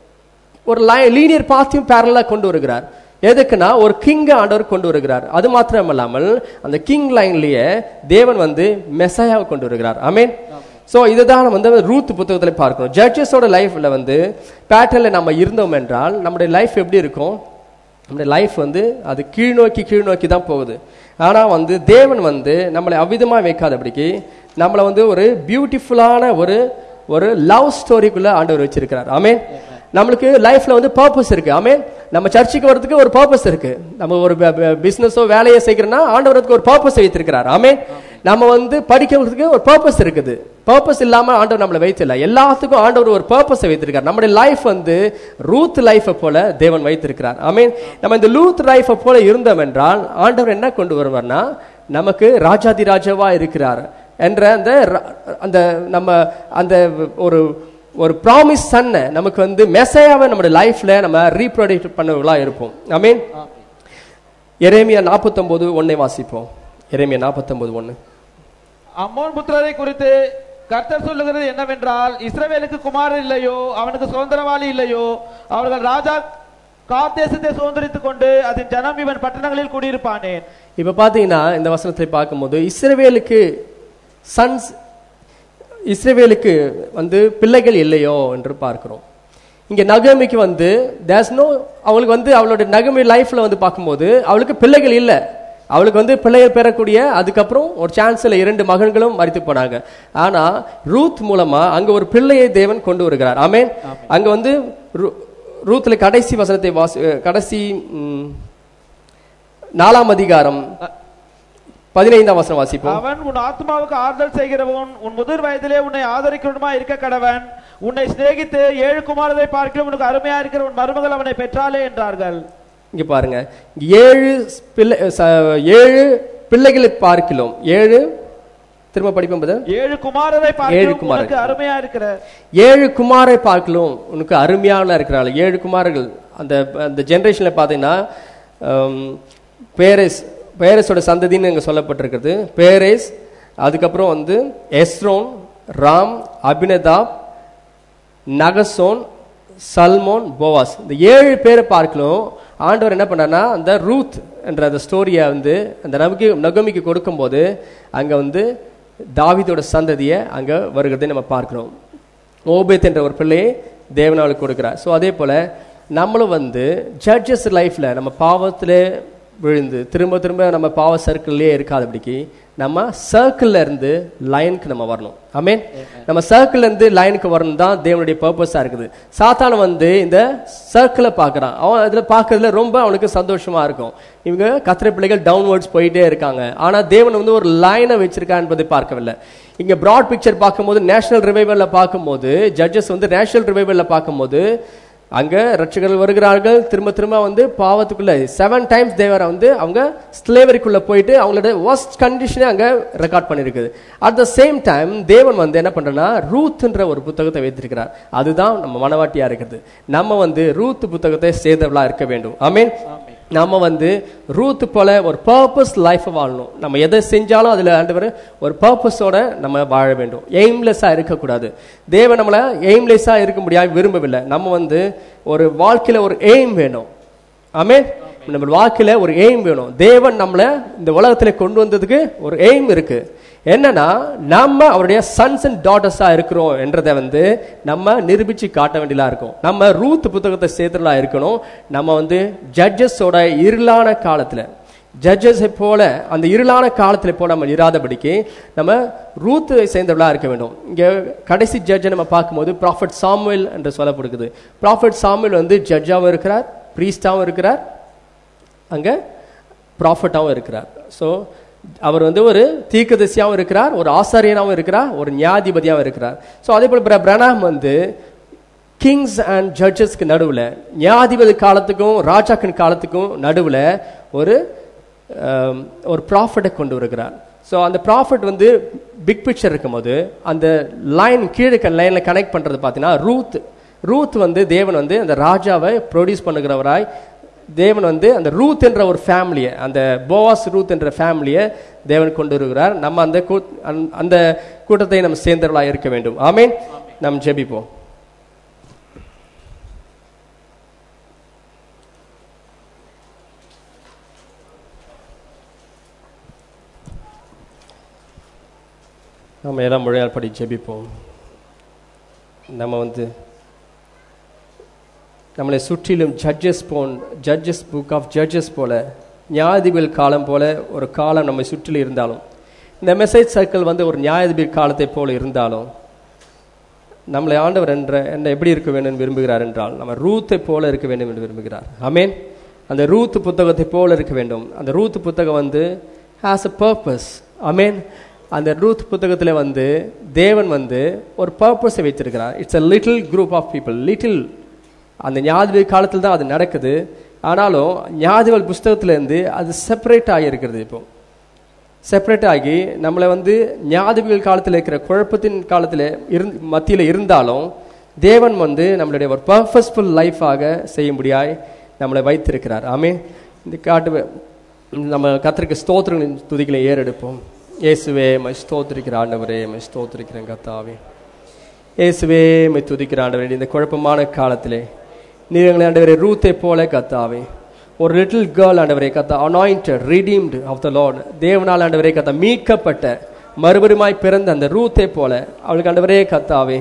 ஒரு லீனியர் பாத்தையும் பேரலா கொண்டு வருகிறார் எதுக்குன்னா ஒரு கிங் ஆண்டவர் கொண்டு வருகிறார் அது மாத்திரம் இல்லாமல் அந்த கிங் லைன்லயே தேவன் வந்து மெசையாவை கொண்டு வருகிறார் ஆமென் சோ இதுதான் நம்ம வந்து ரூத் புத்தகத்துல பார்க்கிறோம் ஜட்ஜஸோட லைஃப்ல வந்து பேட்டர்ல நம்ம இருந்தோம் என்றால் நம்முடைய லைஃப் எப்படி இருக்கும் நம்முடைய லைஃப் வந்து அது கீழ் நோக்கி கீழ் நோக்கி தான் போகுது ஆனா வந்து தேவன் வந்து நம்மளை அவ்விதமா வைக்காதபடிக்கு நம்மளை வந்து ஒரு பியூட்டிஃபுல்லான ஒரு ஒரு லவ் ஸ்டோரிக்குள்ள ஆண்டவர் வச்சிருக்கிறார் ஆமென் நம்மளுக்கு லைஃப்ல வந்து பர்பஸ் இருக்கு ஆமென் நம்ம சர்ச்சுக்கு வரதுக்கு ஒரு பர்பஸ் இருக்கு நம்ம ஒரு பிசினஸோ வேலையோ செய்கிறோம்னா ஆண்டவருக்கு ஒரு பர்பஸ் வைத்திருக்கிறார் ஆமென் நம்ம வந்து படிக்கிறதுக்கு ஒரு பர்பஸ் இருக்குது பர்பஸ் இல்லாம ஆண்டவர் நம்மளை வைத்தில்ல எல்லாத்துக்கும் ஆண்டவர் ஒரு பர்பஸ் வைத்திருக்கார் நம்முடைய லைஃப் வந்து ரூத் லைஃபை போல தேவன் வைத்திருக்கிறார் ஆமென் நம்ம இந்த லூத் லைஃபை போல இருந்தோம் என்றால் ஆண்டவர் என்ன கொண்டு வருவார்னா நமக்கு ராஜாதி ராஜாவா இருக்கிறார் என்ற அந்த ர- அந்த நம்ம அந்த ஒரு ஒரு ப்ராமிஸ் சன்னை நமக்கு வந்து மெசையாவை நம்முடைய லைஃப்ல நம்ம ரீப்ரொடக்ட் பண்ணவர்களா இருப்போம் ஆமென் எரேமியா நாற்பத்தொன்பது ஒன்னை வாசிப்போம் எரேமியா நாற்பத்தொன்பது ஒன்று அம்மோன் புத்திரரை குறித்து கர்த்தர் சொல்லுகிறது என்னவென்றால் இஸ்ரவேலுக்கு குமாரன் இல்லையோ அவனுக்கு சுதந்திரவாளி இல்லையோ அவர்கள் ராஜா காத்தேசத்தை சுதந்திரித்துக் கொண்டு அதன் ஜனம் இவன் பட்டணங்களில் குடியிருப்பானேன் இப்ப பாத்தீங்கன்னா இந்த வசனத்தை பார்க்கும்போது இஸ்ரவேலுக்கு சன்ஸ் இஸ்ரவேலுக்கு வந்து பிள்ளைகள் இல்லையோ என்று பார்க்கிறோம் இங்க நகமிக்கு வந்து தேர்ஸ் நோ அவளுக்கு வந்து அவளோட நகமி லைஃப்ல வந்து பார்க்கும்போது அவளுக்கு பிள்ளைகள் இல்லை அவளுக்கு வந்து பிள்ளைகள் பெறக்கூடிய அதுக்கப்புறம் ஒரு சான்ஸ்ல இரண்டு மகன்களும் மறித்து போனாங்க ஆனா ரூத் மூலமா அங்க ஒரு பிள்ளையை தேவன் கொண்டு வருகிறார் ஆமென் அங்க வந்து ரூ- ரூத்ல கடைசி வசனத்தை வாசி கடைசி ம், நாலாம் அதிகாரம் பதினைந்தாம் வசனம் வாசிப்போம் அவன் உன் ஆத்மாவுக்கு ஆறுதல் செய்கிறவன் உன் முதிர் வயதிலே உன்னை ஆதரிக்கிறவனுமா இருக்க கடவன் உன்னை சிநேகித்து ஏழு குமாரரை பார்க்கிறோம் உனக்கு அருமையா இருக்கிற உன் மருமகள் அவனை பெற்றாளே என்றார்கள் இங்க பாருங்க இங்க ஏழு பிள்ளை ச- ஏழு பிள்ளைகளை பார்க்கிறோம் ஏழு திரும்ப படிப்போம் brother. ஏழு குமாரரை ஏழு பார்க்கிறோம் குமாரர். உனக்கு அருமையா இருக்கிற ஏழு குமாரை பார்க்கலாம் உனக்கு அருமையான இருக்கிறாள் ஏழு குமாரர்கள் அந்த அந்த ஜெனரேஷன்ல பார்த்தீங்கன்னா ஹம், பேரேஸ் பேரேஸோட சந்ததின்னு இங்க சொல்லப்பட்டிருக்கிறது பேரேஸ் அதுக்கப்புறம் வந்து Hezron Ram Amminadab Nahshon Salmon Boaz இந்த ஏழு பேரை பார்க்கலாம் ஆண்டவர் என்ன பண்ணார்னா அந்த ரூத் என்ற அந்த ஸ்டோரியை வந்து அந்த நபகி நகமிக்கு கொடுக்கும்போது அங்க வந்து தாவீதோட சந்ததியை அங்க வருகிறதை நம்ம பார்க்கிறோம் ஓபேத் என்ற ஒரு பிள்ளையை தேவனாளுக்கு கொடுக்கிறார் ஸோ அதே போல நம்மளும் வந்து ஜட்ஜஸ் லைஃப்ல நம்ம பாவத்துல விழுந்து திரும்ப திரும்ப நம்ம பாவ சர்க்கிள்லயே இருக்காதபடிக்கு நம்ம சர்க்கிள்ல இருந்து லைனுக்கு நம்ம வரணும் ஆமென் நம்ம சர்க்கிள்ல இருந்து லைனுக்கு வரணும் தான் தேவனுடைய பர்பஸா இருக்குது சாத்தான வந்து இந்த சர்க்கிளை பார்க்கறான் அவன் அதுல பார்க்கறதுல ரொம்ப அவனுக்கு சந்தோஷமா இருக்கும் இவங்க கத்திர பிள்ளைகள் டவுன்வர்ட்ஸ் போயிட்டே இருக்காங்க ஆனா தேவன் வந்து ஒரு லைனை வச்சிருக்கா என்பதை பார்க்கவில்லை இங்க பிராட் பிக்சர் பார்க்கும்போது நேஷனல் ரிவைவல்ல பார்க்கும்போது ஜட்ஜஸ் வந்து நேஷனல் ரிவைவல்ல பார்க்கும்போது அங்க ரட்சகர்கள் வருகிறார்கள் திரும்ப திரும்ப வந்து பாவத்துக்குள்ள செவன் டைம்ஸ் தேவரை வந்து அவங்க ஸ்லேவரிக்குள்ள போயிட்டு அவங்களோட worst கண்டிஷனே அங்க ரெக்கார்ட் பண்ணிருக்குது அட் த சேம் டைம் தேவன் வந்து என்ன பண்றனா ரூத்ன்ற ஒரு புத்தகத்தை வைத்திருக்கிறார் அதுதான் நம்ம மனவாட்டியா இருக்கிறது நம்ம வந்து ரூத் புத்தகத்தை சேர்ந்தவளா இருக்க வேண்டும் ஆமென் நம்ம வந்து ரூத் போல ஒரு பர்பஸ் லைஃப் வாழணும் நம்ம எதை செஞ்சாலும் அதுல ஆண்டவர் ஒரு பர்பஸோட நம்ம வாழ வேண்டும் எய்ம்லெஸ்ஸா இருக்கக்கூடாது தேவன் நம்மள எய்ம்லெஸ்ஸா இருக்க முடியாது விரும்பவில்லை நம்ம வந்து ஒரு வாழ்க்கையில ஒரு எய்ம் வேணும் ஆமே நம்ம வாழ்க்கையில ஒரு எய்ம் வேணும் தேவன் நம்மள இந்த உலகத்துல கொண்டு வந்ததுக்கு ஒரு எய்ம் இருக்கு என்னன்னா நம்ம அவருடைய சன்ஸ் அண்ட் டாட்டர்ஸா இருக்கிறோம் என்றதை வந்து நம்ம நிரூபிச்சு காட்ட வேண்டியதா இருக்கும் நம்ம ரூத் புத்தகத்தை சேர்த்துலா இருக்கணும் நம்ம வந்து ஜட்ஜஸோட இருளான காலத்துல ஜட்ஜஸை போல அந்த இருளான காலத்துல போல நம்ம இராதபடிக்கு நம்ம ரூத் சேர்ந்தவர்களா இருக்க வேண்டும் இங்க கடைசி ஜட்ஜை நம்ம பார்க்கும்போது ப்ராஃபட் சாமுவேல் என்று சொல்லப்படுகிறது ப்ராஃபட் சாமுவேல் வந்து ஜட்ஜாவும் இருக்கிறார் பிரீஸ்டாவும் இருக்கிறார் அங்க ப்ராஃபட்டாவும் இருக்கிறார் ஸோ அவர் வந்து ஒரு தீர்க்கதரிசியாவும் இருக்கிறார் ஒரு ஆசாரியனாவும் இருக்கிறார் ஒரு நியாதிபதியாவும் இருக்கிறார் ஸோ அதே போல பிர- பிரணாம் வந்து கிங்ஸ் அண்ட் ஜட்ஜஸ்க்கு நடுவுல நியாதிபதி காலத்துக்கும் ராஜாக்களின் காலத்துக்கும் நடுவுல ஒரு ஆம், ஒரு ப்ராஃபட்டை கொண்டு வருகிறார் ஸோ அந்த ப்ராஃபிட் வந்து பிக் பிக்சர் இருக்கும்போது அந்த லைன் கீழே லைனில் கனெக்ட் பண்ணுறது பார்த்தீங்கன்னா ரூத் ரூத் வந்து தேவன் வந்து அந்த ராஜாவை ப்ரொடியூஸ் பண்ணுகிறவராய் தேவன் வந்து அந்த ரூத் என்ற ஒரு ஃபேமிலியை அந்த போவாஸ் ரூத் என்ற ஃபேமிலியை தேவன் கொண்டு வருகிறார் நம்ம அந்த கூ- அந்த- அந்த கூட்டத்தை நம்ம சேர்ந்தவர்களாக இருக்க வேண்டும் ஆமீன் நாம் ஜெபிப்போம் நம்ம எல்லாம் மொழியால் படி ஜெபிப்போம் நம்ம வந்து நம்மளை சுற்றிலும் ஜட்ஜஸ் போன் ஜட்ஜஸ் புக் ஆஃப் ஜட்ஜஸ் போல நியாயாதிபதி காலம் போல ஒரு காலம் நம்மை சுற்றிலும் இருந்தாலும் இந்த மெசேஜ் சர்க்கிள் வந்து ஒரு நியாயாதிபதி காலத்தை போல இருந்தாலும் நம்மளை ஆண்டவர் என்ற என்ன எப்படி இருக்க வேண்டும் என்று விரும்புகிறார் என்றால் நம்ம ரூத்தை போல இருக்க வேண்டும் என்று விரும்புகிறார் ஆமென் அந்த ரூத் புத்தகத்தை போல இருக்க வேண்டும் அந்த ரூத் புத்தகம் வந்து ஹாஸ் அ பர்பஸ் ஆமென் அந்த ரூத் புத்தகத்தில் வந்து தேவன் வந்து ஒரு பர்பஸை வைத்திருக்கிறார் it's a little group of people little அந்த ஞாதிபதி காலத்தில் தான் அது நடக்குது ஆனாலும் ஞாதிபதி புஸ்தகத்திலேருந்து அது செப்பரேட் ஆகியிருக்கிறது இப்போ செப்பரேட் ஆகி நம்மளை வந்து ஞாதிபதிகள் காலத்தில் இருக்கிற குழப்பத்தின் காலத்தில் இருந் மத்தியில் இருந்தாலும் தேவன் வந்து நம்மளுடைய ஒரு பர்பஸ்ஃபுல் லைஃபாக செய்யும்படியாய் நம்மளை வைத்திருக்கிறார் ஆமே இந்த காட்டு நம்ம கத்திரிக்க ஸ்தோத்திரங்களின் துதிகளை ஏறெடுப்போம் இயேசுவே மை ஸ்தோத்திரிக்கிற ஆண்டவரே மை ஸ்தோத்திரிக்கிறேன் கத்தாவே இயேசுவே மை துதிக்கிற ஆண்டவரே இந்த குழப்பமான காலத்திலே நீர் எங்களை ஆண்டவரே ரூத்தை போல கத்தாவே ஒரு லிட்டில் கேர்ள் ஆண்டவரே கத்தா anointed redeemed of the Lord தேவனால் ஆண்டவரே கத்தா மீட்கப்பட்ட மறுபடியுமாய் பிறந்த அந்த ரூத்தை போல அவளுக்கு ஆண்டவரே கத்தாவே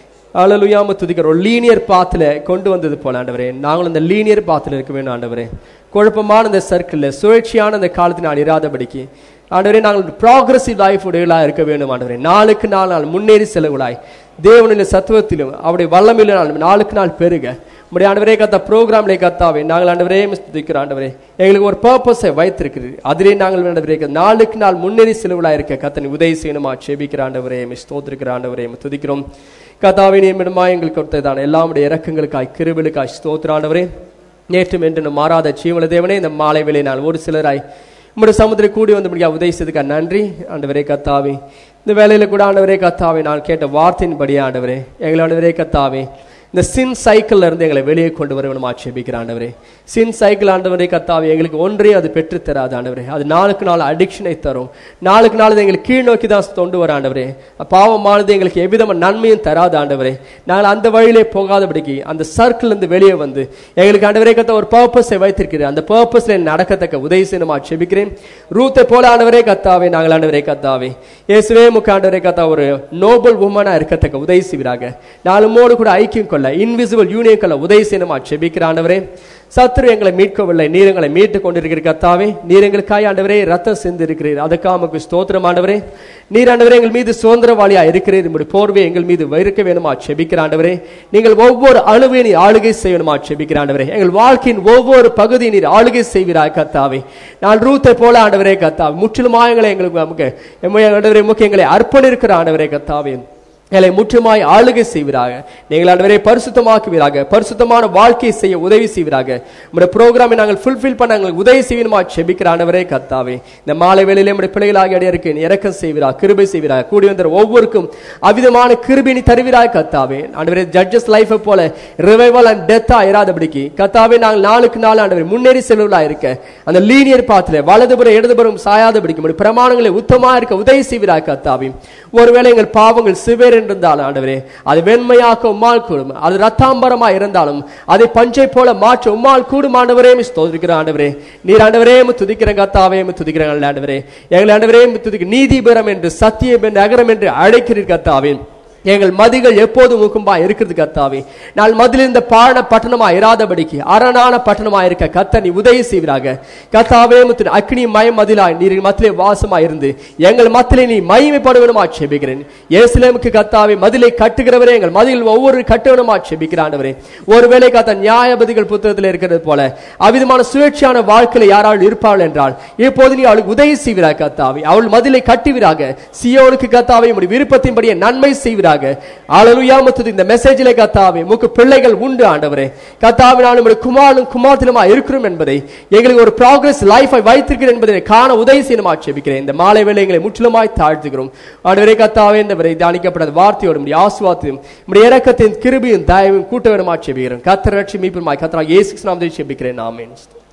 அழலுயாம துதிக்கிற ஒரு லீனியர் பாத்தில் கொண்டு வந்தது போல ஆண்டவரே நாங்களும் இந்த லீனியர் பாத்தில் இருக்க வேண்டும் ஆண்டவரே குழப்பமான இந்த சர்க்கிளில் சுழற்சியான இந்த காலத்தில் நான் இராதபடிக்கு ஆண்டவரே நாங்கள் ப்ராக்ரஸிவ் லைஃப் உடையவர்களாக இருக்க வேண்டும் ஆண்டவரே நாளுக்கு நாள் நாள் முன்னேறி செலவுகளாய் தேவனின் சத்துவத்திலும் அவருடைய வல்லமையிலும் நாள் நாளுக்கு நாள் பெருக உடைய ஆண்டவரே கத்தா ப்ரோக்ராம்லே கத்தாவே நாங்கள் ஆண்டவரே துதிக்கிறோம் ஆண்டவரே எங்களுக்கு ஒரு பர்பஸை வைத்திருக்கிறது அதிலே நாங்கள் ஆண்டவரே நாளுக்கு நாள் முன்னேறி செலவுகளாக இருக்க கத்தனை உதவி செய்யணுமா செபிக்கிற ஆண்டவரே மிஸ் தோத்திருக்கிற ஆண்டவரே எம்மை துதிக்கிறோம் கத்தாவே நியமிடமா எங்களுக்கு கொடுத்ததான எல்லாமுடைய இறக்கங்களுக்காய் கிருபிலுக்காய் ஸ்தோத்திர ஆண்டவரே நேற்றும் என்று மாறாத ஜீவன தேவனே இந்த மாலை வேலை நாள் ஒரு சிலராய் உங்களுடைய சமுத்திர கூடி வந்து முடியா உதவி செய்துக்க நன்றி ஆண்டவரே கத்தாவே இந்த வேலையில கூட ஆண்டவரே கத்தாவே நான் கேட்ட வார்த்தையின்படி ஆண்டவரே எங்களை ஆண்டவரே கத்தாவே இந்த சின் சைக்கிள்ல இருந்து எங்களை வெளியே கொண்டு வர வேணுமா ஆட்சேபிக்கிற ஆண்டவரே சின் சைக்கிள் ஆண்டவரே கத்தாவே எங்களுக்கு ஒன்றே அது பெற்று தராது ஆண்டவரே அது நாளுக்கு நாள் அடிக்ஷனை தரும் நாளுக்கு நாள் அது எங்களுக்கு கீழ் நோக்கி தான் கொண்டு வர ஆண்டவரே பாவமானது எங்களுக்கு எவ்விதமான நன்மையும் தராது ஆண்டவரே நாங்கள் அந்த வழியிலே போகாதபடிக்கு அந்த சர்க்கிள் இருந்து வெளியே வந்து எங்களுக்கு ஆண்டவரே கத்த ஒரு பர்பஸை வைத்திருக்கிறேன் அந்த பர்பஸ்ல நடக்கத்தக்க உதவி செய்யணுமா செபிக்கிறேன் ரூத்தை போல ஆண்டவரே கத்தாவே நாங்கள் ஆண்டவரே கத்தாவே இயேசுவே முக்க ஆண்டவரே கத்தா ஒரு நோபல் உமனா இருக்கத்தக்க உதவி செய்வீராக நாலுமோடு கூட ஐக்கியம் கொள்ள இன்விசிபிள் யூனியன் கொள்ள உதவி செய்யணுமா செபிக்கிற ஆண்டவரே சத்துரு எங்களை மீட்கவில்லை நீர் எங்களை மீட்டுக் கொண்டிருக்கிற கத்தாவே நீர் எங்களுக்காய் ஆண்டவரே ரத்தம் சிந்து இருக்கிறீர் அதுக்காக உமக்கு ஸ்தோத்திரம் ஆண்டவரே நீர் ஆண்டவரே எங்கள் மீது சுதந்திரவாளியா இருக்கிறீர் உங்களுடைய போர்வை எங்கள் மீது வைருக்க வேணுமா செபிக்கிற ஆண்டவரே நீங்கள் ஒவ்வொரு அணுவையும் நீர் ஆளுகை செய்யணுமா செபிக்கிற ஆண்டவரே எங்கள் வாழ்க்கையின் ஒவ்வொரு பகுதியை நீர் ஆளுகை செய்வீராய் கத்தாவே நான் ரூத்தை போல ஆண்டவரே கத்தாவே முற்றிலுமாக எங்களை எங்களுக்கு நமக்கு எம்மை ஆண்டவரே முக்கிய எங்களை அர்ப்பணிக்கிற ஆண்டவரே கத்தாவே எங்களை முற்றுமாய் ஆளுகை செய்வீராக நீங்கள் ஆண்டவரே பரிசுத்தமாக்குவீராக பரிசுத்தமான வாழ்க்கையை செய்ய உதவி செய்வீராக உங்களுடைய ப்ரோக்ராமை நாங்கள் ஃபுல்ஃபில் பண்ண எங்களுக்கு உதவி செய்வீனுமா செபிக்கிற ஆண்டவரே கத்தாவே இந்த மாலை வேளையிலே நம்முடைய பிள்ளைகளாக அடையருக்கு இறக்கம் செய்வீரா கிருபை செய்வீரா கூடி வந்த ஒவ்வொருக்கும் அவிதமான கிருபினி தருவீராய் கத்தாவே ஆண்டவரே ஜட்ஜஸ் லைஃபை போல ரிவைவல் அண்ட் டெத்தா இராதபடிக்கு கத்தாவே நாங்கள் நாளுக்கு நாள் ஆண்டவரே முன்னேறி செல்வர்களா இருக்க அந்த லீனியர் பாத்துல வலதுபுறம் இடதுபுறம் சாயாதபடிக்கு நம்முடைய பிரமாணங்களை உத்தமா இருக்க உதவி செய்வீராய் கத்தாவே ஒருவேளை எங்கள் பாவங்கள் சிவேர் என்றிருந்தாலும் ஆண்டவரே அது வெண்மையாக்க உம்மால் கூடும் அது ரத்தாம்பரமா இருந்தாலும் அதை பஞ்சை போல மாற்ற உம்மால் கூடும் ஆண்டவரே ஸ்தோதிக்கிற ஆண்டவரே நீர் ஆண்டவரே துதிக்கிற கத்தாவே துதிக்கிற ஆண்டவரே எங்கள் ஆண்டவரே துதிக்க நீதிபுரம் என்று சத்தியம் என்று நகரம் என்று அழைக்கிறீர் கத்தாவே எங்கள் மதிகள் எப்போதும் முக்கும்பா இருக்கிறது கத்தாவே நான் மதில் இந்த பாழ பட்டணமா இராதபடிக்கு அரணான பட்டணமா இருக்க கத்த நீ உதவி செய்வீராக கத்தாவே முத்து அக்னி மயம் மதிலாய் நீர் மத்திலே வாசமா இருந்து எங்கள் மத்திலே நீ மகிமைப்படுவனுமா செபிக்கிறேன் ஏசுலேமுக்கு கத்தாவே மதிலை கட்டுகிறவரே எங்கள் மதில் ஒவ்வொரு கட்டுவனுமா செபிக்கிறாண்டவரே ஒருவேளை கத்த நியாயபதிகள் புத்தகத்தில் இருக்கிறது போல அவிதமான சுழற்சியான வாழ்க்கையில யாரால் இருப்பாள் என்றால் இப்போது நீ அவளுக்கு உதவி செய்வீராக கத்தாவே அவள் மதிலை கட்டுவீராக சியோனுக்கு கத்தாவே உடைய விருப்பத்தின்படியே நன்மை செய்வீராக செய்வீராக ஆளலுயா முத்தது இந்த மெசேஜிலே கத்தாவே முக்கு பிள்ளைகள் உண்டு ஆண்டவரே கத்தாவே நான் உங்களுடைய குமாரனும் குமாரத்திலுமா இருக்கிறோம் என்பதை எங்களுக்கு ஒரு ப்ராக்ரஸ் லைஃபை வைத்திருக்கிறேன் என்பதை காண உதவி செய்யணுமா செபிக்கிறேன் இந்த மாலை வேளை எங்களை முற்றிலுமாய் தாழ்த்துகிறோம் ஆண்டவரே கத்தாவே இந்த வரை தியானிக்கப்பட்ட வார்த்தையோடு நம்முடைய ஆசுவாத்தையும் நம்முடைய இறக்கத்தின் கிருபியும் தயவும் கூட்ட வேணுமா செபிக்கிறோம் கத்தர் ரட்சி மீட்புமாய் கத்தரா இயேசு நாமத்தை செபிக்கிறேன் ஆமென்